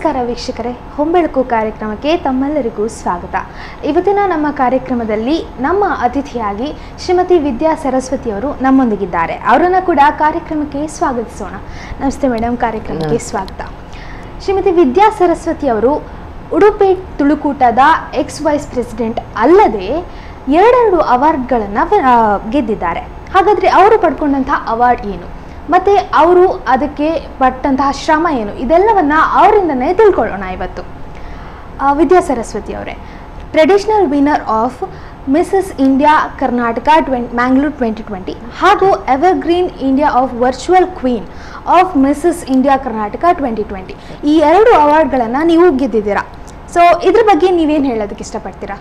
ನಮಸ್ಕಾರ ವೀಕ್ಷಕರೇ ಹೊಂಬೆಳಕು ಕಾರ್ಯಕ್ರಮಕ್ಕೆ ತಮ್ಮೆಲ್ಲರಿಗೂ ಸ್ವಾಗತ ಇವತ್ತಿನ ನಮ್ಮ ಕಾರ್ಯಕ್ರಮದಲ್ಲಿ ನಮ್ಮ ಅತಿಥಿಯಾಗಿ ಶ್ರೀಮತಿ ವಿದ್ಯಾ ಸರಸ್ವತಿಯವರು ನಮ್ಮೊಂದಿಗಿದ್ದಾರೆ ಅವರನ್ನು ಕೂಡ ಕಾರ್ಯಕ್ರಮಕ್ಕೆ ಸ್ವಾಗತಿಸೋಣ ನಮಸ್ತೆ ಮೇಡಮ್ ಕಾರ್ಯಕ್ರಮಕ್ಕೆ ಸ್ವಾಗತ ಶ್ರೀಮತಿ ವಿದ್ಯಾ ಸರಸ್ವತಿ ಅವರು ಉಡುಪಿ ತುಳುಕೂಟದ ಎಕ್ಸ್ ವೈಸ್ ಪ್ರೆಸಿಡೆಂಟ್ ಅಲ್ಲದೆ ಎರಡೆರಡು ಅವಾರ್ಡ್ಗಳನ್ನು ಗೆದ್ದಿದ್ದಾರೆ ಹಾಗಾದರೆ ಅವರು ಪಡ್ಕೊಂಡಂತಹ ಅವಾರ್ಡ್ ಏನು ಮತ್ತು ಅವರು ಅದಕ್ಕೆ ಪಟ್ಟಂತಹ ಶ್ರಮ ಏನು ಇದೆಲ್ಲವನ್ನ ಅವರಿಂದನೇ ತಿಳ್ಕೊಳ್ಳೋಣ ಇವತ್ತು ಆ, ವಿದ್ಯಾ ಸರಸ್ವತಿ ಅವರೇ traditional winner of Mrs India Karnataka twen Mangalore twenty twenty ಹಾಗೂ evergreen India of virtual queen of Mrs India Karnataka twenty twenty ಈ ಎರಡು ಅವಾರ್ಡ್ಗಳನ್ನು ನೀವು ಗೆದ್ದಿದ್ದೀರಾ ಸೊ ಇದ್ರ ಬಗ್ಗೆ ನೀವೇನು ಹೇಳೋದಕ್ಕೆ ಇಷ್ಟಪಡ್ತೀರಾ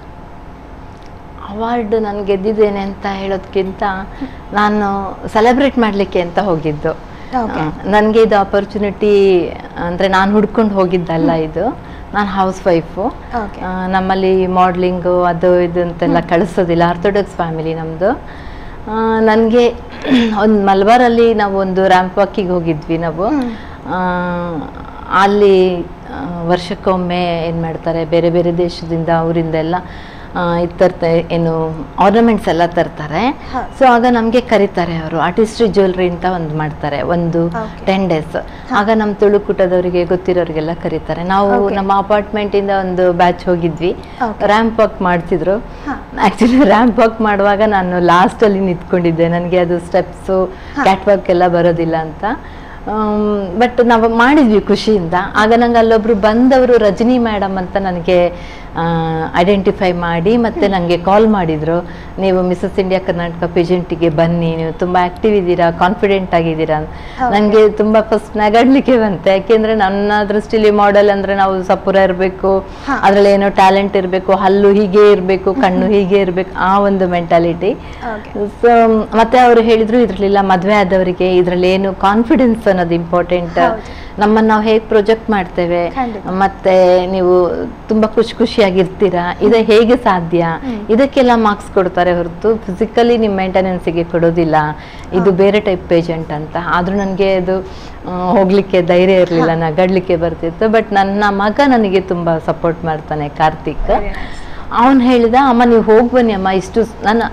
ಅವಾರ್ಡ್ ನಾನು ಗೆದ್ದಿದ್ದೇನೆ ಅಂತ ಹೇಳೋದಕ್ಕಿಂತ ನಾನು ಸೆಲೆಬ್ರೇಟ್ ಮಾಡಲಿಕ್ಕೆ ಅಂತ ಹೋಗಿದ್ದು Okay. ನನಗೆ ಇದು ಆಪರ್ಚುನಿಟಿ ಅಂದರೆ ನಾನು ಹುಡ್ಕೊಂಡು ಹೋಗಿದ್ದಲ್ಲ ಇದು ನಾನು ಹೌಸ್ ವೈಫು Okay. ನಮ್ಮಲ್ಲಿ ಮಾಡ್ಲಿಂಗು ಅದು ಇದು ಅಂತೆಲ್ಲ ಕಳಿಸೋದಿಲ್ಲ ಆರ್ಥೋಡಾಕ್ಸ್ ಫ್ಯಾಮಿಲಿ ನಮ್ಮದು ನನಗೆ ಒಂದು ಮಲ್ಬಾರಲ್ಲಿ ನಾವು ಒಂದು ರ್ಯಾಂಪ್ ವಾಕಿಗೆ ಹೋಗಿದ್ವಿ ನಾವು ಹ್ಮ್. ಆ, ಅಲ್ಲಿ ಆ, ವರ್ಷಕ್ಕೊಮ್ಮೆ ಏನು ಮಾಡ್ತಾರೆ ಬೇರೆ ಬೇರೆ ದೇಶದಿಂದ ಅವರಿಂದ ಎಲ್ಲ ಇದು ತರ್ತಾ ಏನು ಆರ್ನಮೆಂಟ್ಸ್ ಎಲ್ಲ ತರ್ತಾರೆ ಹಾ. ಸೊ ಆಗ ನಮಗೆ ಕರೀತಾರೆ ಅವರು ಆರ್ಟಿಸ್ಟ್ರಿ ಜ್ಯುವೆಲ್ರಿ ಅಂತ ಒಂದು ಮಾಡ್ತಾರೆ ಒಂದು Okay. ಟೆನ್ ಡೇಸ್ ಆಗ ನಮ್ಮ ತುಳುಕೂಟದವರಿಗೆ ಗೊತ್ತಿರೋರಿಗೆಲ್ಲ ಕರೀತಾರೆ ನಾವು Okay. ನಮ್ಮ ಅಪಾರ್ಟ್ಮೆಂಟಿಂದ ಒಂದು ಬ್ಯಾಚ್ ಹೋಗಿದ್ವಿ Okay. ರ್ಯಾಂಪ್ ವಾಕ್ ಮಾಡ್ತಿದ್ರು ಹಾ. ಆ್ಯಕ್ಚುಲಿ ರ್ಯಾಂಪ್ ವಾಕ್ ಮಾಡುವಾಗ ನಾನು ಲಾಸ್ಟಲ್ಲಿ ನಿಂತ್ಕೊಂಡಿದ್ದೆ ನನಗೆ ಅದು ಸ್ಟೆಪ್ಸು ಹಾ. ಕ್ಯಾಟ್ ವಾಕ್ ಎಲ್ಲ ಬರೋದಿಲ್ಲ ಅಂತ ಬಟ್ ನಾವು ಮಾಡಿದ್ವಿ ಖುಷಿಯಿಂದ ಆಗ ನಂಗೆ ಅಲ್ಲೊಬ್ರು ಬಂದವರು ರಜನಿ ಮೇಡಮ್ ಅಂತ ನನಗೆ ಐಡೆಂಟಿಫೈ ಮಾಡಿ ಮತ್ತೆ ನನಗೆ ಕಾಲ್ ಮಾಡಿದ್ರು ನೀವು ಮಿಸಸ್ ಇಂಡಿಯಾ ಕರ್ನಾಟಕ ಪೇಜೆಂಟಿಗೆ ಬನ್ನಿ ನೀವು ತುಂಬ ಆಕ್ಟಿವ್ ಇದ್ದೀರಾ ಕಾನ್ಫಿಡೆಂಟ್ ಆಗಿದ್ದೀರಾ Okay. ನನಗೆ ತುಂಬ ಫಸ್ಟ್ ನಗಡ್ಲಿಕ್ಕೆ ಬಂತೆ ಯಾಕೆಂದ್ರೆ ನನ್ನ ದೃಷ್ಟಿಲಿ ಮಾಡೆಲ್ ಅಂದ್ರೆ ನಾವು ಸಪುರ ಇರಬೇಕು ಹಾ. ಅದ್ರಲ್ಲಿ ಏನೋ ಟ್ಯಾಲೆಂಟ್ ಇರಬೇಕು ಹಲ್ಲು ಹೀಗೆ ಇರಬೇಕು ಕಣ್ಣು ಹೀಗೆ ಇರಬೇಕು ಆ ಒಂದು ಮೆಂಟಾಲಿಟಿ Okay. ಸೊ ಮತ್ತೆ ಅವರು ಹೇಳಿದ್ರು ಇದ್ರಲ್ಲಿಲ್ಲ ಮದುವೆ ಆದವರಿಗೆ ಇದ್ರಲ್ಲಿ ಏನು ಕಾನ್ಫಿಡೆನ್ಸ್ ಅನ್ನೋದು ಇಂಪಾರ್ಟೆಂಟ್ ಹೌದು. ನಮ್ಮನ್ನು ನಾವು ಹೇಗೆ ಪ್ರೊಜೆಕ್ಟ್ ಮಾಡ್ತೇವೆ ಖಂಡಿತ. ಮತ್ತೆ ನೀವು ತುಂಬಾ ಖುಷಿ ಖುಷಿಯಾಗಿರ್ತೀರಾ ಇದು ಹೇಗೆ ಸಾಧ್ಯ ಹ್ಮ್. ಇದಕ್ಕೆಲ್ಲ ಮಾರ್ಕ್ಸ್ ಕೊಡ್ತಾರೆ ಹೊರತು ಫಿಸಿಕಲಿ ನಿಮ್ಮ ಮೇಂಟೆನೆನ್ಸಿಗೆ ಕೊಡೋದಿಲ್ಲ ಇದು ಬೇರೆ ಟೈಪ್ ಪೇಷಂಟ್ ಅಂತ ಆದ್ರೂ ನನಗೆ ಅದು ಆ, ಹೋಗ್ಲಿಕ್ಕೆ ಧೈರ್ಯ ಇರಲಿಲ್ಲ ನಗಡ್ಲಿಕ್ಕೆ ಬರ್ತಿತ್ತು ಬಟ್ ನನ್ನ ಮಗ ನನಗೆ ತುಂಬಾ ಸಪೋರ್ಟ್ ಮಾಡ್ತಾನೆ ಕಾರ್ತಿಕ್ Very nice. ಅವನು ಹೇಳಿದ ಅಮ್ಮ ನೀವು ಹೋಗಿ ಬನ್ನಿ ಅಮ್ಮ ಇಷ್ಟು ಸ್- ನನ್ನ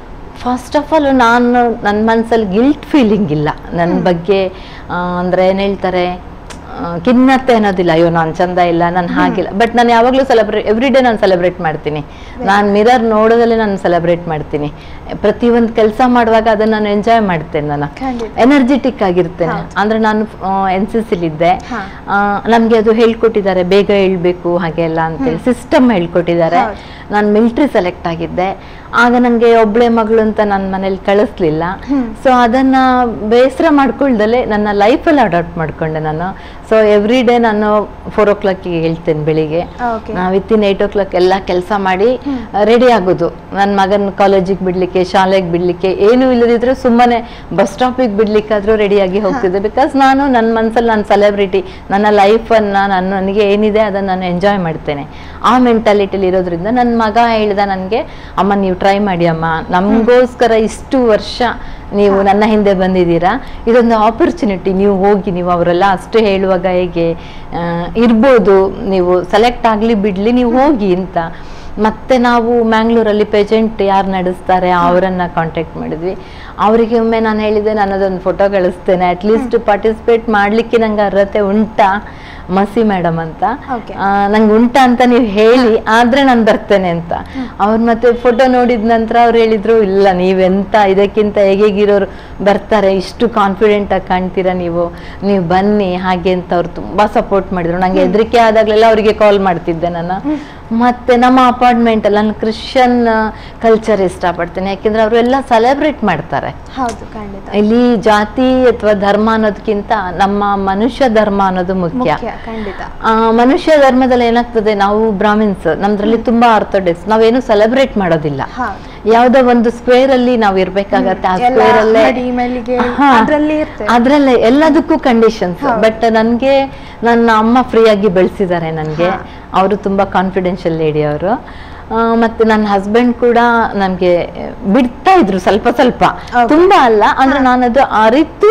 ಫಸ್ಟ್ ಆಫ್ ಆಲ್ ನಾನು ನನ್ನ ಮನಸ್ಸಲ್ಲಿ ಗಿಲ್ಟ್ ಫೀಲಿಂಗ್ ಇಲ್ಲ ನನ್ನ ಬಗ್ಗೆ ಆ, ಅಂದ್ರೆ ಏನು ಹೇಳ್ತಾರೆ ಆ, ಖಿನ್ನತೆ ಅನ್ನೋದಿಲ್ಲ ಅಯ್ಯೋ ನಾನು ಚಂದ ಇಲ್ಲ ನಾನು ಹಾಗಿಲ್ಲ ಬಟ್ ನಾನು ಯಾವಾಗಲೂ ಸೆಲೆಬ್ರೇಟ್ ಎವ್ರಿ ಡೇ ನಾನು ಸೆಲೆಬ್ರೇಟ್ ಮಾಡ್ತೀನಿ ನಾನು ಮಿರರ್ ನೋಡೋದಲ್ಲೇ ನಾನು ಸೆಲೆಬ್ರೇಟ್ ಮಾಡ್ತೀನಿ ಪ್ರತಿಯೊಂದು ಕೆಲಸ ಮಾಡುವಾಗ ಅದನ್ನು ನಾನು ಎಂಜಾಯ್ ಮಾಡ್ತೇನೆ ನಾನು ಖಂಡಿತ. ಎನರ್ಜೆಟಿಕ್ ಆಗಿರ್ತೇನೆ ಹೌದು. ಅಂದ್ರೆ ನಾನು ಎನ್ ಸಿ ಸಿಲಿದ್ದೆ ಹಾ. ನಮಗೆ ಅದು ಹೇಳ್ಕೊಟ್ಟಿದ್ದಾರೆ ಬೇಗ ಹೇಳ್ಬೇಕು ಹಾಗೆ ಎಲ್ಲ ಅಂತೇಳಿ ಸಿಸ್ಟಮ್ ಹೇಳ್ಕೊಟ್ಟಿದ್ದಾರೆ ಹೌದು. ನಾನು ಮಿಲಿಟ್ರಿ ಸೆಲೆಕ್ಟ್ ಆಗಿದ್ದೆ ಆಗ ನನಗೆ ಒಬ್ಳೆ ಮಗಳು ಅಂತ ನನ್ನ ಮನೇಲಿ ಕಳಿಸ್ಲಿಲ್ಲ ಹ್ಮ್. ಸೊ ಅದನ್ನ ಬೇಸರ ಮಾಡ್ಕೊಳ್ದಲೆ ನನ್ನ ಲೈಫಲ್ಲಿ ಅಡಾಪ್ಟ್ ಮಾಡ್ಕೊಂಡೆ ನಾನು ಸೊ ಎವ್ರಿ ಡೇ ನಾನು ಫೋರ್ ಓ ಕ್ಲಾಕಿಗೆ ಹೇಳ್ತೇನೆ ಬೆಳಿಗ್ಗೆ Okay. Within eight o'clock ಎಲ್ಲ ಕೆಲಸ ಮಾಡಿ ರೆಡಿ ಆಗೋದು ನನ್ನ ಮಗನ ಕಾಲೇಜಿಗೆ ಬಿಡ್ಲಿಕ್ಕೆ ಶಾಲೆಗೆ ಬಿಡ್ಲಿಕ್ಕೆ ಏನು ಇಲ್ಲದಿದ್ರೆ ಸುಮ್ಮನೆ ಬಸ್ ಸ್ಟಾಪಿಗೆ ಬಿಡ್ಲಿಕ್ಕಾದ್ರೂ ರೆಡಿಯಾಗಿ ಹೋಗ್ತಿದ್ದೆ ಬಿಕಾಸ್ ನಾನು ನನ್ನ ಮನಸ್ಸಲ್ಲಿ ನಾನು ಸೆಲೆಬ್ರಿಟಿ ನನ್ನ ಲೈಫನ್ನು ನಾನು ನನಗೆ ಏನಿದೆ ಅದನ್ನು ನಾನು ಎಂಜಾಯ್ ಮಾಡ್ತೇನೆ ಆ ಮೆಂಟಾಲಿಟಿಲಿ ಇರೋದ್ರಿಂದ ನನ್ನ ಮಗ ಹೇಳ್ದ ನನಗೆ ಅಮ್ಮ ನೀವು ಟ್ರೈ ಮಾಡಿ ಅಮ್ಮ ನಮಗೋಸ್ಕರ ಇಷ್ಟು ವರ್ಷ ನೀವು ನನ್ನ ಹಿಂದೆ ಬಂದಿದ್ದೀರಾ ಇದೊಂದು ಆಪರ್ಚುನಿಟಿ ನೀವು ಹೋಗಿ ನೀವು ಅವರೆಲ್ಲ ಅಷ್ಟು ಹೇಳುವಾಗ ಹೇಗೆ ಆ, ಇರ್ಬೋದು ನೀವು ಸೆಲೆಕ್ಟ್ ಆಗಲಿ ಬಿಡಲಿ ನೀವು ಹೋಗಿ ಅಂತ ಮತ್ತೆ ನಾವು ಮ್ಯಾಂಗ್ಳೂರಲ್ಲಿ ಪೇಜೆಂಟ್ ಯಾರು ನಡೆಸ್ತಾರೆ ಅವರನ್ನ ಕಾಂಟ್ಯಾಕ್ಟ್ ಮಾಡಿದ್ವಿ ಅವರಿಗೆ ಒಮ್ಮೆ ನಾನು ಹೇಳಿದೆ ನಾನು ಅದೊಂದು ಫೋಟೋ ಕಳಿಸ್ತೇನೆ ಅಟ್ಲೀಸ್ಟ್ ಪಾರ್ಟಿಸಿಪೇಟ್ ಮಾಡಲಿಕ್ಕೆ ನಂಗೆ ಅರ್ಹತೆ ಉಂಟಾ ಮಸಿ ಮೇಡಮ್ ಅಂತ Okay. ಆ, ನಂಗೆ ಉಂಟಾ ಅಂತ ನೀವು ಹೇಳಿ ಆದ್ರೆ ನಾನು ಬರ್ತೇನೆ ಅಂತ ಅವ್ರು ಮತ್ತೆ ಫೋಟೋ ನೋಡಿದ ನಂತರ ಅವ್ರು ಹೇಳಿದ್ರು ಇಲ್ಲ ನೀವೆಂತ ಇದಕ್ಕಿಂತ ಹೇಗಿರೋರು ಬರ್ತಾರೆ ಇಷ್ಟು ಕಾನ್ಫಿಡೆಂಟ್ ಆಗಿ ಕಾಣ್ತೀರಾ ನೀವು ನೀವು ಬನ್ನಿ ಹಾಗೆ ಅಂತ ಅವ್ರು ತುಂಬಾ ಸಪೋರ್ಟ್ ಮಾಡಿದ್ರು ನಂಗೆ ಹೆದರಿಕೆ ಆದಾಗಲೆಲ್ಲ ಅವರಿಗೆ ಕಾಲ್ ಮಾಡ್ತಿದ್ದೆ ನಾನು ಮತ್ತೆ ನಮ್ಮ ಅಪಾರ್ಟ್ಮೆಂಟ್ ಅಲ್ಲಿ ನಾನು ಕ್ರಿಶ್ಚಿಯನ್ ಕಲ್ಚರ್ ಇಷ್ಟಪಡ್ತೇನೆ ಯಾಕೆಂದ್ರೆ ಅವರೆಲ್ಲ ಸೆಲೆಬ್ರೇಟ್ ಮಾಡ್ತಾರೆ ಹೌದು ಖಂಡಿತ ಇಲ್ಲಿ ಜಾತಿ ಅಥವಾ ಧರ್ಮ ಅನ್ನೋದಕ್ಕಿಂತ ನಮ್ಮ ಮನುಷ್ಯ ಧರ್ಮ ಅನ್ನೋದು ಮುಖ್ಯ ಮುಖ್ಯ ಖಂಡಿತ ಆ, ಮನುಷ್ಯ ಧರ್ಮದಲ್ಲಿ ಏನಾಗ್ತದೆ ನಾವು ಬ್ರಾಹ್ಮಿನ್ಸ್ ನಮ್ದ್ರಲ್ಲಿ ತುಂಬಾ ಆರ್ಥೋಡಾಕ್ಸ್ ನಾವೇನು ಸೆಲೆಬ್ರೇಟ್ ಮಾಡೋದಿಲ್ಲ ಹೌದು ಯಾವ್ದೋ ಒಂದು ಸ್ಕ್ವೇರ್ ಅಲ್ಲಿ ನಾವು ಇರ್ಬೇಕಾಗತ್ತೆ ಆ ಎಲ್ಲ ಸ್ಕ್ವೇರ್ ಅಲ್ಲೇ ಮಡಿ, ಮಲ್ಲಿಗೆ ಹಾ. ಅದ್ರಲ್ಲಿ ಇರ್ತೇವೆ. ಅದ್ರಲ್ಲೇ ಎಲ್ಲದಕ್ಕೂ ಕಂಡೀಷನ್ಸ್ ಹೌದು. ಬಟ್ ನನ್ಗೆ ನನ್ನ ಅಮ್ಮ ಫ್ರೀ ಆಗಿ ಬೆಳೆಸಿದ್ದಾರೆ ನನ್ಗೆ ಹಾ. ಅವರು ತುಂಬಾ ಕಾನ್ಫಿಡೆನ್ಷಿಯಲ್ ಲೇಡಿ ಅವರು ಮತ್ತೆ ನನ್ನ ಹಸ್ಬೆಂಡ್ ಕೂಡ ನಮ್ಗೆ ಬಿಡ್ತಾ ಇದ್ರು ಸ್ವಲ್ಪ ಸ್ವಲ್ಪ Okay. ತುಂಬಾ ಅಲ್ಲ ಅಂದ್ರೆ ನಾನದು ಅರಿತು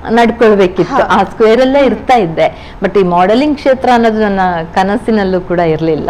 ನಡ್ಕೊಳ್ಬೇಕಿತ್ತು ಆ ಸ್ಕ್ವೇರ್ ಅಲ್ಲೇ ಇರ್ತಾ ಇದ್ದೆ ಬಟ್ ಈ ಮಾಡೆಲಿಂಗ್ ಕ್ಷೇತ್ರ ಅನ್ನೋದು ನನ್ನ ಕನಸಿನಲ್ಲೂ ಕೂಡ ಇರಲಿಲ್ಲ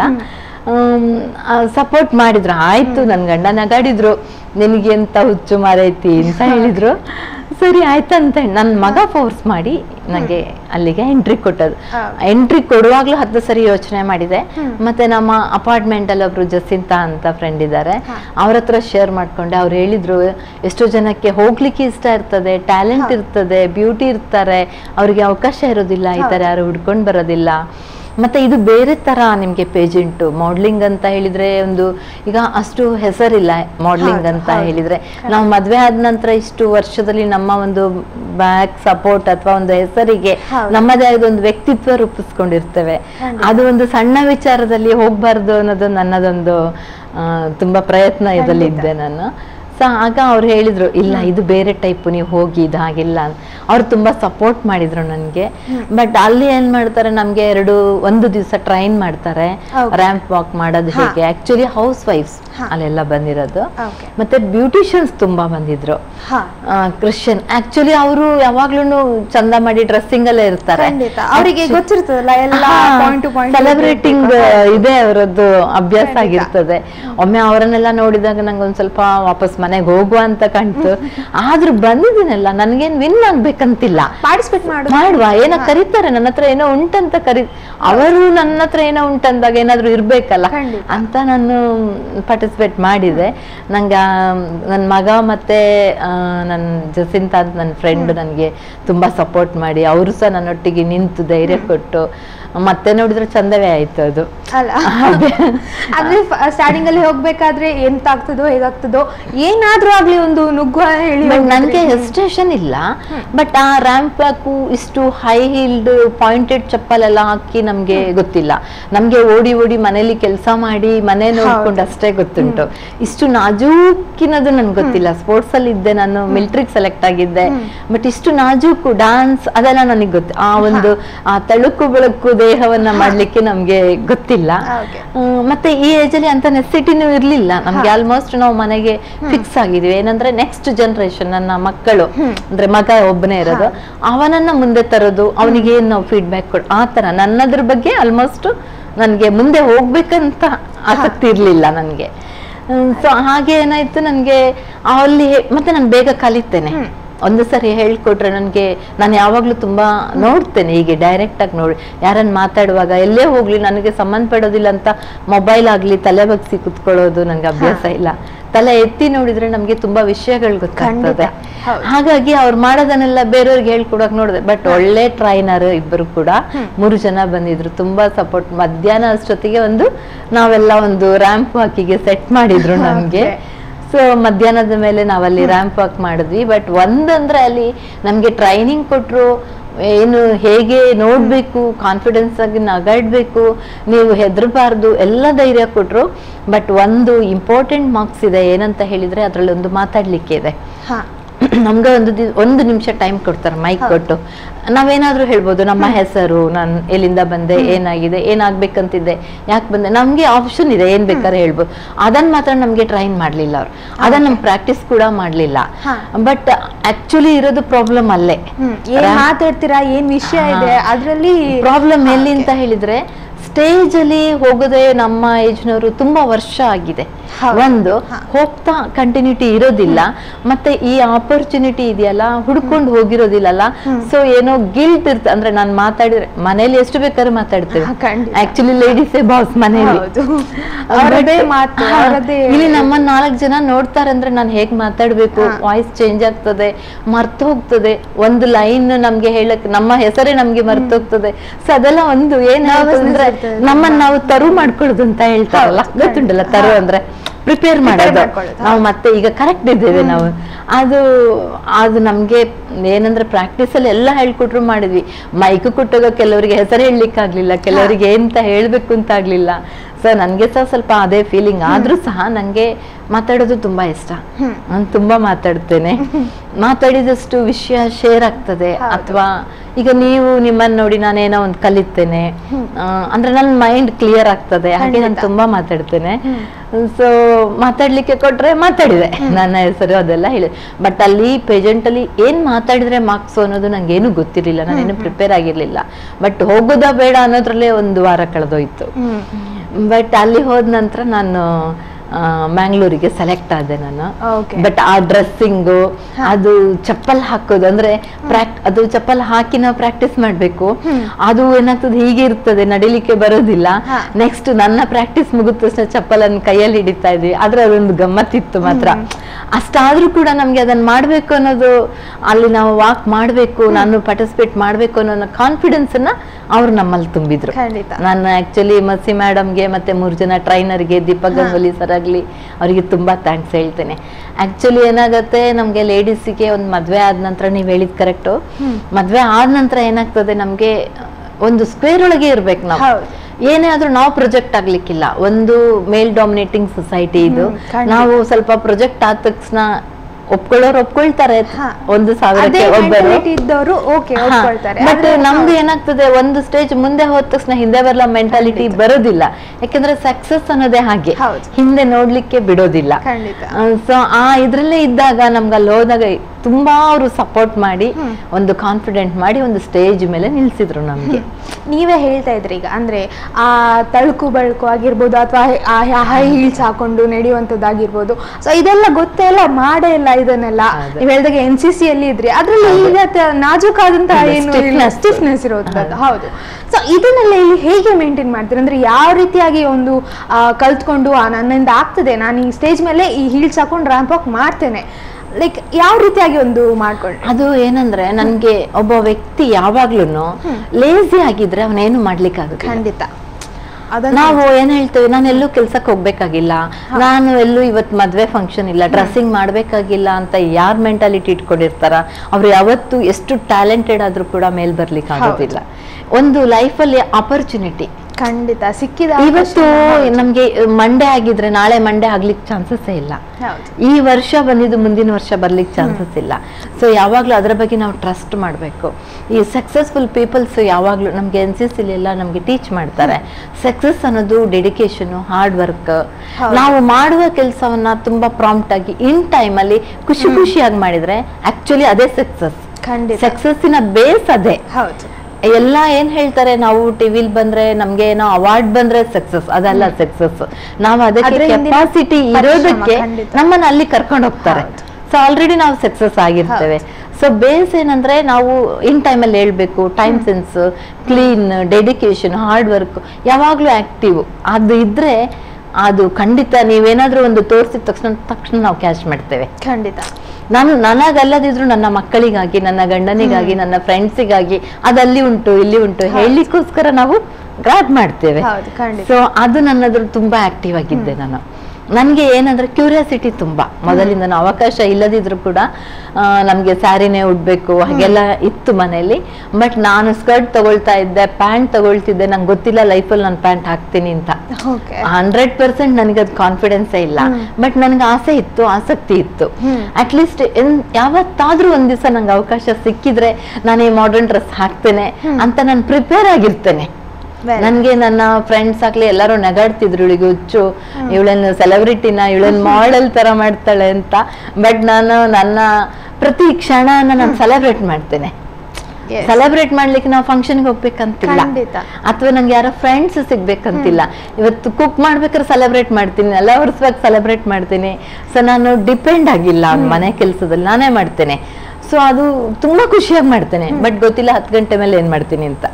ಸಪೋರ್ಟ್ ಮಾಡಿದ್ರು ಆಯ್ತು ನನ್ ಗಂಡ ನಗಾಡಿದ್ರು ನಿನಗೆ ಎಂತ ಹುಚ್ಚು ಮಾರೈತಿ ಅಂತ ಹೇಳಿದ್ರು ಸರಿ ಆಯ್ತಂತ ನನ್ನ ಮಗ ಫೋರ್ಸ್ ಮಾಡಿ ನನಗೆ ಅಲ್ಲಿಗೆ ಎಂಟ್ರಿ ಕೊಟ್ಟದ್ದು ಎಂಟ್ರಿ ಕೊಡುವಾಗ್ಲೂ ಹತ್ತು ಸರಿ ಯೋಚನೆ ಮಾಡಿದೆ ಮತ್ತೆ ನಮ್ಮ ಅಪಾರ್ಟ್ಮೆಂಟ್ ಅಲ್ಲಿ ಒಬ್ರು ಜಸಿಂತಾ ಅಂತ ಫ್ರೆಂಡ್ ಇದ್ದಾರೆ ಅವ್ರ ಹತ್ರ ಶೇರ್ ಮಾಡ್ಕೊಂಡೆ ಅವ್ರು ಹೇಳಿದ್ರು ಎಷ್ಟೋ ಜನಕ್ಕೆ ಹೋಗ್ಲಿಕ್ಕೆ ಇಷ್ಟ ಇರ್ತದೆ ಟ್ಯಾಲೆಂಟ್ ಇರ್ತದೆ ಬ್ಯೂಟಿ ಇರ್ತಾರೆ ಅವ್ರಿಗೆ ಅವಕಾಶ ಇರೋದಿಲ್ಲ ಈ ತರ ಯಾರು ಹುಡ್ಕೊಂಡ್ ಬರೋದಿಲ್ಲ ಮತ್ತೆ ಇದು ಬೇರೆ ತರ ನಿಮ್ಗೆ ಪೇಜೆಂಟ್ ಮಾಡ್ಲಿಂಗ್ ಅಂತ ಹೇಳಿದ್ರೆ ಒಂದು ಈಗ ಅಷ್ಟು ಹೆಸರಿಲ್ಲ ಮಾಡ್ಲಿಂಗ್ ಅಂತ ಹೇಳಿದ್ರೆ ನಾವು ಮದ್ವೆ ಆದ ನಂತರ ಇಷ್ಟು ವರ್ಷದಲ್ಲಿ ನಮ್ಮ ಒಂದು ಬ್ಯಾಕ್ ಸಪೋರ್ಟ್ ಅಥವಾ ಒಂದು ಹೆಸರಿಗೆ ನಮ್ಮದೇ ಆದ ಒಂದು ವ್ಯಕ್ತಿತ್ವ ರೂಪಿಸ್ಕೊಂಡಿರ್ತೇವೆ ಅದು ಒಂದು ಸಣ್ಣ ವಿಚಾರದಲ್ಲಿ ಹೋಗ್ಬಾರ್ದು ಅನ್ನೋದು ನನ್ನದೊಂದು ಆ, ತುಂಬಾ ಪ್ರಯತ್ನ ಇದರಲ್ಲಿ ಇದ್ದೆ ನಾನು ಸೊ ಆಗ ಅವ್ರು ಹೇಳಿದ್ರು ಇಲ್ಲ ಇದು ಬೇರೆ ಟೈಪ್ ನೀವು ಹೋಗಿ ಇದು ಹಾಗಿಲ್ಲ ಅಂತ ಅವ್ರು ತುಂಬಾ ಸಪೋರ್ಟ್ ಮಾಡಿದ್ರು ನನಗೆ ಬಟ್ ಅಲ್ಲಿ ಏನ್ ಮಾಡ್ತಾರೆ ನಮ್ಗೆ ಎರಡು ಒಂದು ದಿವಸ ಟ್ರೈನ್ ಮಾಡ್ತಾರೆ ರ್ಯಾಂಪ್ ವಾಕ್ ಮಾಡೋದು ಹೇಗೆ ಆಕ್ಚುಲಿ ಹೌಸ್ ವೈಫ್ಸ್ ಅಲ್ಲೆಲ್ಲ ಬಂದಿರೋದು ಓಕೆ ಮತ್ತೆ ಬ್ಯೂಟಿಷಿಯನ್ಸ್ ತುಂಬಾ ಬಂದಿದ್ರು ಹಾ ಕ್ರಿಶ್ಚಿಯನ್ ಆಕ್ಚುಲಿ ಅವರು ಯಾವಾಗ್ಲೂ ಚಂದ ಮಾಡಿ ಡ್ರೆಸ್ಸಿಂಗ್ ಅಲ್ಲೇ ಇರ್ತಾರೆ ಖಂಡಿತ ಅವರಿಗೆ ಗೊತ್ತಿರ್ತದಲ್ಲ ಎಲ್ಲ ಪಾಯಿಂಟ್ ಟು ಪಾಯಿಂಟ್ ಸೆಲೆಬ್ರೇಟಿಂಗ್ ಇದೆ ಅವರದ್ದು ಅಭ್ಯಾಸ ಆಗಿರ್ತದೆ ಒಮ್ಮೆ ಅವರನ್ನೆಲ್ಲ ನೋಡಿದಾಗ ನಂಗೆ ಒಂದ್ ಸ್ವಲ್ಪ ವಾಪಸ್ ಮನೆಗೆ ಹೋಗುವ ಅಂತ ಕಾಣ್ತು ಆದ್ರೂ ಬಂದಿದ್ದೀನಲ್ಲ ನನ್ಗೇನ್ ವಿನ್ ಆಗ್ಬೇಕಂತಿಲ್ಲ ಪಾರ್ಟಿಸಿಪೇಟ್ ಮಾಡು ಮಾಡುವ ಏನೋ ಕರೀತಾರೆ ನನ್ನ ಹತ್ರ ಏನೋ ಉಂಟಂತ ಕರಿ ಅವರು ನನ್ನ ಹತ್ರ ಏನೋ ಉಂಟಂದಾಗ ಏನಾದ್ರೂ ಇರ್ಬೇಕಲ್ಲ ಖಂಡಿತ. ಅಂತ ನಾನು ಪಾರ್ಟಿಸಿಪೇಟ್ ಮಾಡಿದೆ ನಂಗೆ ನನ್ನ ಮಗ ಮತ್ತೆ ನನ್ನ ಜಸಿಂತ ಅಂತ ನನ್ನ ಫ್ರೆಂಡ್ ನನಗೆ ತುಂಬಾ ಸಪೋರ್ಟ್ ಮಾಡಿ ಅವರು ಸಹ ನನ್ನೊಟ್ಟಿಗೆ ನಿಂತು ಧೈರ್ಯ ಕೊಟ್ಟು ಮತ್ತೆ ನೋಡಿದ್ರೆ ಚಂದವೇ ಆಯ್ತು ಅದು ಅಲ್ಲ ಅಂದ್ರೆ ಸ್ಟಾರ್ಟಿಂಗ್ ಅಲ್ಲಿ ಹೋಗ್ಬೇಕಾದ್ರೆ ಎಂತ ಆಗ್ತದೋ ಹೇಗಾಗ್ತದೋ ಏನಾದ್ರೂ ಆಗ್ಲಿ ಒಂದು ನುಗ್ಗುವ ಹೇಳಿ ಬಟ್ ನನಗೆ ಹೆಸಿಟೇಷನ್ ಇಲ್ಲ ಬಟ್ ಆ ರ್ಯಾಂಪ್ ವಾಕು ಇಷ್ಟು ಹೈ ಹೀಲ್ಡ್ ಪಾಯಿಂಟೆಡ್ ಚಪ್ಪಲ್ ಎಲ್ಲ ಹಾಕಿ ನಮ್ಗೆ ಗೊತ್ತಿಲ್ಲ ನಮ್ಗೆ ಓಡಿ ಓಡಿ ಮನೇಲಿ ಕೆಲಸ ಮಾಡಿ ಮನೆ ನೋಡ್ಕೊಂಡು ಅಷ್ಟೇ ಗೊತ್ತುಂಟು ಇಷ್ಟು ನಾಜೂಕಿನದು ನನ್ಗೆ ಗೊತ್ತಿಲ್ಲ ಸ್ಪೋರ್ಟ್ಸ್ ಅಲ್ಲಿ ಇದ್ದೆ ನಾನು ಮಿಲಿಟ್ರಿಗೆ ಸೆಲೆಕ್ಟ್ ಆಗಿದ್ದೆ ಬಟ್ ಇಷ್ಟು ನಾಜೂಕು ಡಾನ್ಸ್ ಅದೆಲ್ಲ ನನಗೆ ಗೊತ್ತು ಆ ಒಂದು ಆ ತಳುಕು ಬೆಳಕು ದೇಹವನ್ನ ಮಾಡ್ಲಿಕ್ಕೆ ನಮ್ಗೆ ಗೊತ್ತಿಲ್ಲ Okay. ಹ್ಮ್, ಮತ್ತೆ ಈ ಏಜ್ ಅಲ್ಲಿ ಅಂತ ನೆಸಿಟಿನೂ ಇರ್ಲಿಲ್ಲ ನಮ್ಗೆ ಆಲ್ಮೋಸ್ಟ್ ನಾವು ಮನೆಗೆ ಫಿಕ್ಸ್ ಆಗಿದ್ವಿ ಏನಂದ್ರೆ ನೆಕ್ಸ್ಟ್ ಜನರೇಷನ್ ನನ್ನ ಮಕ್ಕಳು ಅಂದ್ರೆ ಮಗ ಒಬ್ಬನೇ ಇರೋದು ಅವನನ್ನ ಮುಂದೆ ತರೋದು ಅವನಿಗೆ ಏನ್ ನಾವು ಫೀಡ್ಬ್ಯಾಕ್ ಕೊಡ್ ಆ ತರ ನನ್ನದ್ರ ಬಗ್ಗೆ ಆಲ್ಮೋಸ್ಟ್ ನನ್ಗೆ ಮುಂದೆ ಹೋಗ್ಬೇಕಂತ ಆಸಕ್ತಿ ಇರ್ಲಿಲ್ಲ ನನ್ಗೆ ಸೊ ಹಾಗೆ ಏನಾಯ್ತು ನನ್ಗೆ ಅಲ್ಲಿ ಮತ್ತೆ ನಾನು ಬೇಗ ಕಲಿತೇನೆ ಒಂದು ಸರಿ ಹೇಳ್ಕೊಟ್ರೆ ನನಗೆ ನಾನು ಯಾವಾಗ್ಲೂ ತುಂಬಾ ನೋಡ್ತೇನೆ ಹೀಗೆ ಡೈರೆಕ್ಟ್ ಆಗಿ ನೋಡಿ ಯಾರನ್ನ ಮಾತಾಡುವಾಗ ಎಲ್ಲೇ ಹೋಗ್ಲಿ ನನಗೆ ಸಂಬಂಧಪಡೋದಿಲ್ಲ ಅಂತ ಮೊಬೈಲ್ ಆಗ್ಲಿ ತಲೆ ಬಗ್ಸಿ ಕುತ್ಕೊಳ್ಳೋದು ನನಗೆ ಅಭ್ಯಾಸ ಇಲ್ಲ ತಲೆ ಎತ್ತಿ ನೋಡಿದ್ರೆ ನಮ್ಗೆ ತುಂಬಾ ವಿಷಯಗಳು ಗೊತ್ತಾಗ್ತದೆ ಹೌದು. ಹಾಗಾಗಿ ಅವ್ರು ಮಾಡೋದನ್ನೆಲ್ಲ ಬೇರೆಯವ್ರಿಗೆ ಹೇಳ್ಕೊಡಕ್ ನೋಡಿದೆ ಬಟ್ ಒಳ್ಳೆ ಟ್ರೈನರ್ ಇಬ್ಬರು ಕೂಡ ಮೂರು ಜನ ಬಂದಿದ್ರು ತುಂಬಾ ಸಪೋರ್ಟ್ ಮಧ್ಯಾಹ್ನ ಅಷ್ಟೊತ್ತಿಗೆ ಒಂದು ನಾವೆಲ್ಲ ಒಂದು ರ್ಯಾಂಪ್ ಹಾಕಿಗೆ ಸೆಟ್ ಮಾಡಿದ್ರು ನಮ್ಗೆ ಸೊ ಮಧ್ಯಾಹ್ನದ ಮೇಲೆ ನಾವಲ್ಲಿ ರ್ಯಾಂಪ್ ವಾಕ್ ಮಾಡಿದ್ವಿ ಬಟ್ ಒಂದಂದ್ರೆ ಅಲ್ಲಿ ನಮ್ಗೆ ಟ್ರೈನಿಂಗ್ ಕೊಟ್ರು ಏನು ಹೇಗೆ ನೋಡ್ಬೇಕು ಕಾನ್ಫಿಡೆನ್ಸ್ ಆಗಿ ನಗಾಡ್ಬೇಕು ನೀವು ಹೆದರಬಾರ್ದು ಎಲ್ಲ ಧೈರ್ಯ ಕೊಟ್ರು ಬಟ್ ಒಂದು ಇಂಪಾರ್ಟೆಂಟ್ ಮಾರ್ಕ್ಸ್ ಇದೆ ಏನಂತ ಹೇಳಿದ್ರೆ ಅದ್ರಲ್ಲಿ ಒಂದು ಮಾತಾಡ್ಲಿಕ್ಕೆ ಇದೆ ಹಾ ನಮ್ಗೆ ಒಂದು ದಿ- ಒಂದು ನಿಮಿಷ ಟೈಮ್ ಕೊಡ್ತಾರೆ ಮೈಕ್ ಕೊಟ್ಟು ನಾವೇನಾದ್ರೂ ಹೇಳ್ಬೋದು ನಮ್ಮ ಹೆಸರು ನಾನು ಎಲ್ಲಿಂದ ಬಂದೆ ಏನಾಗಿದೆ ಏನಾಗ್ಬೇಕಂತಿದ್ದೆ ಯಾಕೆ ಬಂದೆ ನಮ್ಗೆ ಆಪ್ಷನ್ ಇದೆ ಏನ್ ಬೇಕಾದ್ರೆ ಹೇಳ್ಬೋದು ಅದನ್ನ ಮಾತ್ರ ನಮ್ಗೆ ಟ್ರೈನ್ ಮಾಡ್ಲಿಲ್ಲ ಅವ್ರು ಅದನ್ನ ನಮ್ ಪ್ರಾಕ್ಟೀಸ್ ಕೂಡ ಮಾಡ್ಲಿಲ್ಲ ಹಾ. ಬಟ್ ಆಕ್ಚುಲಿ ಇರೋದು ಪ್ರಾಬ್ಲಮ್ ಅಲ್ಲೇ ಹ್ಮ್ ಏನ್ ಮಾತಾಡ್ತೀರಾ ಏನ್ ವಿಷಯ ಇದೆ ಅದ್ರಲ್ಲಿ ಪ್ರಾಬ್ಲಮ್ ಎಲ್ಲಿ ಅಂತ ಹೇಳಿದ್ರೆ ಸ್ಟೇಜ್ ಅಲ್ಲಿ ಹೋಗದೆ ನಮ್ಮ ಏಜ್ನವರು ತುಂಬಾ ವರ್ಷ ಆಗಿದೆ ಹೌದು. ಒಂದು ಹೋಗ್ತಾ ಕಂಟಿನ್ಯೂಟಿ ಇರೋದಿಲ್ಲ ಮತ್ತೆ ಈ ಆಪರ್ಚುನಿಟಿ ಇದೆಯಲ್ಲ ಹುಡ್ಕೊಂಡು ಹೋಗಿರೋದಿಲ್ಲಲ್ಲ ಸೊ ಏನೋ ಗಿಲ್ಟ್ ಇರ್ತ ಅಂದ್ರೆ ನಾನು ಮಾತಾಡಿದ್ರೆ ಮನೇಲಿ ಎಷ್ಟು ಬೇಕಾದ್ರೆ ಮಾತಾಡ್ತೇವೆ ಹಾ, ಖಂಡಿತ. ಆಕ್ಚುಲಿ ಲೇಡೀಸೇ ಬಾಸ್ ಮನೇಲಿ ಹೌದು. ಅವರದೇ But- ಮಾತು, ಹಾ, ಅವರದೇ- ಇಲ್ಲಿ ನಮ್ಮ ನಾಲ್ಕು ಜನ ನೋಡ್ತಾರಂದ್ರೆ ನಾನು ಹೇಗ್ ಮಾತಾಡ್ಬೇಕು ವಾಯ್ಸ್ ಚೇಂಜ್ ಆಗ್ತದೆ ಮರ್ತು ಹೋಗ್ತದೆ ಒಂದು ಲೈನ್ ನಮ್ಗೆ ಹೇಳಕ್ ನಮ್ಮ ಹೆಸರೇ ನಮ್ಗೆ ಮರ್ತು ಹೋಗ್ತದೆ ಸೊ ಅದೆಲ್ಲ ಒಂದು ಏನಾಗುತ್ತೆ ಅಂದ್ರೆ ಇರ್ತದೆ. ನಮ್ಮನ್ನ ನಾವು ತರು ಮಾಡ್ಕೊಳ್ಳೋದು ಅಂತ ಹೇಳ್ತಾರಲ್ಲ ಹೌದು, ಗೊತ್ತುಂಟಲ್ಲ ತರು ಅಂದ್ರೆ ಪ್ರಿಪೇರ್ ಮಾಡೋದು ಮಾಡ್ಕೊಳ್ಳೋದು, ನಾವು ಮತ್ತೆ ಈಗ ಕರೆಕ್ಟ್ ಇದ್ದೇವೆ ನಾವು ಅದು ಅದು ನಮ್ಗೆ ಏನಂದ್ರೆ ಪ್ರಾಕ್ಟೀಸ್ ಅಲ್ಲಿ ಎಲ್ಲ ಹೇಳ್ಕೊಟ್ರು ಮಾಡಿದ್ವಿ ಮೈಕ್ ಕೊಟ್ಟಾಗ ಕೆಲವರಿಗೆ ಹೆಸರು ಹೇಳಲಿಕ್ಕೆ ಆಗ್ಲಿಲ್ಲ ಕೆಲವರಿಗೆ ಎಂತ ಹೇಳ್ಬೇಕು ಅಂತ ಆಗ್ಲಿಲ್ಲ ಸೊ ನನಗೆ ಸಹ ಸ್ವಲ್ಪ ಅದೇ ಫೀಲಿಂಗ್ ಆದ್ರೂ ಸಹ ನನಗೆ ಮಾತಾಡೋದು ತುಂಬಾ ಇಷ್ಟ ಹ್ಮ್. ನಾನು ತುಂಬಾ ಮಾತಾಡ್ತೇನೆ ಮಾತಾಡಿದಷ್ಟು ವಿಷಯ ಶೇರ್ ಆಗ್ತದೆ ಹೌದು. ಅಥವಾ ಈಗ ನೀವು ನಿಮ್ಮನ್ನ ನೋಡಿ ನಾನೇನೋ ಒಂದು ಕಲಿತೇನೆ ಆ, ಅಂದ್ರೆ ನನ್ನ ಮೈಂಡ್ ಕ್ಲಿಯರ್ ಆಗ್ತದೆ ಹಾಗೆ ನಾನು ಖಂಡಿತ. ತುಂಬಾ ಮಾತಾಡ್ತೇನೆ ಹ್ಮ್. ಸೊ ಮಾತಾಡ್ಲಿಕ್ಕೆ ಕೊಟ್ರೆ ಮಾತಾಡಿದೆ ನನ್ನ ಹೆಸರು ಅದೆಲ್ಲ ಹೇಳಿ ಬಟ್ ಅಲ್ಲಿ ಪೇಜೆಂಟ್ ಅಲ್ಲಿ ಏನ್ ಮಾತಾಡಿದ್ರೆ ಮಾರ್ಕ್ಸ್ ಅನ್ನೋದು ನಂಗೆ ಏನು ಗೊತ್ತಿರಲಿಲ್ಲ ನಾನೇನು ಪ್ರಿಪೇರ್ ಆಗಿರ್ಲಿಲ್ಲ ಬಟ್ ಹೋಗೋದಾ ಬೇಡ ಅನ್ನೋದ್ರಲ್ಲೇ ಒಂದು ವಾರ ಕಳೆದೋಯ್ತು ಹ್ಮ್ ಬಟ್ ಅಲ್ಲಿ ಹೋದ ನಂತರ ನಾನು ಮ್ಯಾಂಗ್ಳೂರಿಗೆ ಸೆಲೆಕ್ಟ್ ಆದೆ ನಾನು ಓಕೆ ಬಟ್ ಆ ಡ್ರೆಸ್ಸಿಂಗು ಅದು ಚಪ್ಪಲ್ ಹಾಕೋದು ಅಂದ್ರೆ ಪ್ರಾಕ್ ಅದು ಚಪ್ಪಲ್ ಹಾಕಿ ನಾವು ಪ್ರಾಕ್ಟೀಸ್ ಮಾಡ್ಬೇಕು ಅದು ಏನಾಗ್ತದೆ ಹೀಗೆ ಇರ್ತದೆ ನಡಿಲಿಕ್ಕೆ ಬರೋದಿಲ್ಲ ಹಾ. ನೆಕ್ಸ್ಟ್ ನನ್ನ ಪ್ರಾಕ್ಟೀಸ್ ಮುಗಿದ ತಕ್ಷಣ ಚಪ್ಪಲನ್ನು ಕೈಯಲ್ಲಿ ಹಿಡಿತಾ ಇದ್ವಿ ಆದ್ರೆ ಅದೊಂದು ಗಮ್ಮತ್ತಿತ್ತು ಮಾತ್ರ ಅಷ್ಟಾದ್ರೂ ಕೂಡ ನಮ್ಗೆ ಅದನ್ನ ಮಾಡ್ಬೇಕು ಅನ್ನೋದು ಅಲ್ಲಿ ನಾವು ವಾಕ್ ಮಾಡ್ಬೇಕು ನಾನು ಪಾರ್ಟಿಸಿಪೇಟ್ ಮಾಡ್ಬೇಕು ಅನ್ನೋ ಕಾನ್ಫಿಡೆನ್ಸ್ ಅನ್ನ ಅವ್ರು ನಮ್ಮಲ್ಲಿ ತುಂಬಿದ್ರು ಖಂಡಿತ ನಾನು ಆಕ್ಚುಲಿ ಮಸಿ ಮೇಡಮ್ಗೆ ಮತ್ತೆ ಮೂರು ಜನ ಟ್ರೈನರ್ಗೆ ದೀಪಕ್ ಗಂಗೂಲಿ ಸರ್ ಆಗಲಿ ಅವರಿಗೆ ತುಂಬಾ ಥ್ಯಾಂಕ್ಸ್ ಹೇಳ್ತೇನೆ ಆಕ್ಚುಲಿ ಏನಾಗತ್ತೆ ನಮಗೆ ಲೇಡೀಸಿಗೆ ಒಂದು ಮದ್ವೆ ಆದ ನಂತರ ನೀವು ಹೇಳಿದ್ ಕರೆಕ್ಟು ಮದ್ವೆ ಆದ ನಂತರ ಏನಾಗ್ತದೆ ನಮ್ಗೆ ಒಂದು ಸ್ಕ್ವೇರ್ ಒಳಗೆ ಇರ್ಬೇಕು ನಾವು ಹೌದು. ಏನೇ ಆದ್ರೂ ನಾವು ಪ್ರೊಜೆಕ್ಟ್ ಆಗ್ಲಿಕ್ಕಿಲ್ಲ ಒಂದು ಮೇಲ್ ಡಾಮಿನೇಟಿಂಗ್ ಸೊಸೈಟಿ ಇದು ಹ್ಮ್, ಖಂಡಿತ. ನಾವು ಸ್ವಲ್ಪ ಪ್ರೊಜೆಕ್ಟ್ ಆದ ತಕ್ಷಣ ಒಪ್ಕೊಳ್ಳೋರು ಒಪ್ಕೊಳ್ತಾರೆ ಹಾ. ಒಂದು ಅದೇ ಸಾವಿರಕ್ಕೆ ಒಬ್ಬರು mentality ಇದ್ದವರು ಓಕೆ ಒಪ್ಕೊಳ್ತಾರೆ ಬಟ್ ಆದ್ರೆ ನಮ್ದು ಏನಾಗ್ತದೆ ಒಂದು ಸ್ಟೇಜ್ ಮುಂದೆ ಹೋದ ತಕ್ಷಣ ಹಿಂದೆ ಬರಲ್ಲ ಮೆಂಟಾಲಿಟಿ ಬರೋದಿಲ್ಲ ಯಾಕಂದ್ರೆ ಸಕ್ಸಸ್ ಅನ್ನೋದೇ ಹಾಗೆ ಹೌದು. ಹಿಂದೆ ನೋಡ್ಲಿಕ್ಕೆ ಬಿಡೋದಿಲ್ಲ ಖಂಡಿತ ಸೊ ಆ ಇದ್ರಲ್ಲೇ ಇದ್ದಾಗ ನಮ್ಗೆ ಅಲ್ಲಿ ಹೋದಾಗ ತುಂಬಾ ಅವರು ಸಪೋರ್ಟ್ ಮಾಡಿ ಒಂದು ಕಾನ್ಫಿಡೆಂಟ್ ಮಾಡಿ ಒಂದು ಸ್ಟೇಜ್ ಮೇಲೆ ನಿಲ್ಸಿದ್ರು ನಮ್ಗೆ ನೀವೇ ಹೇಳ್ತಾ ಇದ್ರಿ ಈಗ ಅಂದ್ರೆ ಆ ತಳುಕು ಬಳುಕು ಆಗಿರ್ಬೋದು ಅಥವಾ ಆ ಹೈ ಹೀಲ್ಸ್ ಹಾಕೊಂಡು ನಡೆಯುವಂಥದ್ದಾಗಿರ್ಬೋದು ಸೊ ಇದೆಲ್ಲ ಗೊತ್ತೇ ಇಲ್ಲ ಮಾಡೇ ಇಲ್ಲ ಇದನ್ನೆಲ್ಲ ಹೌದು. ನೀವು ಹೇಳಿದಾಗ ಎನ್ ಸಿ ಸಿ ಅಲ್ಲಿ ಇದ್ರಿ ಅದ್ರಲ್ಲಿ ಈಗ ತ- ನಾಜೂಕಾದಂತಹ ಹೌದು, ಏನು stiffness. ಸ್ಟಿಫ್ನೆಸ್ ಇರುವಂಥದ್ದು ಹೌದು ಸೊ ಇದನ್ನೆಲ್ಲ ಇಲ್ಲಿ ಹೇಗೆ ಮೇಂಟೈನ್ ಮಾಡ್ತೀರಿ ಅಂದ್ರೆ ಯಾವ ರೀತಿಯಾಗಿ ಒಂದು ಆ, ಕಲ್ತ್ಕೊಂಡು ಆ, ನನ್ನಿಂದ ಆಗ್ತದೆ ನಾನು ಈ ಸ್ಟೇಜ್ ಮೇಲೆ ಈ ಹೀಲ್ಸ್ ಹಾಕೊಂಡು ರ್ಯಾಂಪ್ ವಾಕ್ ಮಾಡ್ತೇನೆ ಲೈಕ್ ಯಾವ ರೀತಿಯಾಗಿ ಒಂದು ಮಾಡ್ಕೊಂಡ್ರಿ ಅದು ಏನಂದ್ರೆ ನನ್ಗೆ ಒಬ್ಬ ವ್ಯಕ್ತಿ ಯಾವಾಗ್ಲೂ ಲೇಸಿ ಆಗಿದ್ರೆ ಅವನೇನು ಮಾಡ್ಲಿಕ್ಕಾಗುತ್ತೆ ಖಂಡಿತ ಅದನ್ನ ನಾವು ಏನ್ ಹೇಳ್ತೇವೆ ನಾನು ಎಲ್ಲೂ ಕೆಲ್ಸಕ್ಕೆ ಹೋಗ್ಬೇಕಾಗಿಲ್ಲ ನಾನು ಎಲ್ಲೂ ಇವತ್ ಮದ್ವೆ ಫಂಕ್ಷನ್ ಇಲ್ಲ ಡ್ರೆಸ್ಸಿಂಗ್ ಮಾಡ್ಬೇಕಾಗಿಲ್ಲ ಅಂತ ಯಾರ್ ಮೆಂಟಾಲಿಟಿ ಇಟ್ಕೊಂಡಿರ್ತಾರ ಅವ್ರು ಯಾವತ್ತು ಎಷ್ಟು ಟ್ಯಾಲೆಂಟೆಡ್ ಆದ್ರೂ ಕೂಡ ಮೇಲ್ ಬರ್ಲಿಕ್ಕೆ ಆಗೋದಿಲ್ಲ ಒಂದು ಲೈಫಲ್ಲಿ ಅಪರ್ಚುನಿಟಿ ಖಂಡಿತ ಸಿಕ್ಕಿದ ಇವತ್ತು ನಮ್ಗೆ ಮಂಡೆ ಆಗಿದ್ರೆ ನಾಳೆ ಮಂಡೆ ಆಗ್ಲಿಕ್ಕೆ ಚಾನ್ಸಸ್ ಇಲ್ಲ ಹೌದು ಈ ವರ್ಷ ಬಂದಿದ್ದು ಮುಂದಿನ ವರ್ಷ ಬರ್ಲಿಕ್ಕೆ ಚಾನ್ಸಸ್ ಇಲ್ಲ ಸೊ ಯಾವಾಗ್ಲೂ ಅದ್ರ ಬಗ್ಗೆ ನಾವು ಟ್ರಸ್ಟ್ ಮಾಡಬೇಕು ಈ ಸಕ್ಸಸ್ಫುಲ್ ಪೀಪಲ್ಸ್ ಯಾವಾಗ್ಲೂ ನಮ್ಗೆ ಎನ್ ಸಿ ಸಿ ಎಲ್ಲ ನಮ್ಗೆ ಟೀಚ್ ಮಾಡ್ತಾರೆ ಸಕ್ಸಸ್ ಅನ್ನೋದು ಡೆಡಿಕೇಶನ್ ಹಾರ್ಡ್ ವರ್ಕ್ ಹೌದು. ನಾವು ಮಾಡುವ ಕೆಲಸವನ್ನ ತುಂಬಾ ಪ್ರಾಂಪ್ಟ್ ಆಗಿ ಇನ್ ಟೈಮ್ ಅಲ್ಲಿ ಖುಷಿ ಖುಷಿಯಾಗಿ ಮಾಡಿದ್ರೆ ಆಕ್ಚುಲಿ ಅದೇ ಸಕ್ಸಸ್ ಖಂಡಿತ ಸಕ್ಸಸ್ಸಿನ ಬೇಸ್ ಅದೇ ಹೌದು ಎಲ್ಲ ಏನ್ ಹೇಳ್ತಾರೆ ನಾವು ಟಿವಿಲ್ ಬಂದ್ರೆ ನಮ್ಗೆ ಏನೋ ಅವಾರ್ಡ್ ಬಂದ್ರೆ ಸಕ್ಸಸ್ ಅದಲ್ಲ ಸಕ್ಸಸ್ ನಾವು ಅದಕ್ಕೆ ಅದ್ರ ಹಿಂದಿನ ಕೆಪಾಸಿಟಿ ಪರಿಶ್ರಮ ಇರೋದಕ್ಕೆ ಖಂಡಿತ. ನಮ್ಮನ್ನ ಅಲ್ಲಿ ಕರ್ಕೊಂಡು ಹೋಗ್ತಾರೆ ಹೌದು. ಸೊ ಆಲ್ರೆಡಿ ನಾವು ಸಕ್ಸಸ್ ಆಗಿರ್ತೇವೆ ಸೊ ಬೇಸ್ ಏನಂದ್ರೆ ನಾವು ಇನ್ ಟೈಮಲ್ಲಿ ಹೇಳ್ಬೇಕು time sense clean dedication hard work ಯಾವಾಗ್ಲೂ ಆಕ್ಟಿವ್ ಅದು ಇದ್ರೆ ಅದು ಖಂಡಿತ ನೀವೇನಾದ್ರೂ ಒಂದು ತೋರಿಸಿದ ತಕ್ಷಣ ತಕ್ಷಣ ನಾವು ಕ್ಯಾಚ್ ಮಾಡ್ತೇವೆ ಖಂಡಿತ ನಾನು ನನಗಲ್ಲದಿದ್ರು ನನ್ನ ಮಕ್ಕಳಿಗಾಗಿ ನನ್ನ ಗಂಡನಿಗಾಗಿ ನನ್ನ ಫ್ರೆಂಡ್ಸಿಗಾಗಿ ಅದಲ್ಲಿ ಉಂಟು ಇಲ್ಲಿ ಉಂಟು ಹೇಳಲಿಕ್ಕೋಸ್ಕರ ನಾವು ಗ್ರಾಪ್ ಮಾಡ್ತೇವೆ ಹೌದು ಖಂಡಿತ ಸೊ ಅದು ನನ್ನದ್ರ ತುಂಬಾ ಆಕ್ಟಿವ್ ಆಗಿದ್ದೆ ನಾನು ನನಗೆ ಏನಂದ್ರೆ ಕ್ಯೂರಿಯಾಸಿಟಿ ತುಂಬಾ ಮೊದಲಿಂದ ಅವಕಾಶ ಇಲ್ಲದಿದ್ರು ಕೂಡ ಆ, ನಮ್ಗೆ ಸ್ಯಾರಿನೇ ಉಡ್ಬೇಕು ಹಾಗೆಲ್ಲ ಇತ್ತು ಮನೆಯಲ್ಲಿ ಬಟ್ ನಾನು ಸ್ಕರ್ಟ್ ತಗೊಳ್ತಾ ಇದ್ದೆ ಪ್ಯಾಂಟ್ ತಗೊಳ್ತಿದ್ದೆ ನಂಗೆ ಗೊತ್ತಿಲ್ಲ ಲೈಫಲ್ಲಿ ನಾನು ಪ್ಯಾಂಟ್ ಹಾಕ್ತೀನಿ ಅಂತ ಓಕೆ ಹಂಡ್ರೆಡ್ ಪರ್ಸೆಂಟ್ ನನಗೆ ಅದು ಕಾನ್ಫಿಡೆನ್ಸೇ ಇಲ್ಲ ಬಟ್ ನನಗೆ ಆಸೆ ಇತ್ತು ಆಸಕ್ತಿ ಇತ್ತು ಅಟ್ಲೀಸ್ಟ್ ಯಾವತ್ತಾದ್ರೂ ಒಂದ್ ದಿವಸ ನಂಗೆ ಅವಕಾಶ ಸಿಕ್ಕಿದ್ರೆ ನಾನು ಈ ಮಾಡರ್ನ್ ಡ್ರೆಸ್ ಹಾಕ್ತೇನೆ ಅಂತ ನಾನು ಪ್ರಿಪೇರ್ ಆಗಿರ್ತೇನೆ ನನ್ಗೆ ನನ್ನ ಫ್ರೆಂಡ್ಸ್ ಆಗ್ಲಿ ಎಲ್ಲರೂ ನಗಾಡ್ತಿದ್ರು ಇವಳಿಗೆ ಹುಚ್ಚು ಇವಳನ್ನು ಸೆಲೆಬ್ರಿಟಿನ ಇವಳನ್ನ ಮಾಡೆಲ್ ತರ ಮಾಡ್ತಾಳೆ ಅಂತ ಬಟ್ ನಾನು ನನ್ನ ಪ್ರತಿ ಕ್ಷಣನ ನಾನು ಸೆಲೆಬ್ರೇಟ್ ಮಾಡ್ತೇನೆ Yes. ಸೆಲೆಬ್ರೇಟ್ ಮಾಡ್ಲಿಕ್ಕೆ ನಾವು ಫಂಕ್ಷನ್ಗೆ ಹೋಗ್ಬೇಕಂತಿಲ್ಲ ಖಂಡಿತ. ಅಥವಾ ನಂಗೆ ಯಾರೋ ಫ್ರೆಂಡ್ಸ್ ಸಿಗ್ಬೇಕಂತಿಲ್ಲ ಇವತ್ತು ಕುಕ್ ಮಾಡ್ಬೇಕಾದ್ರೆ ಸೆಲೆಬ್ರೇಟ್ ಮಾಡ್ತೀನಿ ಎಲ್ಲ ಒರೆಸ್ಬೇಕು ಸೆಲೆಬ್ರೇಟ್ ಮಾಡ್ತೀನಿ ಸೊ ನಾನು ಡಿಪೆಂಡ್ ಆಗಿಲ್ಲ ಅವ್ನ್ ಮನೆ ಕೆಲಸದಲ್ಲಿ ನಾನೇ ಮಾಡ್ತೇನೆ ಸೊ ಅದು ತುಂಬಾ ಖುಷಿಯಾಗಿ ಮಾಡ್ತೇನೆ ಬಟ್ ಗೊತ್ತಿಲ್ಲ ಹತ್ತು ಗಂಟೆ ಮೇಲೆ ಏನ್ ಮಾಡ್ತೀನಿ ಅಂತ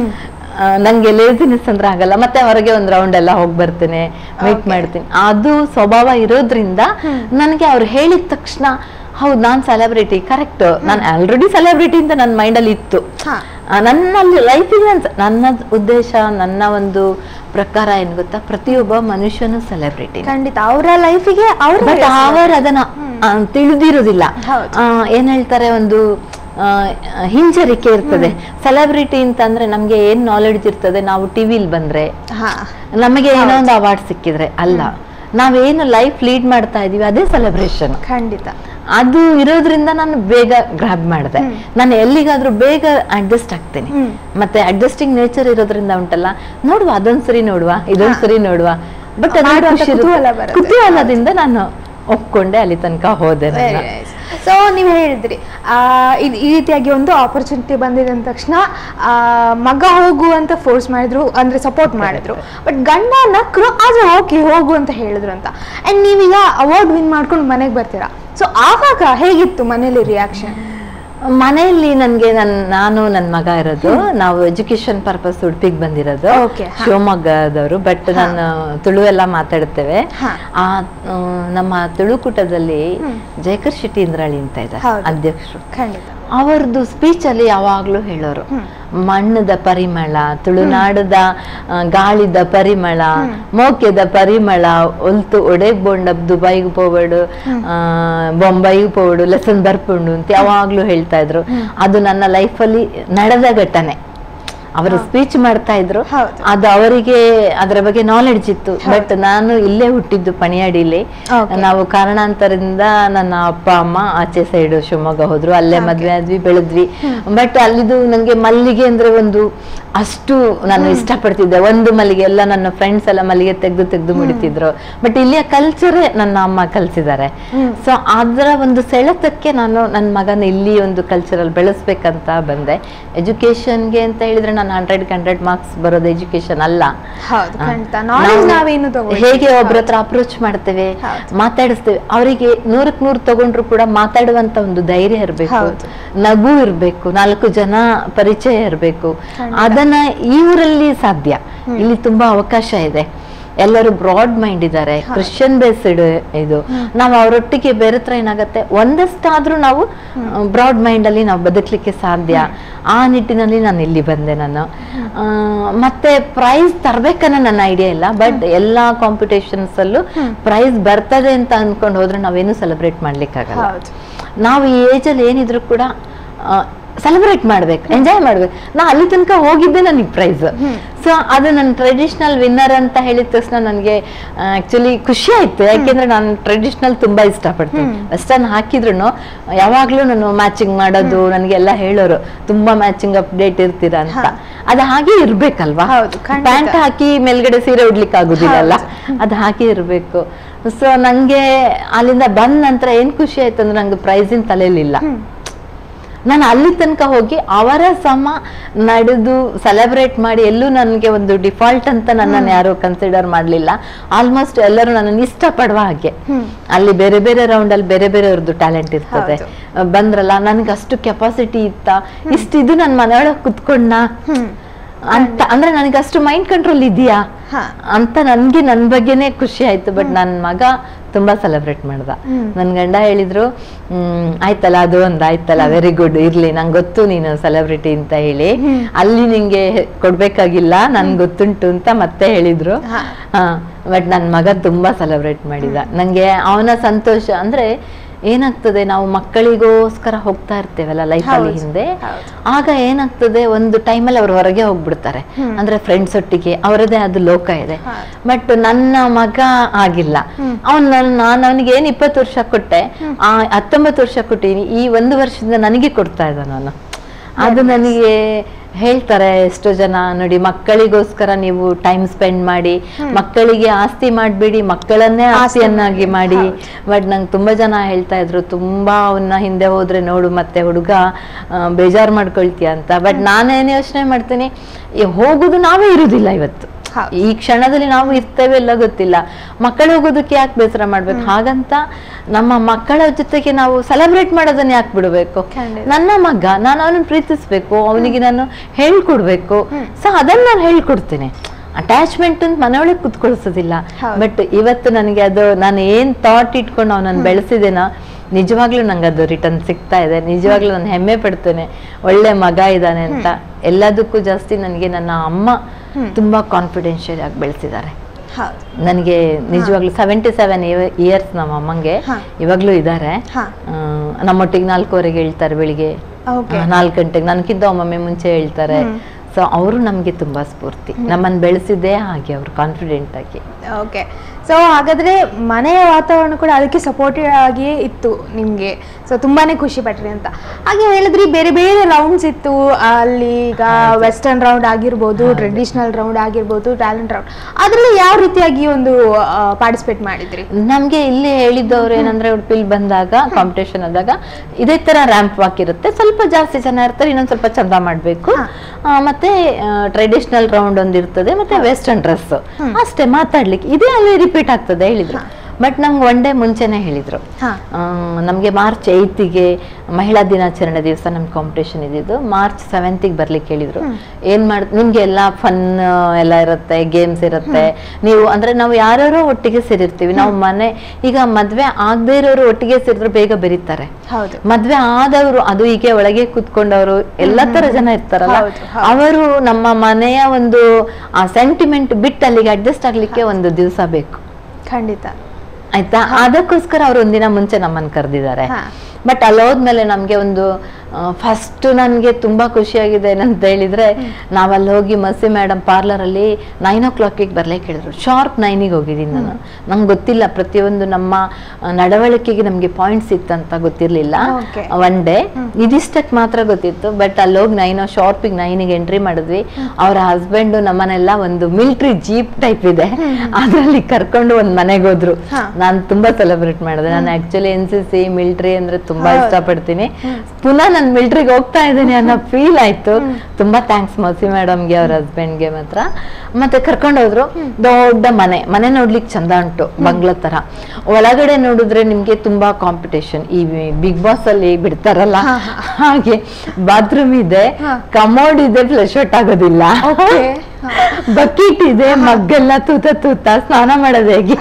ಆ, ನಂಗೆ ಲೇಸಿನೆಸ್ ಅಂದ್ರೆ ಆಗಲ್ಲ ಮತ್ತೆ ಹೊರಗೆ ಒಂದ್ ರೌಂಡ್ ಎಲ್ಲ ಹೋಗಿ ಬರ್ತೇನೆ ಮೀಟ್ ಮಾಡ್ತೀನಿ ಅದು ಸ್ವಭಾವ ಇರೋದ್ರಿಂದ ನನಗೆ ಅವ್ರು ಹೇಳಿದ ತಕ್ಷಣ ಹೌದು ನಾನ್ ಸೆಲೆಬ್ರಿಟಿ ಕರೆಕ್ಟ್ ನಾನು ಆಲ್ರೆಡಿ ಸೆಲೆಬ್ರಿಟಿ ಅಂತ ನನ್ನ ಮೈಂಡಲ್ಲಿ ಇತ್ತು ಹಾ ಆ, ನನ್ನ ಲೈಫಿಗೆ ನನ್ನ ಉದ್ದೇಶ ನನ್ನ ಒಂದು ಪ್ರಕಾರ ಏನ್ ಗೊತ್ತಾ ಪ್ರತಿಯೊಬ್ಬ ಮನುಷ್ಯನು ಸೆಲೆಬ್ರಿಟಿ ಖಂಡಿತ ಅವರ ಲೈಫಿಗೆ ಅವ್ರ ಬಟ್ ಅವರು ಅದನ್ನ ಆ, ತಿಳಿದಿರೋದಿಲ್ಲ ಹೌದು. ಆ, ಏನ್ ಹೇಳ್ತಾರೆ ಒಂದು ಆ, ಹಿಂಜರಿಕೆ ಇರ್ತದೆ ಸೆಲೆಬ್ರಿಟಿ ಅಂತಂದ್ರೆ ನಮ್ಗೆ ಏನ್ ನಾಲೆಡ್ಜ್ ಇರ್ತದೆ ನಾವು ಟಿವಿಲ್ ಬಂದ್ರೆ ಹಾ ನಮಗೆ ಏನೋ ಒಂದು ಅವಾರ್ಡ್ ಸಿಕ್ಕಿದ್ರೆ ಅಲ್ಲ ನಾವೇನು ಲೈಫ್ ಲೀಡ್ ಮಾಡ್ತಾ ಇದೀವಿ ಅದೇ ಸೆಲೆಬ್ರೇಷನ್ ಖಂಡಿತ ಅದು ಇರೋದ್ರಿಂದ ನಾನು ಬೇಗ ಗ್ರಾಬ್ ಮಾಡಿದೆ ನಾನು ಎಲ್ಲಿಗಾದ್ರೂ ಬೇಗ ಅಡ್ಜಸ್ಟ್ ಆಗ್ತೇನೆ ಹ್ಮ್. ಮತ್ತೆ ಅಡ್ಜಸ್ಟಿಂಗ್ ನೇಚರ್ ಇರೋದ್ರಿಂದ ಉಂಟಲ್ಲ ನೋಡುವ ಅದೊಂದ್ಸರಿ ನೋಡುವ ಇದೊಂದ್ಸರಿ ನೋಡುವ ಬಟ್ ಮಾಡುವಂತ ಕುತೂಹಲ ಬರುತ್ತೆ. ಕುತೂಹಲದಿಂದ ನಾನು ಒಪ್ಕೊಂಡೆ ಅಲ್ಲಿ ತನಕ ಹೋದೆ ವೆರಿ ನಾನು. ನೈಸ್ ಸೊ ನೀವು ಹೇಳಿದ್ರಿ ಆ, ಇದ್- ಈ ರೀತಿಯಾಗಿ ಒಂದು ಆಪರ್ಚುನಿಟಿ ಬಂದಿದ ಅಂದ ತಕ್ಷಣ ಆ, ಮಗ ಹೋಗು ಅಂತ ಫೋರ್ಸ್ ಮಾಡಿದ್ರು ಅಂದ್ರೆ ಸಪೋರ್ಟ್ ಮಾಡಿದ್ರು ಬಟ್ ಗಂಡ ನಕ್ರು ಆದ್ರೆ ಓಕೆ ಹೋಗು ಅಂತ ಹೇಳಿದ್ರು ಅಂತ ಅಂಡ್ ನೀವೀಗ ಅವಾರ್ಡ್ ವಿನ್ ಮಾಡ್ಕೊಂಡು ಮನೆಗೆ ಬರ್ತೀರಾ ಸೊ ಆವಾಗ ಹೇಗಿತ್ತು ಮನೇಲಿ ರಿಯಾಕ್ಷನ್ ಮನೆಯಲ್ಲಿ ನನ್ಗೆ ನನ್ ನಾನು ನನ್ನ ಮಗ ಇರೋದು ನಾವು ಎಜುಕೇಶನ್ ಪರ್ಪಸ್ ಉಡುಪಿಗೆ ಬಂದಿರೋದು Okay, ಹಾ. ಶಿವಮೊಗ್ಗದವರು ಬಟ್ ನಾನು ತುಳು ಎಲ್ಲ ಮಾತಾಡ್ತೇವೆ ಹಾ. ಆ ಆ, ನಮ್ಮ ತುಳುಕೂಟದಲ್ಲಿ ಜಯಕರ್ ಶೆಟ್ಟಿ ಇಂದ್ರಾಳಿ ಅಂತ ಇದ್ದಾರೆ ಹೌದು. ಅಧ್ಯಕ್ಷರು ಖಂಡಿತ ಅವರದ್ದು ಸ್ಪೀಚ್ ಅಲ್ಲಿ ಯಾವಾಗ್ಲೂ ಹೇಳೋರು ಹ್ಮ್. ಮಣ್ಣದ ಪರಿಮಳ ತುಳುನಾಡದ ಆ, ಗಾಳಿದ ಪರಿಮಳ ಮೋಕ್ಯದ ಪರಿಮಳ ಒಲ್ತು ಒಡೆಗ್ ಬೊಂಡ ದುಬೈಗೆ ಹೋಗ್ಬೇಡು ಆ, ಬೊಂಬೈಗೆ ಹೋಗ್ಬೇಡು ಲೆಸನ್ ಬರ್ಪುಂಡು ಅಂತ ಯಾವಾಗ್ಲೂ ಹೇಳ್ತಾ ಇದ್ರು ಅದು ನನ್ನ ಲೈಫಲ್ಲಿ ನಡೆದ ಘಟನೆ ಅವರು ಸ್ಪೀಚ್ ಮಾಡ್ತಾ ಇದ್ರು ಹೌದು. ಅದು ಅವರಿಗೆ ಅದರ ಬಗ್ಗೆ ನಾಲೆಡ್ಜ್ ಇತ್ತು ಬಟ್ ನಾನು ಇಲ್ಲೇ ಹುಟ್ಟಿದ್ದು ಪಣಿಯಾಡಿಲಿ Okay. ನಾವು ಕಾರಣಾಂತರದಿಂದ ನನ್ನ ಅಪ್ಪ ಅಮ್ಮ ಆಚೆ ಸೈಡ್ ಶಿವಮೊಗ್ಗ ಹೋದ್ರು ಅಲ್ಲೇ ಮದ್ವೆ ಆದ್ವಿ ಬೆಳೆದ್ವಿ ಬಟ್ ಅಲ್ಲಿದು ನಂಗೆ ಮಲ್ಲಿಗೆ ಅಂದ್ರೆ ಒಂದು ಅಷ್ಟು ನಾನು ಇಷ್ಟಪಡ್ತಿದ್ದೆ ಒಂದು ಮಲ್ಲಿಗೆ ಎಲ್ಲ ನನ್ನ ಫ್ರೆಂಡ್ಸ್ ಎಲ್ಲ ಮಲ್ಲಿಗೆ ತೆಗೆದು ತೆಗೆದು ಮುಡಿತಿದ್ರು ಬಟ್ ಇಲ್ಲಿಯ ಕಲ್ಚರೇ ನನ್ನ ಅಮ್ಮ ಕಲ್ಸಿದ್ದಾರೆ ಸೊ ಅದರ ಒಂದು ಸೆಳೆತಕ್ಕೆ ನಾನು ನನ್ನ ಮಗನ ಇಲ್ಲಿ ಒಂದು ಕಲ್ಚರಲ್ ಬೆಳೆಸ್ಬೇಕಂತ ಬಂದೆ ಎಜುಕೇಶನ್ಗೆ ಅಂತ ಹೇಳಿದ್ರೆ ನಾನು ಹಂಡ್ರೆಡ್ ಹಂಡ್ರೆಡ್ ಮಾರ್ಕ್ಸ್ ಬರೋದು ಎಜುಕೇಶನ್ ಅಲ್ಲ ಹೌದು ಆ, ಖಂಡಿತ ನಾಲೆಜ್ ನಾವು ನಾವೇನು ತಗೊಳ್ತೀವಿ ಹೇಗೆ ಒಬ್ರ ಹತ್ರ ಅಪ್ರೋಚ್ ಮಾಡ್ತೇವೆ ಹೌದು. ಮಾತಾಡಿಸ್ತೇವೆ ಅವರಿಗೆ ನೂರಕ್ ನೂರು ತಗೊಂಡ್ರು ಕೂಡ ಮಾತಾಡುವಂತ ಒಂದು ಧೈರ್ಯ ಇರಬೇಕು ಹೌದು. ನಗು ಇರಬೇಕು ನಾಲ್ಕು ಜನ ಪರಿಚಯ ಇರಬೇಕು ಅದನ್ನ ಈ ಊರಲ್ಲಿ ಸಾಧ್ಯ ಇಲ್ಲಿ ತುಂಬಾ ಅವಕಾಶ ಇದೆ ಎಲ್ಲರೂ ಬ್ರಾಡ್ ಮೈಂಡ್ ಇದ್ದಾರೆ ಕ್ರಿಶ್ಚಿಯನ್ ಬೇಸ್ಡ್ ಇದು ನಾವು ಅವರೊಟ್ಟಿಗೆ ಬೇರೆ ಏನಾಗತ್ತೆ ಒಂದಷ್ಟಾದ್ರೂ ನಾವು ಬ್ರಾಡ್ ಮೈಂಡ್ ಅಲ್ಲಿ ನಾವು ಬದುಕಲಿಕ್ಕೆ ಸಾಧ್ಯ ಆ ನಿಟ್ಟಿನಲ್ಲಿ ನಾನು ಇಲ್ಲಿ ಬಂದೆ ನಾನು ಆ, ಮತ್ತೆ ಪ್ರೈಸ್ ತರ್ಬೇಕನ್ನ ನನ್ನ ಐಡಿಯಾ ಇಲ್ಲ ಬಟ್ ಎಲ್ಲಾ ಕಾಂಪಿಟೇಷನ್ಸ್ ಅಲ್ಲೂ ಪ್ರೈಸ್ ಬರ್ತದೆ ಅಂತ ಅನ್ಕೊಂಡು ಹೋದ್ರೆ ನಾವೇನು ಸೆಲೆಬ್ರೇಟ್ ಮಾಡ್ಲಿಕ್ಕಾಗಲ್ಲ ಹೌದು ನಾವು ಈ ಏಜ್ ಅಲ್ಲಿ ಏನಿದ್ರು ಕೂಡ ಸೆಲೆಬ್ರೇಟ್ ಮಾಡ್ಬೇಕು ಎಂಜಾಯ್ ಮಾಡ್ಬೇಕು ನಾ ಅಲ್ಲಿ ತನಕ ಹೋಗಿದ್ದೆ ನನಗೆ ಪ್ರೈಸ್ ಸೊ ಅದು ನನ್ನ ಟ್ರೆಡಿಷನಲ್ ವಿನ್ನರ್ ಅಂತ ಹೇಳಿದ ತಕ್ಷಣ ನನಗೆ ಆಕ್ಚುಲಿ ಖುಷಿ ಆಯ್ತು ಯಾಕೆಂದ್ರೆ ನಾನು ಟ್ರೆಡಿಷನಲ್ ತುಂಬಾ ಇಷ್ಟಪಡ್ತೀನಿ ವೆಸ್ಟರ್ನ್ ಹಾಕಿದ್ರು ಯಾವಾಗ್ಲೂ ನಾನು ಮ್ಯಾಚಿಂಗ್ ಮಾಡೋದು ನನಗೆಲ್ಲ ಹೇಳೋರು ತುಂಬಾ ಮ್ಯಾಚಿಂಗ್ ಅಪ್ಡೇಟ್ ಇರ್ತೀರಾ ಅಂತ ಅದು ಹಾಗೆ ಇರ್ಬೇಕಲ್ವಾ ಹೌದು, ಖಂಡಿತ. ಪ್ಯಾಂಟ್ ಹಾಕಿ ಮೇಲ್ಗಡೆ ಸೀರೆ ಉಡ್ಲಿಕ್ಕೆ ಆಗುದಿಲ್ಲಲ್ಲ ಅದು ಹಾಗೆ ಇರ್ಬೇಕು ಸೊ ನಂಗೆ ಅಲ್ಲಿಂದ ಬಂದ ನಂತರ ಏನ್ ಖುಷಿ ಆಯ್ತು ಅಂದ್ರೆ ನಂಗೆ ಪ್ರೈಸಿನ ತಲೆಯಲ್ಲಿಲ್ಲ ನಾನು ಅಲ್ಲಿ ತನಕ ಹೋಗಿ ಅವರ ಸಮ ನಡೆದು ಸೆಲೆಬ್ರೇಟ್ ಮಾಡಿ ಎಲ್ಲೂ ನನಗೆ ಒಂದು ಡಿಫಾಲ್ಟ್ ಅಂತ ನನ್ನನ್ನು ಯಾರು ಕನ್ಸಿಡರ್ ಮಾಡಲಿಲ್ಲ ಆಲ್ಮೋಸ್ಟ್ ಎಲ್ಲರೂ ನನ್ನನ್ನು ಇಷ್ಟಪಡುವ ಹಾಗೆ ಅಲ್ಲಿ ಬೇರೆ ಬೇರೆ ರೌಂಡ್ ಅಲ್ಲಿ ಬೇರೆ ಬೇರೆಯವ್ರದ್ದು ಟ್ಯಾಲೆಂಟ್ ಇರ್ತದೆ ಹೌದು. ಬಂದ್ರಲ್ಲ ನನಗೆ ಅಷ್ಟು ಕೆಪಾಸಿಟಿ ಇತ್ತ ಇಷ್ಟಿದು ನನ್ನ ಮನೆಯೊಳಗೆ ಕುತ್ಕೊಂಡ ಹ್ಮ್ ಅಂತ ಅಂದ್ರೆ ನನಗೆ ಅಷ್ಟು ಮೈಂಡ್ ಕಂಟ್ರೋಲ್ ಇದೆಯಾ ಹಾ ಅಂತ ನನ್ಗೆ ನನ್ ಬಗ್ಗೆನೇ ಖುಷಿ ಆಯ್ತು ಬಟ್ ನನ್ ಮಗ ತುಂಬಾ ಸೆಲೆಬ್ರೇಟ್ ಮಾಡ್ದ ಹ್ಮ್. ನನ್ ಗಂಡ ಹೇಳಿದ್ರು ಹ್ಮ್ ಆಯ್ತಲ್ಲ ಅದು ಒಂದ್ ಆಯ್ತಲ್ಲ ವೆರಿ ಗುಡ್ ಇರ್ಲಿ ನಂಗೆ ಗೊತ್ತು ನೀನು ಸೆಲೆಬ್ರಿಟಿ ಅಂತ ಹೇಳಿ ಅಲ್ಲಿ ನಿಂಗೆ ಕೊಡ್ಬೇಕಾಗಿಲ್ಲ ನನ್ ಗೊತ್ತುಂಟು ಅಂತ ಮತ್ತೆ ಹೇಳಿದ್ರು ಹಾ. ಹಾ ಬಟ್ ನನ್ ಮಗ ತುಂಬಾ ಸೆಲೆಬ್ರೇಟ್ ಮಾಡಿದ ನಂಗೆ ಅವನ ಸಂತೋಷ ಅಂದ್ರೆ ಏನಾಗ್ತದೆ ನಾವು ಮಕ್ಕಳಿಗೋಸ್ಕರ ಹೋಗ್ತಾ ಇರ್ತೇವಲ್ಲ ಲೈಫಲ್ಲಿ ಹೌದು, ಹಿಂದೆ ಹೌದು. ಆಗ ಏನಾಗ್ತದೆ ಒಂದು ಟೈಮಲ್ಲಿ ಅವ್ರು ಹೊರಗೆ ಹೋಗ್ಬಿಡ್ತಾರೆ ಅಂದ್ರೆ ಫ್ರೆಂಡ್ಸ್ ಒಟ್ಟಿಗೆ ಅವರದೇ ಆದ ಲೋಕ ಇದೆ ಹೌದು. ಬಟ್ ನನ್ನ ಮಗ ಆಗಿಲ್ಲ ಅವನ್ ನಾನು ಅವನಿಗೆ ಏನ್ ಇಪ್ಪತ್ತು ವರ್ಷ ಕೊಟ್ಟೆ ಆ ಹತ್ತೊಂಬತ್ತು ವರ್ಷ ಕೊಟ್ಟಿನಿ ಈ ಒಂದು ವರ್ಷದಿಂದ ನನಗೆ ಕೊಡ್ತಾ ಇದ್ದ ನಾನು ಅದು ನನಗೆ ಹೇಳ್ತಾರೆ ಎಷ್ಟೋ ಜನ ನೋಡಿ ಮಕ್ಕಳಿಗೋಸ್ಕರ ನೀವು ಟೈಮ್ ಸ್ಪೆಂಡ್ ಮಾಡಿ ಮಕ್ಕಳಿಗೆ ಆಸ್ತಿ ಮಾಡ್ಬೇಡಿ ಮಕ್ಕಳನ್ನೇ ಆಸ್ತಿಯನ್ನಾಗಿ ಮಾಡಿ ಬಟ್ ನಂಗೆ ತುಂಬಾ ಜನ ಹೇಳ್ತಾ ಇದ್ರು ತುಂಬಾ ಅವನ್ನ ಹಿಂದೆ ಹೋದ್ರೆ ನೋಡು ಮತ್ತೆ ಹುಡುಗ ಬೇಜಾರ್ ಮಾಡ್ಕೊಳ್ತೀಯ ಅಂತ ಬಟ್ ನಾನೇನು ಯೋಚನೆ ಮಾಡ್ತೀನಿ ಈ ಹೋಗುದು ನಾವೇ ಇರುದಿಲ್ಲ ಇವತ್ತು ಹೌದು. ಈ ಕ್ಷಣದಲ್ಲಿ ನಾವು ಇರ್ತೇವೆ ಇಲ್ಲ ಗೊತ್ತಿಲ್ಲ ಮಕ್ಕಳು ಹೋಗೋದಕ್ಕೆ ಯಾಕೆ ಬೇಸರ ಮಾಡ್ಬೇಕು ಹಾಗಂತ ನಮ್ಮ ಮಕ್ಕಳ ಜೊತೆಗೆ ನಾವು ಸೆಲೆಬ್ರೇಟ್ ಮಾಡೋದನ್ನ ಯಾಕೆ ಬಿಡಬೇಕು ಖಂಡಿತ. ನನ್ನ ಮಗ ನಾನು ಅವನನ್ನು ಪ್ರೀತಿಸ್ಬೇಕು ಅವನಿಗೆ ನಾನು ಹೇಳ್ಕೊಡ್ಬೇಕು ಸೊ ಅದನ್ನ ನಾನು ಹೇಳ್ಕೊಡ್ತೀನಿ ಅಟ್ಯಾಚ್ಮೆಂಟ್ ಅಂತ ಮನೆಯೊಳಗೆ ಕುತ್ಕೊಳ್ಸೋದಿಲ್ಲ ಹೌದು. ಬಟ್ ಇವತ್ತು ನನಗೆ ಅದು ನಾನು ಏನ್ ಥಾಟ್ ಇಟ್ಕೊಂಡು ಅವನನ್ನು ಬೆಳೆಸಿದೇನ ನಿಜವಾಗ್ಲೂ ನಂಗೆ ಅದು ರಿಟರ್ನ್ ಸಿಗ್ತಾ ಇದೆ ನಿಜವಾಗ್ಲೂ ನಾನು ಹೆಮ್ಮೆ ಪಡ್ತೇನೆ ಒಳ್ಳೆ ಮಗ ಇದ್ದಾನೆ ಅಂತ ಎಲ್ಲದಕ್ಕೂ ಜಾಸ್ತಿ ನನಗೆ ನನ್ನ ಅಮ್ಮ ತುಂಬಾ ಕಾನ್ಫಿಡೆನ್ಷಿಯಲ್ ಆಗಿ ಬೆಳೆಸಿದ್ದಾರೆ ಹೌದು ನನಗೆ ನಿಜವಾಗ್ಲೂ ಸೆವೆಂಟಿ ಸೆವೆನ್ ಇಯರ್ಸ್ ನಮ್ಮ ಅಮ್ಮಂಗೆ ಹಾ. ಇವಾಗ್ಲೂ ಇದ್ದಾರೆ ಹಾ ನಮ್ಮೊಟ್ಟಿಗೆ ನಾಲ್ಕೂವರೆಗೆ ಹೇಳ್ತಾರೆ ಬೆಳಿಗ್ಗೆ Okay. ನಾಲ್ಕು ಗಂಟೆಗೆ ನನ್ಕಿಂತ ಒಮ್ಮೊಮ್ಮೆ ಮುಂಚೆ ಹೇಳ್ತಾರೆ ಸೊ ಅವರು ನಮ್ಗೆ ತುಂಬಾ ಸ್ಫೂರ್ತಿ ನಮ್ಮನ್ನ ಬೆಳೆಸಿದ್ದೇ ಹಾಗೆ ಅವ್ರು ಕಾನ್ಫಿಡೆಂಟ್ ಆಗಿ ಓಕೆ ಸೊ ಹಾಗಾದ್ರೆ ಮನೆಯ ವಾತಾವರಣ ಕೂಡ ಅದಕ್ಕೆ ಸಪೋರ್ಟಿವ್ ಆಗಿಯೇ ಇತ್ತು ನಿಮಗೆ ಸೊ ತುಂಬಾನೇ ಖುಷಿ ಪಟ್ರಿ ಅಂತ ಹಾಗೆ ಹೇಳಿದ್ರಿ ಬೇರೆ ಬೇರೆ ರೌಂಡ್ಸ್ ಇತ್ತು ಅಲ್ಲಿ ಈಗ ವೆಸ್ಟರ್ನ್ ರೌಂಡ್ ಆಗಿರ್ಬೋದು ಟ್ರೆಡಿಷನಲ್ ರೌಂಡ್ ಆಗಿರ್ಬೋದು ಟ್ಯಾಲೆಂಟ್ ರೌಂಡ್ ಅದರಲ್ಲಿ ಯಾವ ರೀತಿಯಾಗಿ ಒಂದು ಪಾರ್ಟಿಸಿಪೇಟ್ ಮಾಡಿದ್ರಿ ನಮ್ಗೆ ಇಲ್ಲಿ ಹೇಳಿದ್ದವ್ರು ಏನಂದ್ರೆ ಉಡುಪಿಲಿ ಬಂದಾಗ ಕಾಂಪಿಟೇಷನ್ ಆದಾಗ ಇದೇ ತರ ರ್ಯಾಂಪ್ ವಾಕ್ ಇರುತ್ತೆ ಸ್ವಲ್ಪ ಜಾಸ್ತಿ ಜನ ಇರ್ತಾರೆ ಇನ್ನೊಂದ್ ಸ್ವಲ್ಪ ಚಂದ ಮಾಡ್ಬೇಕು ಆ, ಮತ್ತೆ ಟ್ರೆಡಿಷನಲ್ ರೌಂಡ್ ಒಂದ್ ಇರ್ತದೆ ಮತ್ತೆ ವೆಸ್ಟರ್ನ್ ಡ್ರೆಸ್ ಅಷ್ಟೇ ಮಾತಾಡ್ಲಿಕ್ಕೆ ಇದೇ ಅಲ್ಲಿ ರಿಪೀಟ್ ಆಗ್ತದೆ ಹೇಳಿದ್ರು ಬಟ್ ನಮ್ಗೆ ಒನ್ ಡೇ ಮುಂಚೆನೆ ಹೇಳಿದ್ರು ಹಾ ಆ, ನಮ್ಗೆ ಮಾರ್ಚ್ ಏಯ್ತಿಗೆ ಮಹಿಳಾ ದಿನಾಚರಣೆ ದಿವಸ ನಮ್ ಕಾಂಪಿಟೇಷನ್ ಇದ್ದಿದ್ದು ಮಾರ್ಚ್ ಸೆವೆಂತಿಗೆ ಬರ್ಲಿಕ್ಕೆ ಹೇಳಿದ್ರು ಏನ್ ಮಾಡ್ ನಿಮ್ಗೆ ಎಲ್ಲ ಫನ್ ಎಲ್ಲ ಇರುತ್ತೆ ಗೇಮ್ಸ್ ಇರುತ್ತೆ ನೀವು ಅಂದ್ರೆ ನಾವು ಯಾರ್ಯಾರೋ ಒಟ್ಟಿಗೆ ಸೇರಿರ್ತೀವಿ ನಾವು ಮನೆ ಈಗ ಮದ್ವೆ ಆಗದೆ ಇರೋರು ಒಟ್ಟಿಗೆ ಸೇರಿದ್ರೆ ಬೇಗ ಬೆರೀತಾರೆ ಹೌದು ಮದ್ವೆ ಆದವರು ಅದು ಹೀಗೆ ಒಳಗೆ ಕುತ್ಕೊಂಡವರು ಎಲ್ಲ ತರ ಜನ ಇರ್ತಾರಲ್ಲ ಹೌದು, ಅವರು ನಮ್ಮ ಮನೆಯ ಒಂದು ಆ ಸೆಂಟಿಮೆಂಟ್ ಬಿಟ್ಟು ಅಲ್ಲಿಗೆ ಅಡ್ಜಸ್ಟ್ ಆಗ್ಲಿಕ್ಕೆ ಒಂದು ದಿವಸ ಬೇಕು ಖಂಡಿತ ಆಯ್ತಾ ಅದಕ್ಕೋಸ್ಕರ ಅವ್ರು ಒಂದಿನ ಮುಂಚೆ ನಮ್ಮನ್ನ ಕರೆದಿದ್ದಾರೆ ಹಾ. ಬಟ್ ಅಲ್ಲೋದ್ಮೇಲೆ ನಮ್ಗೆ ಒಂದು ಫಸ್ಟ್ ನನ್ಗೆ ತುಂಬಾ ಖುಷಿಯಾಗಿದೆ ಏನಂತ ಹೇಳಿದ್ರೆ ನಾವಲ್ಲಿ ಹೋಗಿ ಮಸಿ ಮೇಡಮ್ ಪಾರ್ಲರ್ ಅಲ್ಲಿ ನೈನ್ ಓ ಕ್ಲಾಕಿಗೆ ಬರ್ಲಿಕ್ಕೆ ಹೇಳಿದ್ರು ಶಾರ್ಪ್ ನೈನಿಗೆ ಹೋಗಿದ್ದೀನಿ ನಾನು ನಂಗೆ ಗೊತ್ತಿಲ್ಲ ಪ್ರತಿಯೊಂದು ನಮ್ಮ ಆ, ನಡವಳಿಕೆಗೆ ನಮ್ಗೆ ಪಾಯಿಂಟ್ಸ್ ಇತ್ತಂತ ಗೊತ್ತಿರ್ಲಿಲ್ಲ Okay. ಒನ್ ಡೇ ಇದಿಷ್ಟಕ್ಕೆ ಮಾತ್ರ ಗೊತ್ತಿತ್ತು ಬಟ್ ಅಲ್ಲಿ ಹೋಗಿ ನೈನ್ ಶಾರ್ಪಿಗೆ ನೈನಿಗೆ ಎಂಟ್ರಿ ಮಾಡಿದ್ವಿ ಅವ್ರ ಹಸ್ಬೆಂಡ್ ನಮ್ಮನೆಲ್ಲ ಒಂದು ಮಿಲಿಟರಿ ಜೀಪ್ ಟೈಪ್ ಇದೆ ಅದ್ರಲ್ಲಿ ಕರ್ಕೊಂಡು ಒಂದ್ ಮನೆಗೆ ಹೋದ್ರು ಹಾ. ನಾನು ತುಂಬಾ ಸೆಲೆಬ್ರೇಟ್ ಮಾಡಿದೆ ನಾನು actually N C C military ಅಂದ್ರೆ ತುಂಬಾ ಇಷ್ಟಪಡ್ತೀನಿ ಪುನಃ ನಾನು ಮಿಲಿಟರಿಗೆ ಹೋಗ್ತಾ ಇದ್ದೀನಿ ಅನ್ನೋ ಫೀಲ್ ಆಯ್ತು ತುಂಬಾ ಥ್ಯಾಂಕ್ಸ್ ಮಸಿ ಮೇಡಮ್ಗೆ ಅವ್ರ ಹಸ್ಬೆಂಡ್ಗೆ ಮಾತ್ರ ಮತ್ತೆ ಕರ್ಕೊಂಡು ಹೋದ್ರು ದೊಡ್ಡ ಮನೆ ಮನೆ ನೋಡ್ಲಿಕ್ಕೆ ಚಂದ ಉಂಟು ಬಂಗ್ಲಾ ತರ ಒಳಗಡೆ ನೋಡಿದ್ರೆ ನಿಮ್ಗೆ ತುಂಬಾ ಕಾಂಪಿಟೇಷನ್ ಈ ಬಿಗ್ ಬಾಸ್ ಅಲ್ಲಿ ಬಿಡ್ತಾರಲ್ಲ ಹಾಗೆ ಬಾತ್ರೂಮ್ ಇದೆ ಹಾ. ಕಮೋಡ್ ಇದೆ ಫ್ಲಶ್ ಔಟ್ ಆಗೋದಿಲ್ಲ ಓಕೆ ಬಕೀಟ್ ಇದೆ ಮಗ್ಗೆಲ್ಲ ತೂತ ತೂತ ಸ್ನಾನ ಮಾಡೋದು ಹೇಗೆ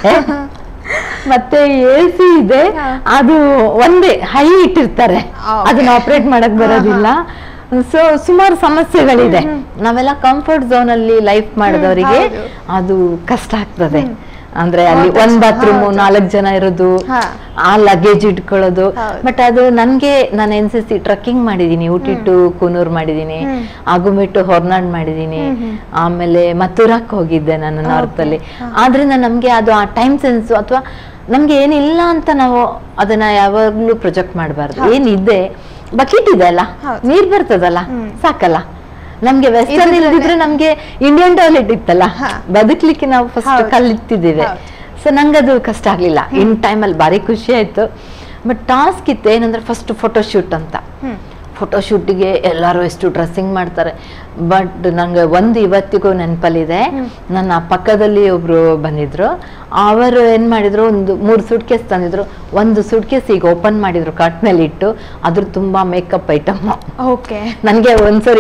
ಮತ್ತೆ ಎ ಸಿ ಇದೆ ಹಾ. ಅದು ಒಂದೇ ಹೈ ಇಟ್ಟಿರ್ತಾರೆ Okay. ಅದನ್ನ ಆಪರೇಟ್ ಮಾಡಕ್ ಬರೋದಿಲ್ಲ ಸೊ ಸುಮಾರು ಸಮಸ್ಯೆಗಳಿದೆ ನಾವೆಲ್ಲ ಕಂಫರ್ಟ್ ಝೋನ್ ಅಲ್ಲಿ ಲೈಫ್ ಮಾಡಿದವರಿಗೆ ಹೌದು. ಅದು ಕಷ್ಟ ಆಗ್ತದೆ ಅಂದ್ರೆ ಅಲ್ಲಿ ಹೌದು, ಒಂದ್ ಬಾತ್ರೂಮ್ ಹೌದು. ನಾಲ್ಕು ಜನ ಇರೋದು ಹಾ. ಆ ಲಗೇಜ್ ಇಟ್ಕೊಳ್ಳೋದು ಹೌದು. ಬಟ್ ಅದು ನನ್ಗೆ ನಾನು ಎನ್ ಸಿ ಸಿ ಟ್ರಕ್ಕಿಂಗ್ ಮಾಡಿದೀನಿ ಊಟಿ ಟು ಕೂನೂರ್ ಮಾಡಿದೀನಿ ಹ್ಮ್. ಆಗುಮೆಟ್ಟು ಹೊರ್ನಾಡ್ ಮಾಡಿದೀನಿ ಹ್ಮ್, ಹ್ಮ್. ಆಮೇಲೆ ಮಥುರಾಕ್ ಹೋಗಿದ್ದೆ ನಾನು ನಾರ್ತ್ ಅಲ್ಲಿ ಆದ್ರಿಂದ ನಮ್ಗೆ ಅದು ಆ ಟೈಮ್ ಸೆನ್ಸ್ ಅಥವಾ ನಮ್ಗೆ ಏನಿಲ್ಲ ಅಂತ ನಾವು ಅದನ್ನ ಯಾವಾಗ್ಲೂ ಪ್ರೊಜೆಕ್ಟ್ ಮಾಡಬಾರ್ದು ಏನಿದೆ ಬಕೆಟ್ ಇದೆ ಅಲ್ಲ ಹೌದು. ನೀರ್ ಬರ್ತದಲ್ಲ ಹ್ಮ್. ಸಾಕಲ್ಲ ನಮ್ಗೆ ವೆಸ್ಟರ್ನ್ ಇದ್ರಲ್ಲೇ- ಇಲ್ದಿದ್ರೆ ನಮ್ಗೆ ಇಂಡಿಯನ್ ಟಾಯ್ಲೆಟ್ ಇತ್ತಲ್ಲ ಹಾ. ಬದುಕ್ಲಿಕ್ಕೆ ನಾವು ಫಸ್ಟ್ ಹೌದು. ಕಲ್ಲಿತ್ತಿದ್ದೇವೆ ಹೌದು. ಸೊ ನಂಗದು ಕಷ್ಟ ಆಗ್ಲಿಲ್ಲ ಇನ್ ಟೈಮಲ್ಲಿ ಭಾರಿ ಖುಷಿ ಆಯ್ತು ಬಟ್ ಟಾಸ್ಕ್ ಇತ್ತು ಏನಂದ್ರೆ ಫಸ್ಟ್ ಫೋಟೋ ಶೂಟ್ ಅಂತ ಹ್ಮ್ ಫೋಟೋ ಶೂಟಿಗೆ ಎಲ್ಲರೂ ಎಷ್ಟು ಡ್ರೆಸ್ಸಿಂಗ್ ಮಾಡ್ತಾರೆ ಬಟ್ ನಂಗೆ ಒಂದು ಇವತ್ತಿಗೂ ನೆನಪಲ್ಲಿದೆ ನನ್ನ ಪಕ್ಕದಲ್ಲಿ ಒಬ್ರು ಬಂದಿದ್ರು ಅವರು ಏನ್ ಮಾಡಿದ್ರು ಒಂದು ಮೂರು ಸೂಟ್ ಕೇಸ್ ತಂದಿದ್ರು ಒಂದು ಸೂಟ್ ಕೇಸ್ ಈಗ ಓಪನ್ ಮಾಡಿದ್ರು ಕಾಟ್ ಮೇಲೆ ಇಟ್ಟು ಅದ್ರ ತುಂಬಾ ಮೇಕಪ್ ಐಟಮ್ ಓಕೆ ನನ್ಗೆ ಒಂದ್ಸರಿ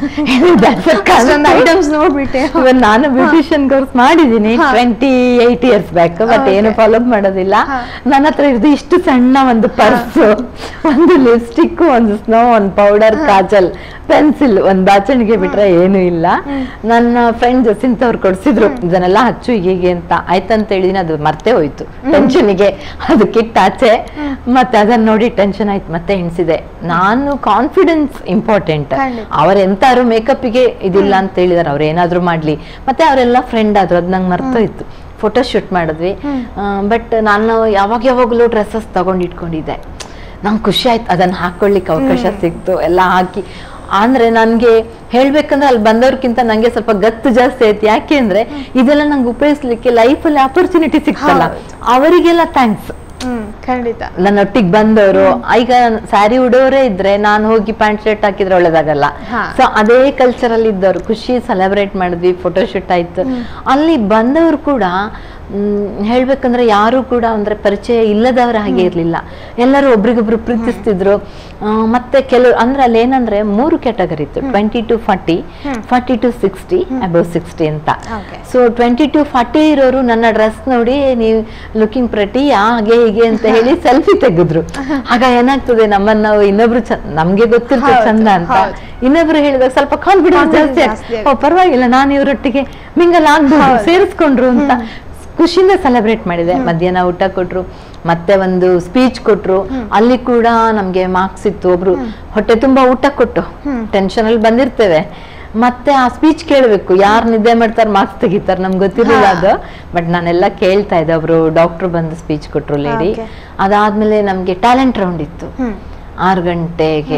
ಅಷ್ಟೊಂದು ಐಟಮ್ಸ್ ನೋಡ್ಬಿಟ್ಟೆ ಇವನ್ ನಾನು ಬ್ಯೂಟಿಷಿಯನ್ ಕೋರ್ಸ್ ಮಾಡಿದೀನಿ ಹಾ. Twenty eight years back but Okay. ಏನು ಫಾಲೋ ಮಾಡೋದಿಲ್ಲ ಹಾ. ನನ್ನ ಹತ್ರ ಇರೋದು ಇಷ್ಟು ಸಣ್ಣ ಒಂದು ಪರ್ಸ್ ಒಂದು ಲಿಪ್ಸ್ಟಿಕ್ ಒಂದು ಸ್ನೋ ಒಂದು ಪೌಡರ್ ಕಾಜಲ್ ಪೆನ್ಸಿಲ್ ಒಂದ್ ಬಾಚಣಿಗೆ ಬಿಟ್ರೆ ಏನು ಇಲ್ಲ ನನ್ನ ಫ್ರೆಂಡ್ ಜಸಿಂತ್ ಅವ್ರು ಕೊಡ್ಸಿದ್ರು ಇದನ್ನೆಲ್ಲ ಹಚ್ಚು ಹೀಗೆ ಅಂತ ಆಯ್ತಂತ ಹೇಳಿದೀನಿ ಅದು ಮರ್ತೇ ಹೋಯ್ತು ಟೆನ್ಷನ್ಗೆ ಅದು ಕಿಟ್ ಆಚೆ ಮತ್ತೆ ಅದನ್ನ ನೋಡಿ ಟೆನ್ಷನ್ ಆಯ್ತು ಮತ್ತೆ ಎಣಿಸಿದೆ ನಾನು ಕಾನ್ಫಿಡೆನ್ಸ್ ಇಂಪಾರ್ಟೆಂಟ್ ಖಂಡಿತ. ಅವರೆಂತಾರು ಮೇಕಪ್ಗೆ ಇದಿಲ್ಲ ಅಂತ ಹೇಳಿದಾರೆ ಅವ್ರು ಏನಾದ್ರು ಮಾಡ್ಲಿ ಮತ್ತೆ ಅವರೆಲ್ಲ ಫ್ರೆಂಡ್ ಆದ್ರು ಅದ್ ನಂಗೆ ಮರ್ತೋಯ್ತು ಫೋಟೋ ಶೂಟ್ ಮಾಡಿದ್ವಿ ಬಟ್ ನಾನು ಯಾವಾಗ ಯಾವಾಗಲೂ ಡ್ರೆಸ್ಸಸ್ ತಗೊಂಡು ಇಟ್ಕೊಂಡಿದ್ದೆ ನಂಗೆ ಖುಷಿ ಆಯ್ತು ಅದನ್ನ ಹಾಕೊಳ್ಳಿಕ್ಕೆ ಅವಕಾಶ ಸಿಕ್ತು ಎಲ್ಲ ಹಾಕಿ ಅಂದ್ರೆ ನನ್ಗೆ ಹೇಳ್ಬೇಕಂದ್ರೆ ಅಲ್ಲಿ ಬಂದವ್ರಕ್ಕಿಂತ ನಂಗೆ ಸ್ವಲ್ಪ ಗತ್ತು ಜಾಸ್ತಿ ಆಯ್ತು ಯಾಕೆ ಅಂದ್ರೆ ಇದೆಲ್ಲ ನಂಗೆ ಉಪಯೋಗಿಸ್ಲಿಕ್ಕೆ ಲೈಫಲ್ಲಿ ಆಪರ್ಚುನಿಟಿ ಸಿಕ್ತಲ್ಲ ಹೌದು. ಅವರಿಗೆಲ್ಲ ಥ್ಯಾಂಕ್ಸ್ ಹ್ಮ್ ಖಂಡಿತ ನನ್ನೊಟ್ಟಿಗೆ ಬಂದವರು ಈಗ ಸ್ಯಾರಿ ಉಡೋರೇ ಇದ್ರೆ ನಾನು ಹೋಗಿ ಪ್ಯಾಂಟ್ ಶರ್ಟ್ ಹಾಕಿದ್ರೆ ಒಳ್ಳೇದಾಗಲ್ಲ ಹಾ. ಸೊ ಅದೇ ಕಲ್ಚರ್ ಅಲ್ಲಿ ಇದ್ದವ್ರು ಖುಷಿ ಸೆಲೆಬ್ರೇಟ್ ಮಾಡಿದ್ವಿ ಫೋಟೋ ಶೂಟ್ ಆಯ್ತು ಅಲ್ಲಿ ಬಂದವರು ಕೂಡ ಮ್, ಹೇಳ್ಬೇಕಂದ್ರೆ ಯಾರು ಕೂಡ ಅಂದ್ರೆ ಪರಿಚಯ ಇಲ್ಲದವರ ಹಾಗೆ ಇರ್ಲಿಲ್ಲ ಎಲ್ಲರೂ ಒಬ್ರಿಗೊಬ್ರು ಪ್ರೀತಿಸ್ತಿದ್ರು ಆ, ಮತ್ತೆ ಕೆಲವು ಅಂದ್ರೆ ಅಲ್ಲಿ ಏನಂದ್ರೆ ಮೂರು ಕ್ಯಾಟಗರಿ ಇತ್ತು twenty to forty forty to sixty above sixty ಅಂತ Okay. So twenty to forty ಇರೋರು ನನ್ನ ಡ್ರೆಸ್ ನೋಡಿ ನೀವು ಲುಕಿಂಗ್ ಪ್ರಟಿ ಹಾಗೆ ಹೀಗೆ ಅಂತ ಹೇಳಿ ಸೆಲ್ಫಿ ತೆಗೆದ್ರು ಆಗ ಏನಾಗ್ತದೆ ನಮ್ಮನ್ನ ನಾವು ಇನ್ನೊಬ್ರು ಚ- ನಮ್ಗೆ ಗೊತ್ತಿರ್ತದೆ ಹೌದು, ಚಂದ ಅಂತ ಹೌದು. ಇನ್ನೊಬ್ರು ಹೇಳಿದಾಗ ಸ್ವಲ್ಪ ಕಾನ್ಫಿಡೆನ್ಸ್ Confidence ಜಾಸ್ತಿ ಜಾಸ್ತಿ ಆಗ್- ಓ ಪರವಾಗಿಲ್ಲ ನಾನು ಇವರೊಟ್ಟಿಗೆ ಮಿಂಗಲ್ ಆಗ್ಬೋದು ಸೇರಿಸ್ಕೊಂಡ್ರು ಅಂತ ಖುಷಿಯಿಂದ ಸೆಲೆಬ್ರೇಟ್ ಮಾಡಿದೆ ಮಧ್ಯಾಹ್ನ ಊಟ ಕೊಟ್ರು ಮತ್ತೆ ಒಂದು ಸ್ಪೀಚ್ ಕೊಟ್ರು ಅಲ್ಲಿ ಕೂಡ ನಮ್ಗೆ ಮಾರ್ಕ್ಸ್ ಇತ್ತು ಒಬ್ರು ಹೊಟ್ಟೆ ತುಂಬಾ ಊಟ ಕೊಟ್ಟು ಟೆನ್ಷನ್ ಅಲ್ಲಿ ಬಂದಿರ್ತೇವೆ ಮತ್ತೆ ಆ ಸ್ಪೀಚ್ ಕೇಳಬೇಕು ಯಾರು ನಿದ್ದೆ ಮಾಡ್ತಾರೆ ಮಾರ್ಕ್ಸ್ ತೆಗಿತಾರೆ ನಮ್ಗೆ ಗೊತ್ತಿರಲಿಲ್ಲ ಅದು ಬಟ್ ನಾನೆಲ್ಲ ಕೇಳ್ತಾ ಇದ್ದೆ ಒಬ್ರು ಡಾಕ್ಟರ್ ಬಂದು ಸ್ಪೀಚ್ ಕೊಟ್ರು ಲೇಡಿ Okay. ಅದಾದ್ಮೇಲೆ ನಮ್ಗೆ ಟ್ಯಾಲೆಂಟ್ ರೌಂಡ್ ಇತ್ತು ಹ್ಮ್ ಆರು ಗಂಟೆಗೆ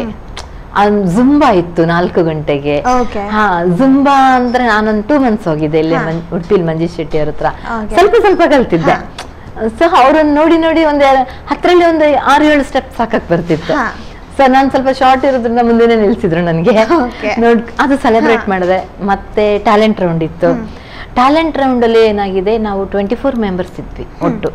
ಜುಂಬಾ ಇತ್ತು ನಾಲ್ಕು ಗಂಟೆಗೆ Okay. ಹಾ ಜುಂಬಾ ಅಂದ್ರೆ ನಾನೊಂದು ಟೂ ಮಂತ್ಸ್ ಹೋಗಿದ್ದೆ ಇಲ್ಲಿ ಹಾ. ಮನ್- ಉಡುಪಿಲಿ ಮಂಜೇಶ್ ಶೆಟ್ಟಿ ಅವ್ರ ಹತ್ರ Okay. ಸ್ವಲ್ಪ ಸ್ವಲ್ಪ ಕಲ್ತಿದ್ದೆ ಸೊ ಅವ್ರನ್ನ ನೋಡಿ ನೋಡಿ ಒಂದ್ ಎರ- ಹತ್ತರಲ್ಲಿ ಒಂದು ಆರು ಏಳು ಸ್ಟೆಪ್ ಸಾಕಕ್ ಬರ್ತಿತ್ತು ಹಾ. ಸೊ ನಾನ್ ಸ್ವಲ್ಪ ಶಾರ್ಟ್ ಇರೋದ್ರಿಂದ ಮುಂದೆನೆ ನಿಲ್ಸಿದ್ರು ನನಗೆ Okay. ನೋಡ್ ಅದು ಸೆಲೆಬ್ರೇಟ್ ಮಾಡಿದೆ ಮತ್ತೆ ಟ್ಯಾಲೆಂಟ್ ರೌಂಡ್ ಇತ್ತು ಟ್ಯಾಲೆಂಟ್ ರೌಂಡ್ ಅಲ್ಲಿ ಏನಾಗಿದೆ ನಾವು ಟ್ವೆಂಟಿ ಫೋರ್ ಮೆಂಬರ್ಸ್ ಇದ್ವಿ ಒಟ್ಟು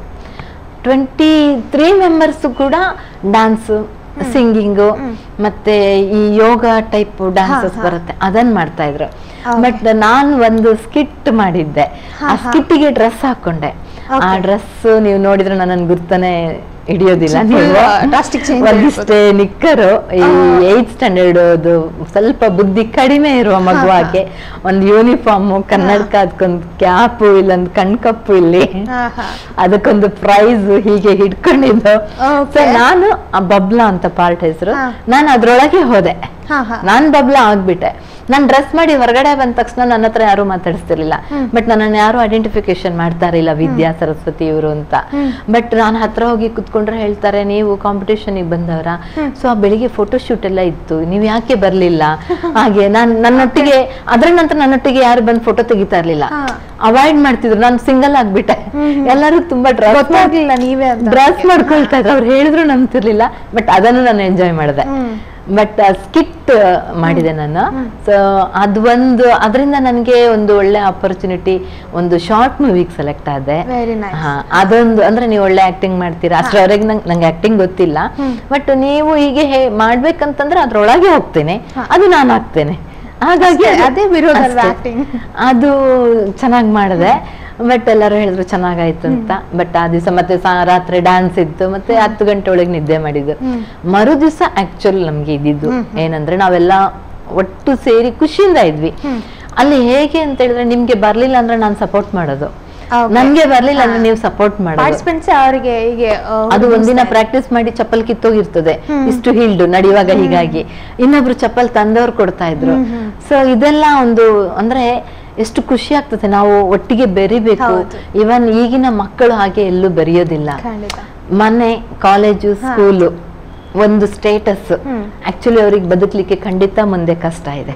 ಟ್ವೆಂಟಿ ತ್ರೀ ಮೆಂಬರ್ಸ್ ಕೂಡ ಡ್ಯಾನ್ಸ್ ಸಿಂಗಿಂಗು ಮತ್ತೆ ಈ ಯೋಗ ಟೈಪ್ ಡ್ಯಾನ್ಸಸ್ ಹಾ. ಬರುತ್ತೆ ಅದನ್ನ ಮಾಡ್ತಾ ಇದ್ರು Okay. ಬಟ್ ನಾನು ಒಂದು ಸ್ಕಿಟ್ ಮಾಡಿದ್ದೆ ಹಾ, ಆ ಹಾ. ಸ್ಕಿಟ್ಟಿಗೆ ಡ್ರೆಸ್ ಹಾಕೊಂಡೆ ಆ Okay. ಡ್ರೆಸ್ ನೀವು ನೋಡಿದ್ರೆ ನನ್ನ ಗುರ್ತಾನೆ ಹಿಡಿಯೋದಿಲ್ಲ Full, ನೀವು uh, drastic change ಒಂದಿಷ್ಟೇ ನಿಕ್ಕರು ಈ ಏತ್ ಸ್ಟ್ಯಾಂಡರ್ಡ್ ಅದು ಸ್ವಲ್ಪ ಬುದ್ಧಿ ಕಡಿಮೆ ಇರುವ ಮಗುವಾಗೆ ಒಂದು ಯೂನಿಫಾರ್ಮ್ ಕನ್ನಡಕ ಅದಕ್ಕೊಂದು ಕ್ಯಾಪು ಇಲ್ಲೊಂದು ಕಣ್ಕಪ್ಪು ಇಲ್ಲಿ ಹಾ, ಹಾ. ಅದಕ್ಕೊಂದು ಪ್ರೈಸ್ ಹೀಗೆ ಹಿಡ್ಕೊಂಡಿದ್ದು Okay. ಸೊ ನಾನು ಆ ಬಬ್ಲಾ ಅಂತ ಪಾರ್ಟ್ ಹೆಸರು ಹಾ. ನಾನು ಅದ್ರೊಳಗೆ ಹೋದೆ ಹಾ, ಹಾ. ನಾನ್ ಬಬ್ಲಾ ಆಗ್ಬಿಟ್ಟೆ ನಾನ್ ಡ್ರೆಸ್ ಮಾಡಿ ಹೊರಗಡೆ ಬಂದ ತಕ್ಷಣ ನನ್ನ ಹತ್ರ ಯಾರು ಮಾತಾಡಿಸ್ತಿರ್ಲಿಲ್ಲ ಬಟ್ ನನ್ನನ್ನು ಯಾರು ಐಡೆಂಟಿಫಿಕೇಶನ್ ಮಾಡ್ತಾ ಇರಲಿಲ್ಲ ವಿದ್ಯಾ ಸರಸ್ವತಿ ಇವರು ಅಂತ ಬಟ್ ನಾನು ಹತ್ರ ಹೋಗಿ ಕುತ್ಕೊಂಡ್ರೆ ಹೇಳ್ತಾರೆ ನೀವು ಕಾಂಪಿಟೇಷನ್ ಬಂದವರ ಸೊ ಆ ಬೆಳಿಗ್ಗೆ ಫೋಟೋ ಶೂಟ್ ಎಲ್ಲ ಇತ್ತು ನೀವು ಯಾಕೆ ಬರ್ಲಿಲ್ಲ ಹಾಗೆ ನಾನ್ ನನ್ನೊಟ್ಟಿಗೆ ಅದ್ರ ನಂತರ ನನ್ನೊಟ್ಟಿಗೆ ಯಾರು ಬಂದು ಫೋಟೋ ತೆಗಿತಾ ಇರ್ಲಿಲ್ಲ ಹಾ. ಅವಾಯ್ಡ್ ಮಾಡ್ತಿದ್ರು ನಾನು ಸಿಂಗಲ್ ಆಗ್ಬಿಟ್ಟೆ ಎಲ್ಲರೂ ತುಂಬಾ ಡ್ರೆಸ್ ಗೊತ್ತಾಗ್ಲಿಲ್ಲ ನೀವೇ ಅಂತ ಡ್ರೆಸ್ ಮಾಡ್ಕೊಳ್ತಾ ಇದ್ರು ಅವ್ರು ಹೇಳಿದ್ರು ನಂಬ್ತಿರ್ಲಿಲ್ಲ ಬಟ್ ಅದನ್ನು ನಾನು ಎಂಜಾಯ್ ಮಾಡಿದೆ ಹ್ಮ್. ಬಟ್ ಸ್ಕಿಟ್ ಮಾಡಿದೆ ನಾನು ಸೊ ಅದು ಒಂದು ಅದರಿಂದ ನನಗೆ ಒಂದು ಒಳ್ಳೆ ಆಪರ್ಚುನಿಟಿ ಒಂದು ಶಾರ್ಟ್ ಮೂವಿಗೆ ಸೆಲೆಕ್ಟ್ ಆದೆ ವೆರಿ ನೈಸ್ ಹಾ ಅದೊಂದು ಅಂದ್ರೆ ನೀವು ಒಳ್ಳೆ ಆಕ್ಟಿಂಗ್ ಮಾಡ್ತೀರಾ ಅಷ್ಟರವರೆಗೆ ನಂಗೆ ನಂಗೆ ಆಕ್ಟಿಂಗ್ ಗೊತ್ತಿಲ್ಲ ಬಟ್ ನೀವು ಹೀಗೆ ಹೇ ಮಾಡ್ಬೇಕಂತಂದ್ರೆ ಅದ್ರೊಳಗೆ ಹೋಗ್ತೇನೆ ಅದು ನಾನು ಆಗ್ತೇನೆ ಹಾಗಾಗಿ ಅಷ್ಟೇ, ಅದು- ಅದೇ ವಿರೋಧಲ್ವಾ ಅಷ್ಟೇ. acting? ಅದು ಚೆನ್ನಾಗಿ ಮಾಡಿದೆ ಬಟ್ ಎಲ್ಲರೂ ಹೇಳಿದ್ರು ಚೆನ್ನಾಗಾಯ್ತು ಅಂತ ಬಟ್ ಆ ದಿವಸ ಮತ್ತೆ ಸಾ- ರಾತ್ರಿ ಡ್ಯಾನ್ಸ್ ಇತ್ತು ಮತ್ತೆ ಹತ್ತು ಗಂಟೆ ಒಳಗೆ ನಿದ್ದೆ ಮಾಡಿದ್ದು ಮರು ದಿವಸ ಆಕ್ಚುಲ್ ನಮ್ಗೆ ಇದ್ದಿದ್ದು ಏನಂದ್ರೆ ನಾವೆಲ್ಲ ಒಟ್ಟು ಸೇರಿ ಖುಷಿಯಿಂದ ಇದ್ವಿ ಅಲ್ಲಿ ಹೇಗೆ ಅಂತ ಹೇಳಿದ್ರೆ ನಿಮ್ಗೆ ಬರ್ಲಿಲ್ಲ ಅಂದ್ರೆ ನಾನು ಸಪೋರ್ಟ್ ಮಾಡೋದು Okay. ನನ್ಗೆ ಬರ್ಲಿಲ್ಲ ಅಂದ್ರೆ ನೀವು ಸಪೋರ್ಟ್ ಮಾಡೋದು ಪಾರ್ಟಿಸಿಪೆಂಟ್ಸ್ ಅವರಿಗೆ ಹೀಗೆ ಆ, ಅದು ಒಂದಿನ ಪ್ರಾಕ್ಟೀಸ್ ಮಾಡಿ ಚಪ್ಪಲ್ ಕಿತ್ತೋಗಿರ್ತದೆ ಇಷ್ಟು ಹೀಲ್ಡ್ ನಡೆಯುವಾಗ ಹೀಗಾಗಿ ಇನ್ನೊಬ್ರು ಚಪ್ಪಲ್ ತಂದವ್ರು ಕೊಡ್ತಾ ಇದ್ರು ಸೊ ಇದೆಲ್ಲ ಒಂದು ಅಂದ್ರೆ ಎಷ್ಟು ಖುಷಿ ಆಗ್ತದೆ ನಾವು ಒಟ್ಟಿಗೆ ಬೆರಿಬೇಕು ಹೌದು. ಇವನ್ ಈಗಿನ ಮಕ್ಕಳು ಹಾಗೆ ಎಲ್ಲೂ ಬೆರೆಯೋದಿಲ್ಲ ಖಂಡಿತ ಮನೆ ಕಾಲೇಜು ಸ್ಕೂಲು ಒಂದು ಸ್ಟೇಟಸ್ ಹ್ಮ್. ಆಕ್ಚುಲಿ ಅವ್ರಿಗೆ ಬದುಕಲಿಕ್ಕೆ ಖಂಡಿತ ಮುಂದೆ ಕಷ್ಟ ಇದೆ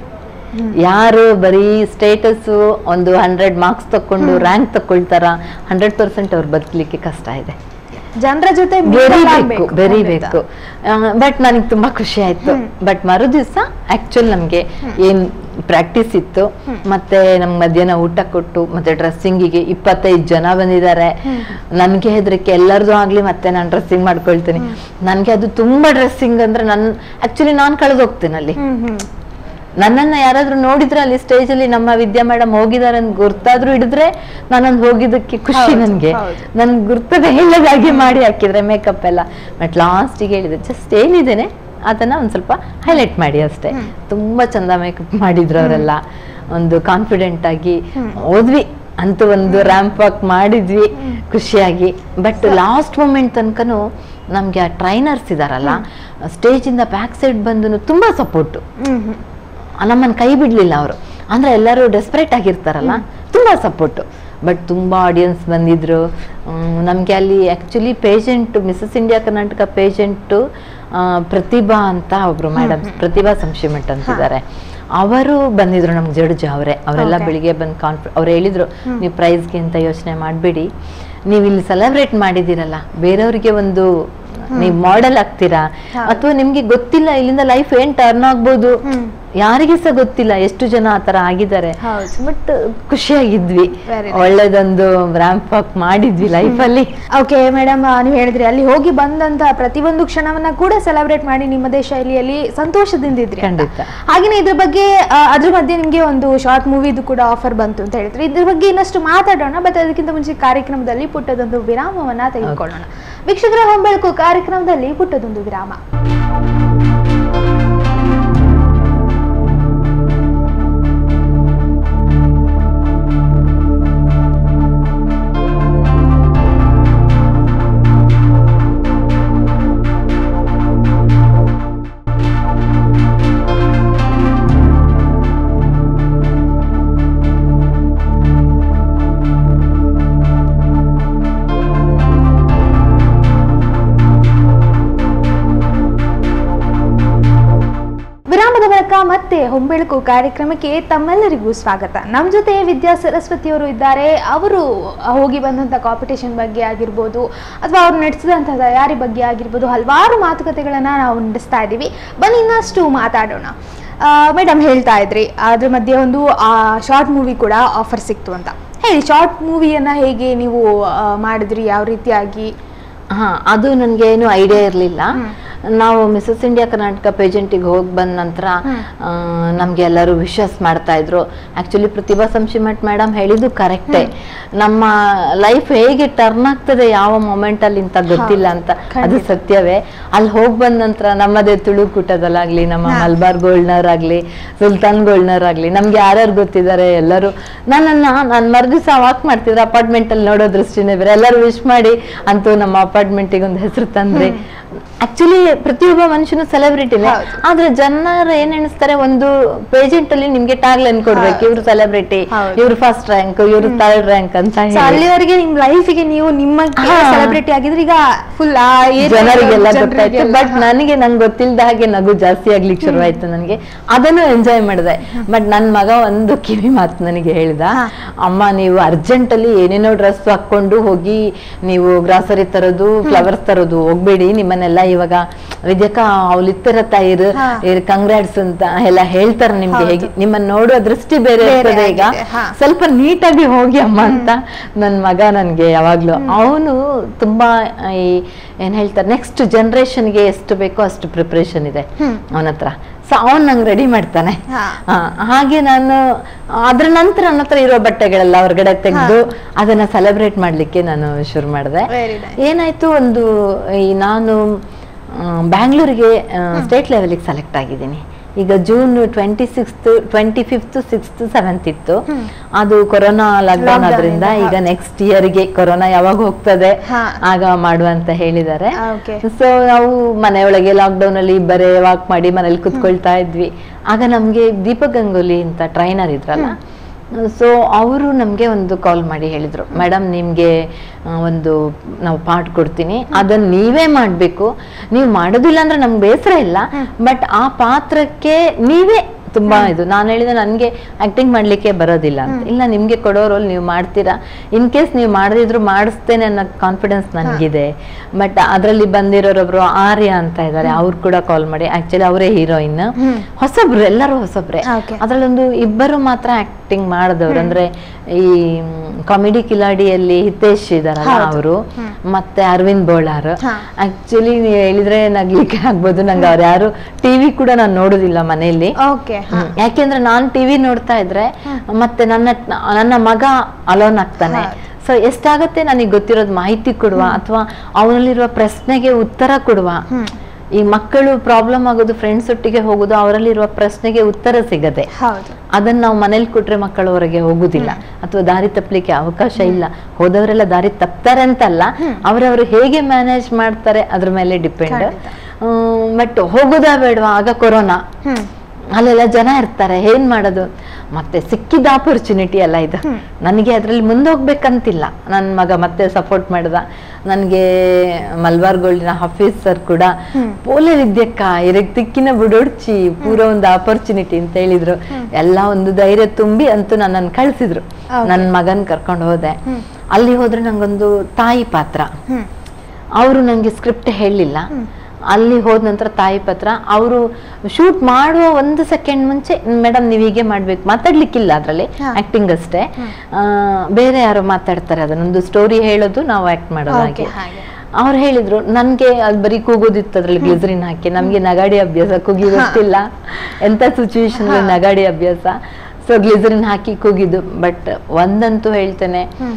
ಯಾರು ಬರೀ ಸ್ಟೇಟಸ್ ಒಂದು ಹಂಡ್ರೆಡ್ ಮಾರ್ಕ್ಸ್ ತಕೊಂಡು ರ್ಯಾಂಕ್ ತಕೊಳ್ತಾರ ಹಂಡ್ರೆಡ್ ಪರ್ಸೆಂಟ್ ಅವ್ರು ಬದುಕಲಿಕ್ಕೆ ಕಷ್ಟ ಇದೆ ಜನರ ಜೊತೆ mingle ಬೆರಿಬೇಕು ಆಗ್ಬೇಕು. ಬೆರಿಬೇಕು ಬಟ್ ನನಗೆ ತುಂಬಾ ಖುಷಿ ಆಯ್ತು ಬಟ್ ಮರು ದಿವಸ ಆಕ್ಚುಲ್ ನಮ್ಗೆ ಏನ್ ಪ್ರಾಕ್ಟೀಸ್ ಇತ್ತು ಮತ್ತೆ ನಮ್ಗೆ ಮಧ್ಯಾಹ್ನ ಊಟ ಕೊಟ್ಟು ಮತ್ತೆ ಡ್ರೆಸ್ಸಿಂಗಿಗೆ ಇಪ್ಪತ್ತೈದು ಜನ ಬಂದಿದ್ದಾರೆ ನನ್ಗೆ ಹೆದರಿಕೆ ಎಲ್ಲರದು ಆಗ್ಲಿ ಮತ್ತೆ ನಾನು ಡ್ರೆಸ್ಸಿಂಗ್ ಮಾಡ್ಕೊಳ್ತೀನಿ ನನ್ಗೆ ಅದು ತುಂಬಾ ಡ್ರೆಸ್ಸಿಂಗ್ ಅಂದ್ರೆ ನನ್ ಆಕ್ಚುಲಿ ನಾನ್ ಕಳೆದು ಹೋಗ್ತೇನೆ ಅಲ್ಲಿ ಹ್ಮ್ ಹ್ಮ್ ನನ್ನನ್ನ ಯಾರಾದ್ರೂ ನೋಡಿದ್ರೆ ಅಲ್ಲಿ ಸ್ಟೇಜ್ ಅಲ್ಲಿ ನಮ್ಮ ವಿದ್ಯಾ ಮೇಡಮ್ ಹೋಗಿದ್ದಾರೆ ಅಂತ ಗುರ್ತಾದ್ರೂ ಹಿಡಿದ್ರೆ ನಾನೊಂದು ಹೋಗಿದ್ದಕ್ಕೆ ಖುಷಿ ಹೌದು, ನನ್ಗೆ ಹೌದು. ನನ್ ಗುರ್ತದ ಇಲ್ಲದಾಗೆ ಮಾಡಿ ಹಾಕಿದ್ರೆ ಮೇಕಪ್ ಎಲ್ಲ ಬಟ್ ಲಾಸ್ಟಿಗೆ ಹೇಳಿದೆ ಜಸ್ಟ್ ಏನಿದ್ದೇನೆ ಅದನ್ನ ಒಂದ್ ಸ್ವಲ್ಪ ಹೈಲೈಟ್ ಮಾಡಿ ಅಷ್ಟೇ ತುಂಬಾ ಚಂದ ಮೇಕಪ್ ಮಾಡಿದ್ರು ಅವರೆಲ್ಲ ಒಂದು ಕಾನ್ಫಿಡೆಂಟ್ ಆಗಿ ಹೋದ್ವಿ ಅಂತೂ ಒಂದು ರ್ಯಾಂಪ್ ವಾಕ್ ಮಾಡಿದ್ವಿ ಖುಷಿಯಾಗಿ ಬಟ್ ಲಾಸ್ಟ್ ಮೂಮೆಂಟ್ ತನಕನು ನಮ್ಗೆ ಆ ಟ್ರೈನರ್ಸ್ ಇದಾರಲ್ಲ ಸ್ಟೇಜ್ ಇಂದ ಬ್ಯಾಕ್ ಸೈಡ್ ಬಂದು ತುಂಬಾ ಸಪೋರ್ಟ್ ಹ್ಮ್ ಹ್ಮ್ ನಮ್ಮನ್ನು ಕೈ ಬಿಡ್ಲಿಲ್ಲ ಅವರು ಅಂದ್ರೆ ಎಲ್ಲರೂ ಡೆಸ್ಪರೇಟ್ ಆಗಿರ್ತಾರಲ್ಲ ತುಂಬಾ ಸಪೋರ್ಟ್ ಬಟ್ ತುಂಬಾ ಆಡಿಯನ್ಸ್ ಬಂದಿದ್ರು ಮ್, ನಮ್ಗೆ ಅಲ್ಲಿ actually patient Mrs India Karnataka patient Prathibha ಅಂತ ಒಬ್ರು ಮೇಡಮ್ ಪ್ರತಿಭಾ ಸಂಶಿಮಠ್ ಅಂತಿದ್ದಾರೆ ಅವರು ಬಂದಿದ್ರು ನಮ್ಗೆ ಜಡ್ಜ್ ಅವರೇ ಅವರೆಲ್ಲ Okay. ಬೆಳಿಗ್ಗೆ ಬಂದು ಕಾನ್ಫಿ ಅವ್ರು ಹೇಳಿದ್ರು ನೀವು ಪ್ರೈಸ್ಗೆ ಅಂತ ಯೋಚನೆ ಮಾಡಬೇಡಿ ನೀವು ಇಲ್ಲಿ ಸೆಲೆಬ್ರೇಟ್ ಮಾಡಿದ್ದೀರಲ್ಲ ಬೇರೆಯವರಿಗೆ ಒಂದು ನೀವು ಮಾಡೆಲ್ ಆಗ್ತೀರಾ ಹೌದು. ಅಥವಾ ನಿಮ್ಗೆ ಗೊತ್ತಿಲ್ಲ ಇಲ್ಲಿಂದ ಲೈಫ್ ಏನ್ ಟರ್ನ್ ಆಗ್ಬೋದು ಹ್ಮ್. ಯಾರಿಗೆ ಸಹ ಗೊತ್ತಿಲ್ಲ ಎಷ್ಟು ಜನ ಆತರ ಆಗಿದ್ದಾರೆ ಹೌದು. ಬಟ್ ಖುಷಿಯಾಗಿದ್ವಿ Very nice. ಒಳ್ಳೇದೊಂದು ರ್ಯಾಂಪ್ ವಾಕ್ ಮಾಡಿದ್ವಿ ಲೈಫ್ ಅಲ್ಲಿ ಓಕೆ ಮೇಡಮ್ ನೀವು ಹೇಳಿದ್ರಿ ಅಲ್ಲಿ ಹೋಗಿ ಬಂದಂತ ಪ್ರತಿಯೊಂದು ಕ್ಷಣವನ್ನ ಕೂಡ ಸೆಲೆಬ್ರೇಟ್ ಮಾಡಿ ನಿಮ್ಮದೇ ಶೈಲಿಯಲ್ಲಿ ಸಂತೋಷದಿಂದ ಇದ್ರಿ ಅಂತ. ಖಂಡಿತ. ಹಾಗೇನೆ ಇದ್ರ ಬಗ್ಗೆ ಆ, ಅದ್ರ ಮಧ್ಯೆ ನಿಮ್ಗೆ ಒಂದು ಶಾರ್ಟ್ ಮೂವಿದು ಕೂಡ ಆಫರ್ ಬಂತು ಅಂತ ಹೇಳಿದ್ರೆ ಇದ್ರ ಬಗ್ಗೆ ಇನ್ನಷ್ಟು ಮಾತಾಡೋಣ ಬಟ್ ಅದಕ್ಕಿಂತ ಮುಂಚೆ ಕಾರ್ಯಕ್ರಮದಲ್ಲಿ ಪುಟ್ಟದೊಂದು ವಿರಾಮವನ್ನ ತೆಗೆದುಕೊಳ್ಳೋಣ ವೀಕ್ಷಕರ ಹೊಂಬೆಳಕು ಕಾರ್ಯಕ್ರಮದಲ್ಲಿ ಪುಟ್ಟದೊಂದು ವಿರಾಮ ಮತ್ತೆ ಹೊಂಬೆಳಕು ಕಾರ್ಯಕ್ರಮಕ್ಕೆ ತಮ್ಮೆಲ್ಲರಿಗೂ ಸ್ವಾಗತ ನಮ್ಮ ಜೊತೆ ವಿದ್ಯಾ ಸರಸ್ವತಿ ಅವರು ಇದ್ದಾರೆ ಅವರು ಹೋಗಿ ಬಂದಂಥ ಕಾಂಪಿಟೇಷನ್ ಬಗ್ಗೆ ಆಗಿರ್ಬೋದು ಅಥವಾ ಅವ್ರು ನಡೆಸಿದಂಥ ತಯಾರಿ ಬಗ್ಗೆ ಆಗಿರ್ಬೋದು ಹಲವಾರು ಮಾತುಕತೆಗಳನ್ನು ನಾವು ನಡೆಸ್ತಾ ಇದ್ದೀವಿ ಬನ್ನಿ ಇನ್ನಷ್ಟು ಮಾತಾಡೋಣ ಮೇಡಮ್ ಹೇಳ್ತಾ ಇದ್ರಿ ಅದ್ರ ಮಧ್ಯೆ ಒಂದು ಶಾರ್ಟ್ ಮೂವಿ ಕೂಡ ಆಫರ್ ಸಿಕ್ತು ಅಂತ ಹೇಳಿ ಶಾರ್ಟ್ ಮೂವಿಯನ್ನು ಹೇಗೆ ನೀವು ಆ, ಮಾಡಿದ್ರಿ ಯಾವ ರೀತಿಯಾಗಿ ಹಾ ಅದು ನನಗೆ ಏನು ಐಡಿಯಾ ಇರಲಿಲ್ಲ ನಾವು ಮಿಸಸ್ ಇಂಡಿಯಾ ಕರ್ನಾಟಕ ಪೇಜೆಂಟಿಗೆ ಹೋಗಿ ಬಂದ ನಂತರ ನಮಗೆ ಎಲ್ಲರೂ ವಿಶಸ್ ಮಾಡ್ತಾ ಇದ್ರು ಆಕ್ಚುಲಿ ಪ್ರತಿಭಾ ಸಂಶಿಮಠ್ ಮೇಡಮ್ ಹೇಳಿದ್ದು ಕರೆಕ್ಟೇ ನಮ್ಮ ಲೈಫ್ ಹೇಗೆ ಟರ್ನ್ ಆಗ್ತದೆ ಯಾವ ಮೊಮೆಂಟ್ ಅಲ್ಲಿ ಅಂತ ಗೊತ್ತಿಲ್ಲ ಅಂತ ಅದು ಸತ್ಯವೇ ಅಲ್ಲಿ ಹೋಗಿ ಬಂದ ನಂತರ ನಮ್ಮದೇ ತುಳುಕೂಟದಲ್ಲಾಗ್ಲಿ ನಮ್ಮ ಹಾ. ಮಲ್ಬಾರ್ ಗೋಲ್ಡ್ನರ್ ಆಗ್ಲಿ ಸುಲ್ತಾನ್ ಗೋಲ್ಡ್ನರ್ ಆಗ್ಲಿ ನಮ್ಗೆ ಯಾರ್ಯಾರು ಗೊತ್ತಿದ್ದಾರೆ ಎಲ್ಲರೂ ನನ್ನನ್ನ ನಾನು ಮರುದಿವಸ ವಾಕ್ ಮಾಡ್ತಿದ್ರೆ ಅಪಾರ್ಟ್ಮೆಂಟ್ ಅಲ್ಲಿ ನೋಡೋ ದೃಷ್ಟಿನೇ ಬೇರೆ ಎಲ್ಲರೂ ವಿಶ್ ಮಾಡಿ ಅಂತೂ ನಮ್ಮ ಅಪಾರ್ಟ್ಮೆಂಟಿಗೆ ಒಂದು ಹೆಸರು ತಂದ್ರಿ ಆಕ್ಚುಲಿ ಪ್ರತಿಯೊಬ್ಬ ಮನುಷ್ಯನು ಸೆಲೆಬ್ರಿಟಿನೇ ಹೌದು. ಆದ್ರೆ ಜನರು ಏನ್ ಎಣಿಸ್ತಾರೆ ಒಂದು ಪೇಜೆಂಟ್ ಅಲ್ಲಿ ನಿಮ್ಗೆ ಟ್ಯಾಗ್ಲೈನ್ ಕೊಡ್ಬೇಕು ಹೌದು. ಇವ್ರು ಸೆಲೆಬ್ರಿಟಿ ಹೌದು. ಇವ್ರು ಫಸ್ಟ್ ರ್ಯಾಂಕ್ ಇವ್ರು ಥರ್ಡ್ ರ್ಯಾಂಕ್ ಅಂತ So, ಹೇಳಿ ಅಲ್ಲಿವರೆಗೆ ನಿಮ್ ಲೈಫಿಗೆ ನೀವು ನಿಮ್ಮ ಹಾ. ಸೆಲೆಬ್ರಿಟಿ ಆಗಿದ್ರೆ ಈಗ ಫುಲ್ ಜನರಿಗೆಲ್ಲ ಗೊತ್ತಾಯ್ತು ಬಟ್ ನನಗೆ ನಂಗೆ ಗೊತ್ತಿಲ್ದ ಹಾಗೆ ನಗು ಜಾಸ್ತಿ ಆಗ್ಲಿಕ್ಕೆ ಶುರುವಾಯ್ತು ನನಗೆ ಅದನ್ನು ಎಂಜಾಯ್ ಮಾಡಿದೆ ಬಟ್ ನನ್ನ ಮಗ ಒಂದು ಕಿವಿ ಮಾತು ನನಗೆ ಹೇಳಿದ ಹಾ. ಅಮ್ಮ ನೀವು ಅರ್ಜೆಂಟ್ ಅಲ್ಲಿ ಏನೇನೋ ಡ್ರೆಸ್ ಹಾಕೊಂಡು ಹೋಗಿ ನೀವು ಗ್ರಾಸರಿ ತರೋದು ಫ್ಲವರ್ಸ್ ತರೋದು ಹೋಗ್ಬೇಡಿ ನಿಮ್ಮನ್ನೆಲ್ಲ ಇವಾಗ ವಿದ್ಯಕ ಅವಳಿತ್ತರ ತಾಯಿರು ಹಾ. ಕಂಗ್ರಾಟ್ಸ್ ಅಂತ ಎಲ್ಲ ಹೇಳ್ತಾರೆ ನಿಮ್ಗೆ ಹೌದು. ಹೇಗೆ ನಿಮ್ಮನ್ನ ನೋಡುವ ದೃಷ್ಟಿ ಬೇರೆ ಬೇರೆ ಇರ್ತದೆ ಈಗ ಆಗಿದೆ, ಹಾ. ಸ್ವಲ್ಪ ನೀಟಾಗಿ ಹೋಗಿ ಅಮ್ಮ ಅಂತ ನನ್ನ ಮಗ ನನ್ಗೆ ಯಾವಾಗ್ಲೂ ಅವನು ತುಂಬಾ ಈ ಏನ್ ಹೇಳ್ತಾರೆ ನೆಕ್ಸ್ಟ್ ಜನರೇಷನ್ಗೆ ಎಷ್ಟು ಬೇಕೋ ಅಷ್ಟು ಪ್ರಿಪ್ರೇಷನ್ ಇದೆ ಹ್ಮ್. ಅವನ ಹತ್ರ ಸೊ ಅವನ್ ನಂಗೆ ರೆಡಿ ಮಾಡ್ತಾನೆ ಹಾ. ಆ, ಹಾಗೆ ನಾನು ಅದ್ರ ನಂತರ ನನ್ನ ಹತ್ರ ಇರೋ ಬಟ್ಟೆಗಳೆಲ್ಲ ಹೊರಗಡೆ ತೆಗೆದು ಅದನ್ನ ಸೆಲೆಬ್ರೇಟ್ ಮಾಡ್ಲಿಕ್ಕೆ ನಾನು ಶುರು ಮಾಡಿದೆ Very nice. ಏನಾಯ್ತು ಒಂದು ಈ ನಾನು ಆ, ಬ್ಯಾಂಗ್ಳೂರಿಗೆ ಸ್ಟೇಟ್ ಲೆವೆಲಿಗೆ ಸೆಲೆಕ್ಟ್ ಆಗಿದ್ದೀನಿ ಈಗ June twenty sixth twenty fifth sixth seventh ಇತ್ತು ಹ್ಮ್. ಅದು ಕೊರೋನಾ ಲಾಕ್ಡೌನ್ Lockdown ಅದರಿಂದ ಇಂದ, ಈಗ ಹೌದು. ನೆಕ್ಸ್ಟ್ ಇಯರ್ಗೆ ಕೊರೋನಾ ಯಾವಾಗ ಹೋಗ್ತದೆ ಹಾ. ಆಗ ಮಾಡುವಂತ ಹೇಳಿದ್ದಾರೆ ಆ, okay. ಸೊ ನಾವು ಮನೆಯೊಳಗೆ ಲಾಕ್ಡೌನ್ ಅಲ್ಲಿ ಬರೇ ವಾಕ್ ಮಾಡಿ ಮನೇಲಿ ಕುತ್ಕೊಳ್ತಾ ಇದ್ವಿ ಆಗ ನಮ್ಗೆ ದೀಪಕ್ ಗಂಗೂಲಿ ಅಂತ ಟ್ರೈನರ್ ಇದ್ರಲ್ಲ ಸೊ ಅವರು ನಮಗೆ ಒಂದು ಕಾಲ್ ಮಾಡಿ ಹೇಳಿದ್ರು ಮೇಡಮ್ ನಿಮಗೆ ಒಂದು ನಾವು ಪಾಠ ಕೊಡ್ತೀನಿ ಅದನ್ನ ನೀವೇ ಮಾಡಬೇಕು ನೀವು ಮಾಡೋದಿಲ್ಲ ಅಂದ್ರೆ ನಮ್ಗೆ ಬೇಸರ ಇಲ್ಲ ಬಟ್ ಆ ಪಾತ್ರಕ್ಕೆ ನೀವೇ ತುಂಬಾ ಇದು ನಾನು ಹೇಳಿದೆ ನನಗೆ ಆಕ್ಟಿಂಗ್ ಮಾಡ್ಲಿಕ್ಕೆ ಬರೋದಿಲ್ಲ ಅಂತ ಇಲ್ಲ ನಿಮ್ಗೆ ಕೊಡೋ ರೋಲ್ ನೀವು ಮಾಡ್ತೀರಾ ಇನ್ ಕೇಸ್ ನೀವು ಮಾಡದಿದ್ರು ಮಾಡಿಸ್ತೇನೆ ಅನ್ನೋ ಕಾನ್ಫಿಡೆನ್ಸ್ ನನಗಿದೆ ಬಟ್ ಅದರಲ್ಲಿ ಬಂದಿರೋರೊಬ್ರು ಆರ್ಯ ಅಂತ ಇದ್ದಾರೆ ಅವ್ರು ಕೂಡ ಕಾಲ್ ಮಾಡಿ ಆಕ್ಚುಲಿ ಅವರೇ ಹೀರೋಯಿನ್ ಹ್ಮ್. ಹೊಸಬ್ರು ಎಲ್ಲರೂ ಹೊಸಬ್ರೆ Okay. ಅದ್ರಲ್ಲೊಂದು ಇಬ್ಬರು ಮಾತ್ರ ಆಕ್ಟಿಂಗ್ ಮಾಡಿದವ್ರು ಅಂದ್ರೆ ಈ ಕಾಮಿಡಿ ಕಿಲಾಡಿಯಲ್ಲಿ ಹಿತೇಶ್ ಇದಾರಲ್ಲ ಹೌದು. ಅವರು ಹ್ಮ್. ಮತ್ತೆ ಅರವಿಂದ್ ಬೋಳಾರ್ ಹಾ. ಆಕ್ಚುಲಿ ನೀವು ಹೇಳಿದ್ರೆ ನಗ್ಲಿಕ್ಕೆ ಆಗ್ಬೋದು ನಂಗೆ ಅವ್ರು ಯಾರು ಟಿವಿ ಕೂಡ ನಾನು ನೋಡುದಿಲ್ಲ ಮನೆಯಲ್ಲಿ ಓಕೆ ಹ್ಮ್. ಯಾಕೆಂದ್ರೆ ನಾನ್ ಟಿವಿ ನೋಡ್ತಾ ಇದ್ರೆ ಮತ್ತೆ ನನ್ನ ನನ್ನ ಮಗ ಅಲೋನ್ ಆಗ್ತಾನೆ ಹೌದು. ಸೊ ಎಷ್ಟಾಗತ್ತೆ ನನಗೆ ಗೊತ್ತಿರೋದು ಮಾಹಿತಿ ಕೊಡುವ ಅಥವಾ ಅವನಲ್ಲಿರುವ ಪ್ರಶ್ನೆಗೆ ಉತ್ತರ ಕೊಡುವ ಹ್ಮ್. ಈ ಮಕ್ಕಳು ಪ್ರಾಬ್ಲಮ್ ಆಗೋದು ಫ್ರೆಂಡ್ಸ್ ಒಟ್ಟಿಗೆ ಹೋಗೋದು ಅವರಲ್ಲಿರುವ ಪ್ರಶ್ನೆಗೆ ಉತ್ತರ ಸಿಗದೆ ಹೌದು ಅದನ್ನ ನಾವು ಮನೇಲಿ ಕೊಟ್ರೆ ಮಕ್ಕಳು ಹೊರಗೆ ಹೋಗುದಿಲ್ಲ ಅಥವಾ ದಾರಿ ತಪ್ಪಲಿಕ್ಕೆ ಅವಕಾಶ ಇಲ್ಲ ಹೋದವರೆಲ್ಲ ದಾರಿ ತಪ್ತಾರೆ ಅಂತಲ್ಲ ಅವರವರು ಹೇಗೆ ಮ್ಯಾನೇಜ್ ಮಾಡ್ತಾರೆ ಅದ್ರ ಮೇಲೆ ಡಿಪೆಂಡ್ ಖಂಡಿತ. ಬಟ್ ಹೋಗುದಾ ಬೇಡವಾ ಆಗ ಕೊರೋನಾ ಹ್ಮ್ ಅಲ್ಲೆಲ್ಲ ಜನ ಇರ್ತಾರೆ ಏನ್ ಮಾಡೋದು ಮತ್ತೆ ಸಿಕ್ಕಿದ ಆಪರ್ಚುನಿಟಿ ಅಲ್ಲ ಇದು ನನಗೆ ಅದ್ರಲ್ಲಿ ಮುಂದೋಗ್ಬೇಕಂತಿಲ್ಲ ನನ್ನ ಮಗ ಮತ್ತೆ ಸಪೋರ್ಟ್ ಮಾಡ್ದ ನನಗೆ ಮಲ್ಬಾರ್ ಗೋಲ್ಡಿನ ಹಫೀಸ್ ಸರ್ ಕೂಡ ಪೋಲೆ ವಿದ್ಯಕ್ಕ ಇರಕ್ ತಿಕ್ಕಿನ ಬುಡೊಡ್ಚಿ ಪೂರ ಒಂದು ಆಪರ್ಚುನಿಟಿ ಅಂತ ಹೇಳಿದ್ರು ಎಲ್ಲ ಒಂದು ಧೈರ್ಯ ತುಂಬಿ ಅಂತೂ ನನ್ನನ್ನು ಕಳ್ಸಿದ್ರು Okay. ನನ್ನ ಮಗನ್ ಕರ್ಕೊಂಡು ಹೋದೆ ಅಲ್ಲಿ ಹೋದ್ರೆ ನಂಗೊಂದು ತಾಯಿ ಪಾತ್ರ ಹ್ಮ್ ಅವರು ನನಗೆ ಸ್ಕ್ರಿಪ್ಟ್ ಹೇಳಲಿಲ್ಲ ಅಲ್ಲಿ ಹೋದ ನಂತರ ತಾಯಿ ಪತ್ರ ಅವರು ಶೂಟ್ ಮಾಡುವ ಒಂದು ಸೆಕೆಂಡ್ ಮುಂಚೆ ಮೇಡಮ್ ನೀವು ಹೀಗೆ ಮಾಡ್ಬೇಕು ಮಾತಾಡ್ಲಿಕ್ಕಿಲ್ಲ ಅದರಲ್ಲಿ ಹಾ. ಆಕ್ಟಿಂಗ್ ಅಷ್ಟೇ ಆ, ಬೇರೆ ಯಾರೋ ಮಾತಾಡ್ತಾರೆ ಅದನ್ನೊಂದು ಸ್ಟೋರಿ ಹೇಳೋದು ನಾವು ಆಕ್ಟ್ ಮಾಡೋದು Okay, ಹಾಗೆ ಹಾಗೆ. ಅವ್ರು ಹೇಳಿದ್ರು ನನ್ಗೆ ಅದು ಬರೀ ಕೂಗೋದಿತ್ತು ಅದ್ರಲ್ಲಿ ಗ್ಲಿಸರಿನ್ ಹಾಕಿ ನಮ್ಗೆ ನಗಾಡಿ ಅಭ್ಯಾಸ ಕೂಗಿ ಗೊತ್ತಿಲ್ಲ ಎಂತ ಸಿಚುವೇಶನ್ ನಗಾಡಿ ಅಭ್ಯಾಸ ಸೊ ಗ್ಲಿಸರಿನ್ ಹಾಕಿ ಕೂಗಿದ್ದು ಬಟ್ ಒಂದಂತೂ ಹೇಳ್ತೇನೆ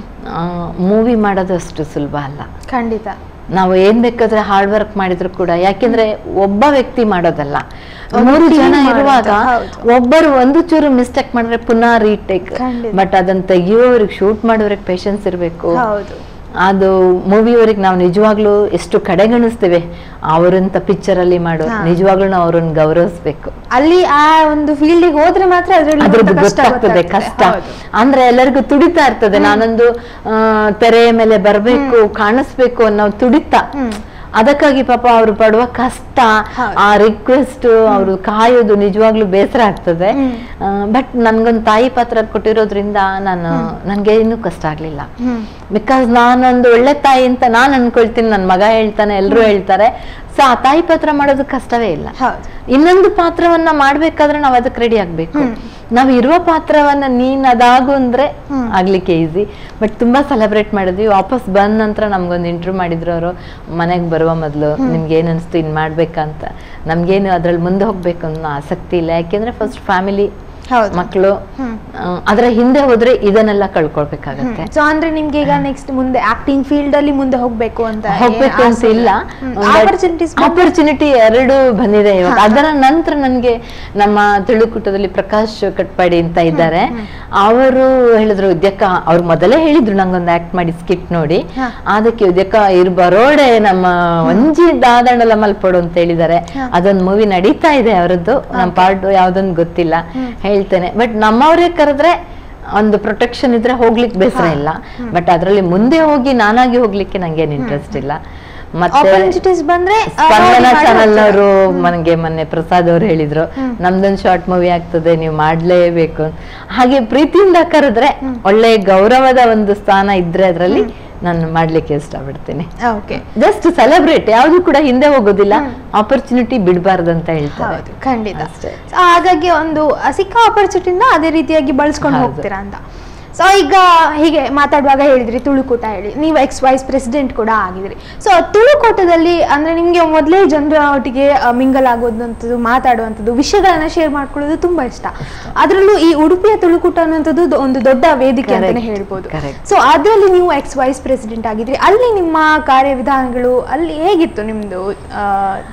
ಮೂವಿ ಮಾಡೋದು ಅಷ್ಟು ಸುಲಭ ಅಲ್ಲ ಖಂಡಿತ ನಾವು ಏನ್ ಬೇಕಾದ್ರೆ ಹಾರ್ಡ್ ವರ್ಕ್ ಮಾಡಿದ್ರು ಕೂಡ ಯಾಕೆಂದ್ರೆ ಒಬ್ಬ ವ್ಯಕ್ತಿ ಮಾಡೋದಲ್ಲ ಮೂರು team ಜನ ಮಾಡೋದು, ಇರುವಾಗ ಹೌದು. ಒಬ್ಬರು ಒಂದು ಚೂರು ಮಿಸ್ಟೇಕ್ ಮಾಡಿದ್ರೆ ಪುನಃ ರೀಟೇಕ್ ಖಂಡಿತ. ಬಟ್ ಅದನ್ನ ತೆಗಿಯೋರಿಗೆ ಶೂಟ್ ಮಾಡೋರಿಗೆ ಪೇಷನ್ಸ್ ಇರಬೇಕು ಹೌದು ಅದು ಮೂವಿಯವರಿಗೆ ನಾವು ನಿಜವಾಗ್ಲೂ ಎಷ್ಟು ಕಡೆಗಣಿಸ್ತೇವೆ ಅವರಂತ ಪಿಕ್ಚರ್ ಅಲ್ಲಿ ಮಾಡೋ ನಿಜವಾಗ್ಲೂ ನಾವು ಅವ್ರನ್ನ ಗೌರವಿಸ್ಬೇಕು ಅಲ್ಲಿ ಆ ಒಂದು ಫೀಲ್ಡಿಗೆ ಹೋದ್ರೆ ಮಾತ್ರ ಅದ್ರಲ್ಲಿ ಅದ್ರದ್ದು ಇರುವಂತ ಕಷ್ಟ ಗೊತ್ತಾಗ್ತದೆ ಕಷ್ಟ ಹೌದು. ಅಂದ್ರೆ ಎಲ್ಲರಿಗೂ ತುಡಿತಾ ಇರ್ತದೆ ನಾನೊಂದು ಆ, ತೆರೆಯ ಮೇಲೆ ಬರ್ಬೇಕು ಕಾಣಿಸ್ಬೇಕು ಅನ್ನೋ ತುಡಿತ ಹ್ಮ್. ಅದಕ್ಕಾಗಿ ಪಾಪ ಅವ್ರು ಪಡುವ ಕಷ್ಟ ಹೌದು. ಆ ರಿಕ್ವೆಸ್ಟ್ ಅವರು ಕಾಯೋದು ನಿಜವಾಗ್ಲೂ ಬೇಸರ ಆಗ್ತದೆ ಹ್ಮ್. ಬಟ್ ನನ್ಗೊಂದು ತಾಯಿ ಪಾತ್ರ ಕೊಟ್ಟಿರೋದ್ರಿಂದ ನಾನು ನನ್ಗೆ ಇನ್ನೂ ಕಷ್ಟ ಆಗ್ಲಿಲ್ಲ ಹ್ಮ್ ಬಿಕಾಸ್ ನಾನೊಂದು ಒಳ್ಳೆ ತಾಯಿ ಅಂತ ನಾನು ಅನ್ಕೊಳ್ತೀನಿ ನನ್ನ ಮಗ ಹೇಳ್ತಾನೆ ಎಲ್ಲರೂ ಹೇಳ್ತಾರೆ ಸೊ ಆ ತಾಯಿ ಪಾತ್ರ ಮಾಡೋದು ಕಷ್ಟವೇ ಇಲ್ಲ ಹೌದು ಇನ್ನೊಂದು ಪಾತ್ರವನ್ನ ಮಾಡ್ಬೇಕಾದ್ರೆ ನಾವ್ ಅದಕ್ಕೆ ರೆಡಿ ಆಗ್ಬೇಕು ನಾವ್ ಇರುವ ಪಾತ್ರವನ್ನ ನೀನ್ ಅದಾಗು ಅಂದ್ರೆ ಹ್ಮ್. ಆಗ್ಲಿಕ್ಕೆ ಈಸಿ ಬಟ್ ತುಂಬಾ ಸೆಲೆಬ್ರೇಟ್ ಮಾಡಿದ್ವಿ ವಾಪಸ್ ಬಂದ ನಂತರ ನಮ್ಗೊಂದು ಇಂಟರ್ವ್ಯೂ ಮಾಡಿದ್ರು ಅವರು ಮನೆಗೆ ಬರುವ ಮೊದಲು ನಿಮ್ಗೆ ಏನ್ ಅನ್ಸ್ತು ಇನ್ ಮಾಡ್ಬೇಕಂತ ನಮ್ಗೇನು ಅದ್ರಲ್ಲಿ ಮುಂದೆ ಹೋಗ್ಬೇಕು ಅನ್ನೋ ಆಸಕ್ತಿ ಇಲ್ಲ ಯಾಕೆಂದ್ರೆ ಫಸ್ಟ್ ಫ್ಯಾಮಿಲಿ ಹೌದು ಮಕ್ಕಳು ಹ್ಮ್. ಅದ್ರ ಹಿಂದೆ ಹೋದ್ರೆ ಇದನ್ನೆಲ್ಲ ಕಳ್ಕೊಳ್ಬೇಕಾಗತ್ತೆ ಸೊ ಅಂದ್ರೆ ನಿಮ್ಗೆ ಈಗ ನೆಕ್ಸ್ಟ್ ಮುಂದೆ ಆಕ್ಟಿಂಗ್ ಫೀಲ್ಡ್ ಅಲ್ಲಿ ಮುಂದೆ ಹೋಗ್ಬೇಕು ಅಂತ ಹೋಗ್ಬೇಕು ಅಂತ ಇಲ್ಲ ಆಪರ್ಚುನಿಟೀಸ್ ಆಪರ್ಚುನಿಟಿ ಎರಡು ಬಂದಿದೆ ಇವಾಗ ಅದರ ನಂತರ ನನ್ಗೆ ನಮ್ಮ ತುಳುಕೂಟದಲ್ಲಿ ಪ್ರಕಾಶ್ ಕಟ್ಪಾಡಿ ಅಂತ ಇದ್ದಾರೆ ಅವರು ಹೇಳಿದ್ರು ಉದ್ಯಕ್ಕ ಅವ್ರು ಮೊದಲೇ ಹೇಳಿದ್ರು ನಂಗೊಂದು ಆಕ್ಟ್ ಮಾಡಿ ಸ್ಕಿಟ್ ನೋಡಿ ಹಾ. ಅದಕ್ಕೆ ಉದ್ಯಕ್ಕ ಇರ್ ಬರೋಡೆ ನಮ್ಮ ಒಂಜಿ ದಾದಂಡಲ ಮಲ್ಪಡು ಅಂತ ಹೇಳಿದ್ದಾರೆ ಅದೊಂದು ಮೂವಿ ನಡೀತಾ ಇದೆ ಅವರದ್ದು ನಮ್ಮ ಪಾರ್ಟ್ ಯಾವ್ದೊಂದು ಗೊತ್ತಿಲ್ಲ ಹೇಳ್ತೇನೆ ಬಟ್ ನಮ್ಮವರೇ ಕರೆದ್ರೆ ಒಂದು ಪ್ರೊಟೆಕ್ಷನ್ ಇದ್ರೆ ಹೋಗ್ಲಿಕ್ಕೆ ಬೇಸರ ಇಲ್ಲ ಬಟ್ ಅದ್ರಲ್ಲಿ ಮುಂದೆ ಹೋಗಿ ನಾನಾಗಿ ಹೋಗ್ಲಿಕ್ಕೆ ನಂಗೇನು ಇಂಟ್ರೆಸ್ಟ್ ಇಲ್ಲ ಮತ್ತೆ ಆಪರ್ಚುನಿಟೀಸ್ ಬಂದ್ರೆ ಆ, ಸ್ಪಂದನ ನೋಡಿ ಮಾಡಿ ಚಾನಲ್ ಹೋಗ್ತೀರಾ? ಅವರು ನನಗೆ ಮೊನ್ನೆ ಪ್ರಸಾದ್ ಅವ್ರು ಹೇಳಿದ್ರು ನಮ್ದೊಂದು ಶಾರ್ಟ್ ಮೂವಿ ಆಗ್ತದೆ ನೀವು ಮಾಡ್ಲೇಬೇಕು ಅಂತ. ಹಾಗೆ ಪ್ರೀತಿಯಿಂದ ಕರೆದ್ರೆ ಒಳ್ಳೆ ಗೌರವದ ಒಂದು ಸ್ಥಾನ ಇದ್ರೆ ಅದರಲ್ಲಿ ನಾನು ಮಾಡ್ಲಿಕ್ಕೆ ಇಷ್ಟಪಡ್ತೀನಿ ಓಕೆ ಜಸ್ಟ್ ಸೆಲೆಬ್ರೇಟ್ ಯಾವ್ದು ಕೂಡ ಹಿಂದೆ ಹೋಗೋದಿಲ್ಲ ಆಪರ್ಚುನಿಟಿ ಬಿಡಬಾರ್ದು ಅಂತ ಹೇಳ್ತಾರೆ ಹೌದು ಖಂಡಿತ ಅಷ್ಟೇ. So, ಹಾಗಾಗಿ ಒಂದು ಆ, ಸಿಕ್ಕ ಆಪರ್ಚುನಿಟಿನ ಅದೇ ರೀತಿಯಾಗಿ ಬಳಸ್ಕೊಂಡು ಹೌದು. ಹೋಗ್ತೀರಾ ಅಂತ ಸೊ ಈಗ ಹೀಗೆ ಮಾತಾಡುವಾಗ ಹೇಳಿದ್ರಿ ತುಳುಕೂಟ ಹೇಳಿ ನೀವು ಎಕ್ಸ್ ವೈಸ್ ಪ್ರೆಸಿಡೆಂಟ್ ಕೂಡ ಆಗಿದ್ರಿ ಸೊ ತುಳುಕೂಟದಲ್ಲಿ ಅಂದ್ರೆ ನಿಮ್ಗೆ ಮೊದಲೇ ಜನರ ಒಟ್ಟಿಗೆ ಮಿಂಗಲ್ ಆಗೋದಂಥದ್ದು ಮಾತಾಡುವಂಥದ್ದು ವಿಷಯಗಳನ್ನ ಶೇರ್ ಮಾಡ್ಕೊಳ್ಳೋದು ತುಂಬಾ ಇಷ್ಟ ಅದರಲ್ಲೂ ಈ ಉಡುಪಿಯ ತುಳುಕೂಟ ಅನ್ನೋಂಥದ್ದು ದೊ- ಒಂದು ದೊಡ್ಡ ವೇದಿಕೆ ಅಂತಾನೆ Correct, ಹೇಳ್ಬೋದು correct. ಸೊ ಅದರಲ್ಲಿ ನೀವು ಎಕ್ಸ್ ವೈಸ್ ಪ್ರೆಸಿಡೆಂಟ್ ಆಗಿದ್ರಿ ಅಲ್ಲಿ ನಿಮ್ಮ ಕಾರ್ಯವಿಧಾನಗಳು ಅಲ್ಲಿ ಹೇಗಿತ್ತು ನಿಮ್ದು ಆ,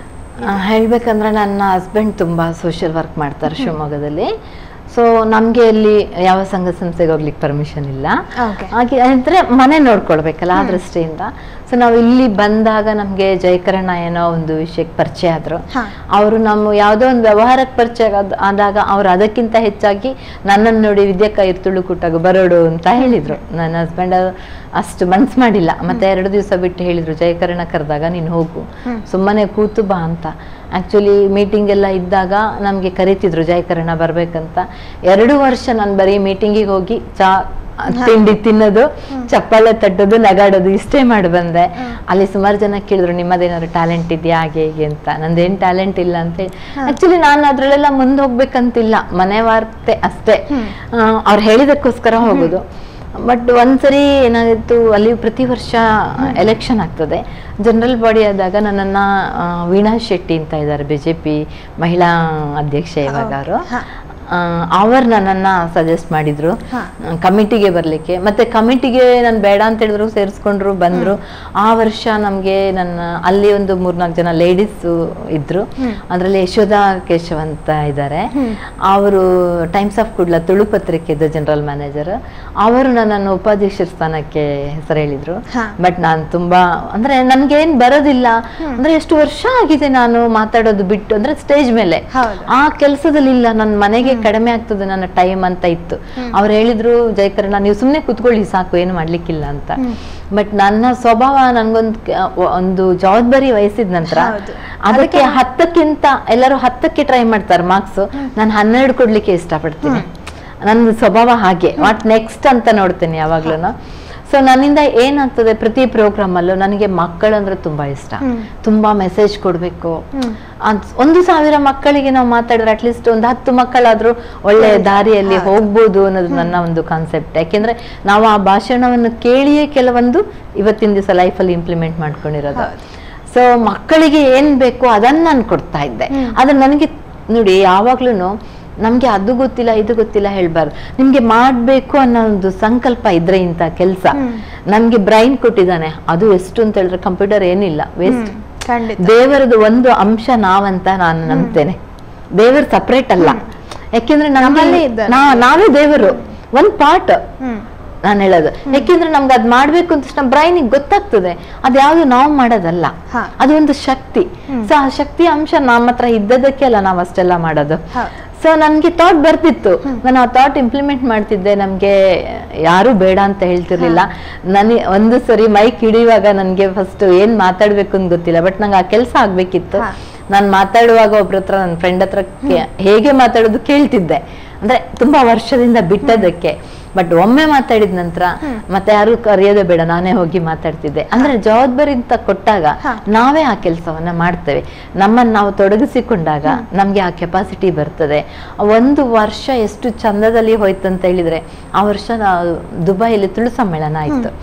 ಆ, ಹೇಳ್ಬೇಕಂದ್ರೆ ನನ್ನ ಹಸ್ಬೆಂಡ್ ತುಂಬಾ ಸೋಷಿಯಲ್ ವರ್ಕ್ ಮಾಡ್ತಾರೆ ಶಿವಮೊಗ್ಗದಲ್ಲಿ ಸೊ ನಮ್ಗೆ ಅಲ್ಲಿ ಯಾವ ಸಂಘ ಸಂಸ್ಥೆಗೆ ಹೋಗ್ಲಿಕ್ಕೆ ಪರ್ಮಿಷನ್ ಇಲ್ಲ Okay. ಹಾಗೆ ಅಂದ್ರೆ ಮನೆ ನೋಡ್ಕೊಳ್ಬೇಕಲ್ಲ ಆ ದೃಷ್ಟಿಯಿಂದ ಸೊ ನಾವು ಇಲ್ಲಿ ಬಂದಾಗ ನಮ್ಗೆ ಜಯಕರಣ ಏನೋ ಒಂದು ವಿಷಯಕ್ಕೆ ಪರಿಚಯ ಆದ್ರು ಹಾ. ಅವರು ನಮ್ಮ ಯಾವುದೋ ಒಂದು ವ್ಯವಹಾರಕ್ಕೆ ಪರಿಚಯ ಆದ್- ಆದಾಗ ಅವ್ರು ಅದಕ್ಕಿಂತ ಹೆಚ್ಚಾಗಿ ನನ್ನನ್ನು ನೋಡಿ ವಿದ್ಯಕ್ಕ ಇರ್ತುಳು ಕುಟ್ಟಾಗ ಬರೋಡು ಅಂತ ಹೇಳಿದ್ರು ನನ್ನ ಹಸ್ಬೆಂಡ್ ಅಷ್ಟು ಮನ್ಸ್ ಮಾಡಿಲ್ಲ ಮತ್ತೆ ಎರಡು ದಿವಸ ಬಿಟ್ಟು ಹೇಳಿದ್ರು ಜಯಕರಣ ಕರೆದಾಗ ನೀನು ಹೋಗು ಸುಮ್ಮನೆ ಕೂತು ಬಾ ಅಂತ ಆಕ್ಚುಲಿ ಮೀಟಿಂಗ್ ಎಲ್ಲ ಇದ್ದಾಗ ನಮ್ಗೆ ಕರಿತಿದ್ರು ಜಯಕರಣ ಬರ್ಬೇಕಂತ ಎರಡು ವರ್ಷ ನಾನು ಬರೀ ಮೀಟಿಂಗಿಗೆ ಹೋಗಿ ಚಾ ತಿಂಡಿ ತಿನ್ನೋದು ಚಪ್ಪಾಳೆ ತಟ್ಟೋದು ನಗಾಡೋದು ಇಷ್ಟೇ ಮಾಡಿ ಬಂದೆ ಅಲ್ಲಿ ಸುಮಾರು ಜನ ಕೇಳಿದ್ರು ನಿಮ್ಮದೇನಾದ್ರು ಟ್ಯಾಲೆಂಟ್ ಇದೆಯಾ ಹಾಗೆ ಹೀಗೆ ಅಂತ ನಂದೇನ್ ಟ್ಯಾಲೆಂಟ್ ಇಲ್ಲ ಅಂತ ಹೇಳಿ ಆಕ್ಚುಲಿ ನಾನು ಅದ್ರಲ್ಲೆಲ್ಲ ಮುಂದೆ ಹೋಗ್ಬೇಕಂತಿಲ್ಲ ಮನೆ ವಾರ್ತೆ ಅಷ್ಟೇ ಅವ್ರು ಹೇಳಿದಕ್ಕೋಸ್ಕರ ಹೋಗೋದು ಬಟ್ ಒಂದ್ಸರಿ ಏನಾಗಿತ್ತು ಅಲ್ಲಿ ಪ್ರತಿ ವರ್ಷ ಎಲೆಕ್ಷನ್ ಆಗ್ತದೆ ಜನರಲ್ ಬಾಡಿ ಆದಾಗ ನನ್ನನ್ನ ಆ, ವೀಣಾ ಶೆಟ್ಟಿ ಅಂತ ಇದ್ದಾರೆ ಬಿಜೆಪಿ ಮಹಿಳಾ ಅಧ್ಯಕ್ಷೆ ಇವಾಗ ಅವರು ಹಾ. ಅವರು ನನ್ನನ್ನ ಸಜೆಸ್ಟ್ ಮಾಡಿದ್ರು ಹಾ. ಕಮಿಟಿಗೆ ಬರ್ಲಿಕ್ಕೆ ಮತ್ತೆ ಕಮಿಟಿಗೆ ನಾನು ಬೇಡ ಅಂತ ಹೇಳಿದ್ರು ಸೇರಿಸ್ಕೊಂಡ್ರು ಬಂದ್ರು ಆ ವರ್ಷ ನಮ್ಗೆ ನನ್ನ ಅಲ್ಲಿ ಒಂದು ಮೂರ್ನಾಲ್ಕು ಜನ ಲೇಡೀಸ್ ಇದ್ರು ಅದ್ರಲ್ಲಿ ಯಶೋಧ ಕೇಶವ್ ಅಂತ ಇದ್ದಾರೆ ಅವರು ಟೈಮ್ಸ್ ಆಫ್ ಕುಡ್ಲ ತುಳು ಪತ್ರಿಕೆದ ಜನರಲ್ ಮ್ಯಾನೇಜರ್ ಅವರು ನನ್ನನ್ನು ಉಪಾಧ್ಯಕ್ಷರ ಸ್ಥಾನಕ್ಕೆ ಹೆಸರು ಹೇಳಿದ್ರು ಹಾ. ಬಟ್ ನಾನು ತುಂಬಾ ಅಂದ್ರೆ ನನ್ಗೇನ್ ಬರೋದಿಲ್ಲ ಅಂದ್ರೆ ಎಷ್ಟು ವರ್ಷ ಆಗಿದೆ ನಾನು ಮಾತಾಡೋದು ಬಿಟ್ಟು ಅಂದ್ರೆ ಸ್ಟೇಜ್ ಮೇಲೆ ಹೌದು. ಆ ಕೆಲಸದಲ್ಲಿ ಇಲ್ಲ ನನ್ನ ಮನೆಗೆ ಕಡಿಮೆ ಆಗ್ತದೆ ನನ್ನ ಟೈಮ್ ಅಂತ ಇತ್ತು ಅವ್ರು ಹೇಳಿದ್ರು ಜಯಕರಣ ನೀವು ಸುಮ್ನೆ ಕುತ್ಕೊಳ್ಳಿ ಸಾಕು ಏನು ಮಾಡ್ಲಿಕ್ಕಿಲ್ಲ ಅಂತ ಬಟ್ ನನ್ನ ಸ್ವಭಾವ ನನ್ಗೊಂದು ಕ- ಒಂದು ಜವಾಬ್ದಾರಿ ವಹಿಸಿದ ನಂತರ ಹೌದು. ಅದಕ್ಕೆ ಹತ್ತಕ್ಕಿಂತ ಎಲ್ಲರೂ ಹತ್ತಕ್ಕೆ ಟ್ರೈ ಮಾಡ್ತಾರೆ ಮಾರ್ಕ್ಸ್ ನಾನು ಹನ್ನೆರಡು ಕೊಡ್ಲಿಕ್ಕೆ ಇಷ್ಟಪಡ್ತೀನಿ ನನ್ನ ಸ್ವಭಾವ ಹಾಗೆ ವಾಟ್ ನೆಕ್ಸ್ಟ್ ಅಂತ ನೋಡ್ತೇನೆ ಯಾವಾಗ್ಲೂ ಸೊ ನನ್ನಿಂದ ಏನಾಗ್ತದೆ ಪ್ರತಿ ಪ್ರೋಗ್ರಾಮ್ ಅಲ್ಲೂ ನನಗೆ ಮಕ್ಕಳಂದ್ರೆ ತುಂಬಾ ಇಷ್ಟ ತುಂಬಾ ಮೆಸೇಜ್ ಕೊಡ್ಬೇಕು ಅದ್- ಒಂದು ಸಾವಿರ ಮಕ್ಕಳಿಗೆ ನಾವು ಮಾತಾಡಿದ್ರೆ ಅಟ್ಲೀಸ್ಟ್ ಒಂದು ಹತ್ತು ಮಕ್ಕಳಾದ್ರೂ ಒಳ್ಳೆ ದಾರಿಯಲ್ಲಿ ಹೋಗ್ಬೋದು ಅನ್ನೋದು ನನ್ನ ಒಂದು ಕಾನ್ಸೆಪ್ಟ್ ಯಾಕೆಂದ್ರೆ ನಾವು ಆ ಭಾಷಣವನ್ನು ಕೇಳಿಯೇ ಕೆಲವೊಂದು ಇವತ್ತಿನ ದಿವಸ ಲೈಫಲ್ಲಿ ಇಂಪ್ಲಿಮೆಂಟ್ ಮಾಡ್ಕೊಂಡಿರೋದು ಸೊ ಮಕ್ಕಳಿಗೆ ಏನ್ ಬೇಕು ಅದನ್ನ ನಾನು ಕೊಡ್ತಾ ಇದ್ದೆ ಆದ್ರೆ ನನಗೆ ನೋಡಿ ಯಾವಾಗ್ಲೂ ನಮ್ಗೆ ಅದು ಗೊತ್ತಿಲ್ಲ ಇದು ಗೊತ್ತಿಲ್ಲ ಹೇಳ್ಬಾರ್ದು ನಿಮ್ಗೆ ಮಾಡ್ಬೇಕು ಅನ್ನೋ ಒಂದು ಸಂಕಲ್ಪ ಇದ್ರೆ ಇಂಥ ಕೆಲಸ ನಮ್ಗೆ ಬ್ರೈನ್ ಕೊಟ್ಟಿದ್ದಾನೆ ಅದು ಎಷ್ಟು ಅಂತ ಹೇಳಿದ್ರೆ ಕಂಪ್ಯೂಟರ್ ಏನಿಲ್ಲ ವೇಸ್ಟ್ ಖಂಡಿತ ದೇವರದು ಒಂದು ಅಂಶ ನಾವಂತ ನಾನು ನಂಬ್ತೇನೆ ದೇವರು ಸಪರೇಟ್ ಅಲ್ಲ ಯಾಕೆಂದ್ರೆ ನಮ್ಗೆ ನಮ್ಮಲ್ಲೇ ಇದ್ದಾನೆ. ನಾ- ನಾವೇ ದೇವರು ಒಂದ್ ಪಾರ್ಟ್ ಹ್ಮ್ ನಾನು ಹೇಳೋದು ಯಾಕೆಂದ್ರೆ ನಮ್ಗೆ ಅದ್ ಮಾಡ್ಬೇಕು ಅಂತ ನಮ್ಮ ಬ್ರೈನಿಗೆ ಗೊತ್ತಾಗ್ತದೆ ಅದ್ಯಾವುದು ನಾವು ಮಾಡೋದಲ್ಲ ಹಾ. ಅದು ಒಂದು ಶಕ್ತಿ ಸೊ ಆ ಶಕ್ತಿಯ ಅಂಶ ನಮ್ಮ ಹತ್ರ ಇದ್ದದಕ್ಕೆ ಅಲ್ಲ ನಾವು ಅಷ್ಟೆಲ್ಲ ಮಾಡೋದು ಹೌದು. ಸೊ ನನ್ಗೆ ಥಾಟ್ ಬರ್ತಿತ್ತು ನಾನು ಆ ಥಾಟ್ ಇಂಪ್ಲಿಮೆಂಟ್ ಮಾಡ್ತಿದ್ದೆ ನಮ್ಗೆ ಯಾರು ಬೇಡ ಅಂತ ಹೇಳ್ತಿರ್ಲಿಲ್ಲ ನನಗೆ ಒಂದು ಸರಿ ಮೈಕ್ ಹಿಡಿಯುವಾಗ ನನ್ಗೆ ಫಸ್ಟ್ ಏನ್ ಮಾತಾಡ್ಬೇಕು ಅಂತ ಗೊತ್ತಿಲ್ಲ ಬಟ್ ನಂಗೆ ಆ ಕೆಲಸ ಆಗ್ಬೇಕಿತ್ತು ಹಾ. ನಾನು ಮಾತಾಡುವಾಗ ಒಬ್ರ ಹತ್ರ ನನ್ನ ಫ್ರೆಂಡ್ ಹತ್ರ ಕೇ- ಹೇಗೆ ಮಾತಾಡೋದು ಕೇಳ್ತಿದ್ದೆ ಅಂದ್ರೆ ತುಂಬಾ ವರ್ಷದಿಂದ ಬಿಟ್ಟದಕ್ಕೆ ಬಟ್ ಒಮ್ಮೆ ಮಾತಾಡಿದ ನಂತರ ಮತ್ತೆ ಯಾರು ಕರೆಯೋದೇ ಬೇಡ ನಾನೇ ಹೋಗಿ ಮಾತಾಡ್ತಿದ್ದೆ ಅಂದ್ರೆ ಜವಾಬ್ದಾರಿ ಅಂತ ಕೊಟ್ಟಾಗ ಹಾ. ನಾವೇ ನಾವೇ ಆ ಕೆಲಸವನ್ನ ಮಾಡ್ತೇವೆ ನಮ್ಮನ್ನು ನಾವು ತೊಡಗಿಸಿಕೊಂಡಾಗ ನಮ್ಗೆ ಆ ಕೆಪಾಸಿಟಿ ಬರ್ತದೆ ಒಂದು ವರ್ಷ ಎಷ್ಟು ಚಂದದಲ್ಲಿ ಹೋಯ್ತು ಅಂತ ಹೇಳಿದ್ರೆ ಆ ವರ್ಷ ನಾವು ದುಬೈಯಲ್ಲಿ ತುಳು ಸಮ್ಮೇಳನ ಆಯ್ತು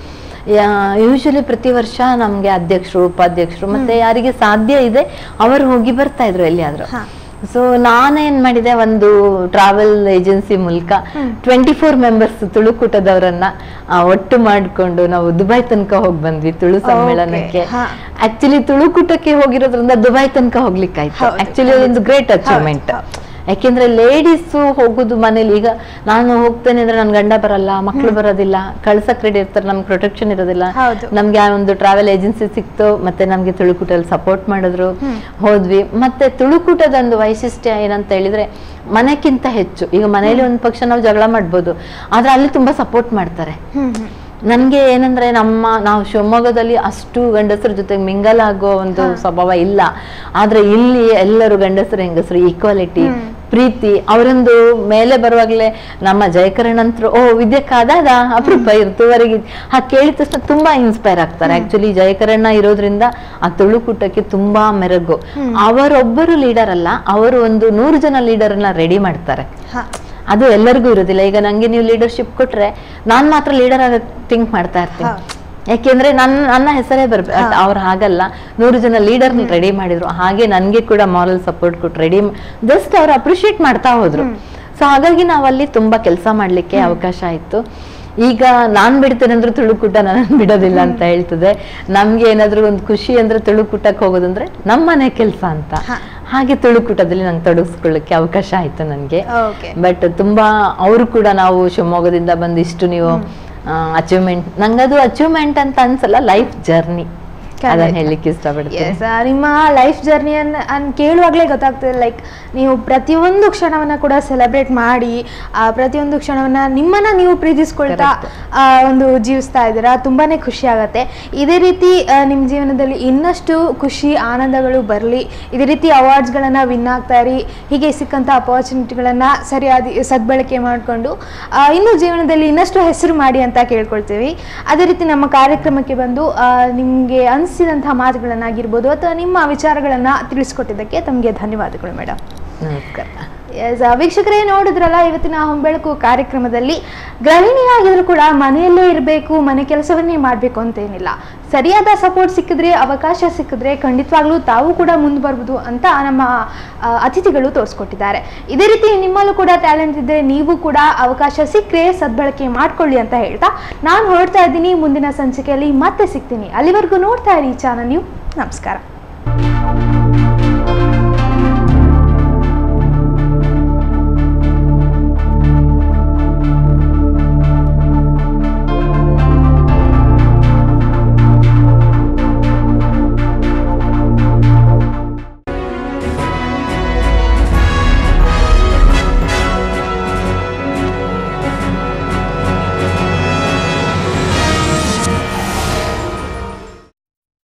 ಯೂಶಲಿ ಪ್ರತಿ ವರ್ಷ ನಮ್ಗೆ ಅಧ್ಯಕ್ಷರು ಉಪಾಧ್ಯಕ್ಷರು ಮತ್ತೆ ಯಾರಿಗೆ ಸಾಧ್ಯ ಇದೆ ಅವರು ಹೋಗಿ ಬರ್ತಾ ಇದ್ರು ಎಲ್ಲಿಯಾದ್ರೂ ಹಾ. ಸೊ ನಾನೇನ್ ಮಾಡಿದೆ ಒಂದು ಟ್ರಾವೆಲ್ ಏಜೆನ್ಸಿ ಮೂಲಕ ಟ್ವೆಂಟಿ ಫೋರ್ ಮೆಂಬರ್ಸ್ ತುಳುಕೂಟದವರನ್ನ ಆ, ಒಟ್ಟು ಮಾಡಿಕೊಂಡು ನಾವು ದುಬೈ ತನಕ ಹೋಗಿ ಬಂದ್ವಿ ತುಳು ಸಮ್ಮೇಳನಕ್ಕೆ ಹಾ. ಆಕ್ಚುಲಿ ತುಳುಕೂಟಕ್ಕೆ ಹೋಗಿರೋದ್ರಿಂದ ದುಬೈ ತನಕ ಹೋಗ್ಲಿಕ್ಕಾಯ್ತು ಹೌದು, ಆಕ್ಚುಲಿ ಒಂದು ಗ್ರೇಟ್ ಅಚೀವ್ಮೆಂಟ್ ಯಾಕೆಂದ್ರೆ ಲೇಡೀಸ್ ಹೋಗುದು ಮನೇಲಿ ಈಗ ನಾನು ಹೋಗ್ತೇನೆ ಅಂದ್ರೆ ನನ್ ಗಂಡ ಬರಲ್ಲ ಮಕ್ಳು ಬರೋದಿಲ್ಲ ಕಳ್ಸಕ್ ರೆಡಿ ಇರ್ತಾರೆ ನಮ್ಗೆ ಪ್ರೊಟೆಕ್ಷನ್ ಇರೋದಿಲ್ಲ ಹೌದು. ನಮ್ಗೆ ಆ ಒಂದು ಟ್ರಾವೆಲ್ ಏಜೆನ್ಸಿ ಸಿಕ್ತು ಮತ್ತೆ ನಮ್ಗೆ ತುಳುಕೂಟಲ್ಲಿ ಸಪೋರ್ಟ್ ಮಾಡಿದ್ರು ಹೋದ್ವಿ ಮತ್ತೆ ತುಳುಕೂಟದ ಒಂದು ವೈಶಿಷ್ಟ್ಯ ಏನಂತ ಹೇಳಿದ್ರೆ ಮನೆಕ್ಕಿಂತ ಹೆಚ್ಚು ಈಗ ಮನೇಲಿ ಒಂದು ಪಕ್ಷ ನಾವು ಜಗಳ ಮಾಡ್ಬೋದು ಆದ್ರೆ ಅಲ್ಲಿ ತುಂಬಾ ಸಪೋರ್ಟ್ ಮಾಡ್ತಾರೆ ಹ್ಮ್ ಹ್ಮ್ ನನ್ಗೆ ಏನಂದ್ರೆ ನಮ್ಮ ನಾವು ಶಿವಮೊಗ್ಗದಲ್ಲಿ ಅಷ್ಟು ಗಂಡಸರ ಜೊತೆ ಮಿಂಗಲ್ ಆಗೋ ಒಂದು ಸ್ವಭಾವ ಇಲ್ಲ ಆದ್ರೆ ಇಲ್ಲಿ ಎಲ್ಲರೂ ಗಂಡಸರು ಹೆಂಗಸರು ಈಕ್ವಾಲಿಟಿ ಪ್ರೀತಿ ಅವರೊಂದು ಮೇಲೆ ಬರುವಾಗಲೇ ನಮ್ಮ ಜಯಕರಣಂತರು ಓ ವಿದ್ಯಕ್ಕಾದಾಗ ಅಪರೂಪ ಇರ್ತುವರೆಗೆ ಆ ಕೇಳಿದ ತಕ್ಷಣ ತುಂಬಾ ಇನ್ಸ್ಪೈರ್ ಆಗ್ತಾರೆ ಆಕ್ಚುಲಿ ಜಯಕರಣ ಇರೋದ್ರಿಂದ ಆ ತುಳುಕೂಟಕ್ಕೆ ತುಂಬಾ ಮೆರಗು ಅವರೊಬ್ಬರು ಲೀಡರ್ ಅಲ್ಲ ಅವರು ಒಂದು ನೂರು ಜನ ಲೀಡರ್ನ ರೆಡಿ ಮಾಡ್ತಾರೆ ಹಾ ಅದು ಎಲ್ಲರಿಗೂ ಇರೋದಿಲ್ಲ ಈಗ ನಂಗೆ ನೀವು ಲೀಡರ್ಶಿಪ್ ಕೊಟ್ರೆ ನಾನ್ ಮಾತ್ರ ಲೀಡರ್ ಆಗ ಥಿಂಕ್ ಮಾಡ್ತಾ ಇರ್ತೀನಿ ಹೌದು. ಯಾಕೆಂದ್ರೆ ನನ್ನ ನನ್ನ ಹೆಸರೇ ಬರ್ಬೇಕು ಅವ್ರು ಹಾಗಲ್ಲ ನೂರು ಜನ ಲೀಡರ್ ರೆಡಿ ಮಾಡಿದ್ರು ಹಾಗೆ ನನ್ಗೆ ಕೂಡ ಮಾರಲ್ ಸಪೋರ್ಟ್ ಕೊಟ್ಟು ರೆಡಿ ಜಸ್ಟ್ ಅವ್ರು ಅಪ್ರಿಶಿಯೇಟ್ ಮಾಡ್ತಾ ಹೋದ್ರು ಸೊ ಹಾಗಾಗಿ ನಾವಲ್ಲಿ ತುಂಬಾ ಕೆಲಸ ಮಾಡ್ಲಿಕ್ಕೆ ಅವಕಾಶ ಆಯ್ತು ಈಗ ನಾನ್ ಬಿಡ್ತೇನೆ ಅಂದ್ರೆ ತುಳುಕೂಟ ನನ್ನ ಬಿಡೋದಿಲ್ಲ ಅಂತ ಹೇಳ್ತದೆ ನಮ್ಗೆ ಏನಾದ್ರೂ ಒಂದು ಖುಷಿ ಅಂದ್ರೆ ತುಳುಕೂಟಕ್ಕೆ ಹೋಗೋದಂದ್ರೆ ನಮ್ಮನೆ ಕೆಲಸ ಅಂತ ಹಾ. ಹಾಗೆ ತುಳುಕೂಟದಲ್ಲಿ ನಂಗೆ ತೊಡಗಿಸ್ಕೊಳ್ಳಿಕ್ಕೆ ಅವಕಾಶ ಆಯ್ತು ನನ್ಗೆ ಓಕೆ ಬಟ್ ತುಂಬಾ ಅವರು ಕೂಡ ನಾವು ಶಿವಮೊಗ್ಗದಿಂದ ಬಂದು ಇಷ್ಟು ನೀವು ಅಚೀವ್ಮೆಂಟ್ ನಂಗದು ಅಚೀವ್ಮೆಂಟ್ ಅಂತ ಅನ್ಸಲ್ಲ ಲೈಫ್ ಜರ್ನಿ ಅದನ್ನ ಹೇಳಲಿಕ್ಕೆ ಇಷ್ಟಪಡ್ತೀನಿ ಎಸ್ ನಿಮ್ಮ ಲೈಫ್ ಜರ್ನಿಯನ್ನು ಅನ್ ಕೇಳುವಾಗಲೇ ಗೊತ್ತಾಗ್ತದೆ ಲೈಕ್ ನೀವು ಪ್ರತಿಯೊಂದು ಕ್ಷಣವನ್ನ ಕೂಡ ಸೆಲೆಬ್ರೇಟ್ ಮಾಡಿ ಆ ಪ್ರತಿಯೊಂದು ಕ್ಷಣವನ್ನ ನಿಮ್ಮನ್ನ ನೀವು ಪ್ರೀತಿಸ್ಕೊಳ್ತಾ ಆ, ಒಂದು ಜೀವಿಸ್ತಾ ಇದ್ದೀರಾ ತುಂಬಾನೇ ಖುಷಿ ಆಗತ್ತೆ ಇದೇ ರೀತಿ ಆ, ನಿಮ್ಮ ಜೀವನದಲ್ಲಿ ಇನ್ನಷ್ಟು ಖುಷಿ ಆನಂದಗಳು ಬರಲಿ ಇದೇ ರೀತಿ ಅವಾರ್ಡ್ಸ್ಗಳನ್ನು ವಿನ್ ಆಗ್ತಾ ಇರಿ ಹೀಗೆ ಸಿಕ್ಕಂಥ ಅಪಾರ್ಚುನಿಟಿಗಳನ್ನು ಸರಿಯಾದ ಸದ್ಬಳಕೆ ಮಾಡಿಕೊಂಡು ಇನ್ನೂ ಜೀವನದಲ್ಲಿ ಇನ್ನಷ್ಟು ಹೆಸರು ಮಾಡಿ ಅಂತ ಕೇಳ್ಕೊಳ್ತೀವಿ ಅದೇ ರೀತಿ ನಮ್ಮ ಕಾರ್ಯಕ್ರಮಕ್ಕೆ ಬಂದು ನಿಮಗೆ ಅನಿಸಿದಂತಹ ಮಾತುಗಳನ್ನಾಗಿರ್ಬೋದು ಅಥವಾ ನಿಮ್ಮ ವಿಚಾರಗಳನ್ನು ತಿಳಿಸ್ಕೊಟ್ಟಿದ್ದಕ್ಕೆ ತಮಗೆ ಧನ್ಯವಾದಗಳು ಮೇಡಮ್ ನಮಸ್ಕಾರ ಎಸ್ ವೀಕ್ಷಕರೇ ನೋಡಿದ್ರಲ್ಲ ಇವತ್ತಿನ ಹೊಂಬೆಳಕು ಕಾರ್ಯಕ್ರಮದಲ್ಲಿ ಗೃಹಿಣಿಯಾಗಿದ್ರು ಕೂಡ ಮನೆಯಲ್ಲೇ ಇರಬೇಕು ಮನೆ ಕೆಲಸವನ್ನೇ ಮಾಡಬೇಕು ಅಂತ ಏನಿಲ್ಲ ಸರಿಯಾದ ಸಪೋರ್ಟ್ ಸಿಕ್ಕಿದ್ರೆ ಅವಕಾಶ ಸಿಕ್ಕಿದ್ರೆ ಖಂಡಿತವಾಗ್ಲೂ ತಾವು ಕೂಡ ಮುಂದೆ ಬರ್ಬೋದು ಅಂತ ನಮ್ಮ ಆ, ಅತಿಥಿಗಳು ತೋರಿಸ್ಕೊಟ್ಟಿದ್ದಾರೆ ಇದೇ ರೀತಿ ನಿಮ್ಮಲ್ಲೂ ಕೂಡ ಟ್ಯಾಲೆಂಟ್ ಇದ್ದರೆ ನೀವು ಕೂಡ ಅವಕಾಶ ಸಿಕ್ಕರೆ ಸದ್ಬಳಕೆ ಮಾಡ್ಕೊಳ್ಳಿ ಅಂತ ಹೇಳ್ತಾ ನಾನು ಹೊರಡ್ತಾ ಇದ್ದೀನಿ ಮುಂದಿನ ಸಂಚಿಕೆಯಲ್ಲಿ ಮತ್ತೆ ಸಿಗ್ತೀನಿ ಅಲ್ಲಿವರೆಗೂ ನೋಡ್ತಾ ಇರಿ ಚಾನಲ್ ನೀವು ನಮಸ್ಕಾರ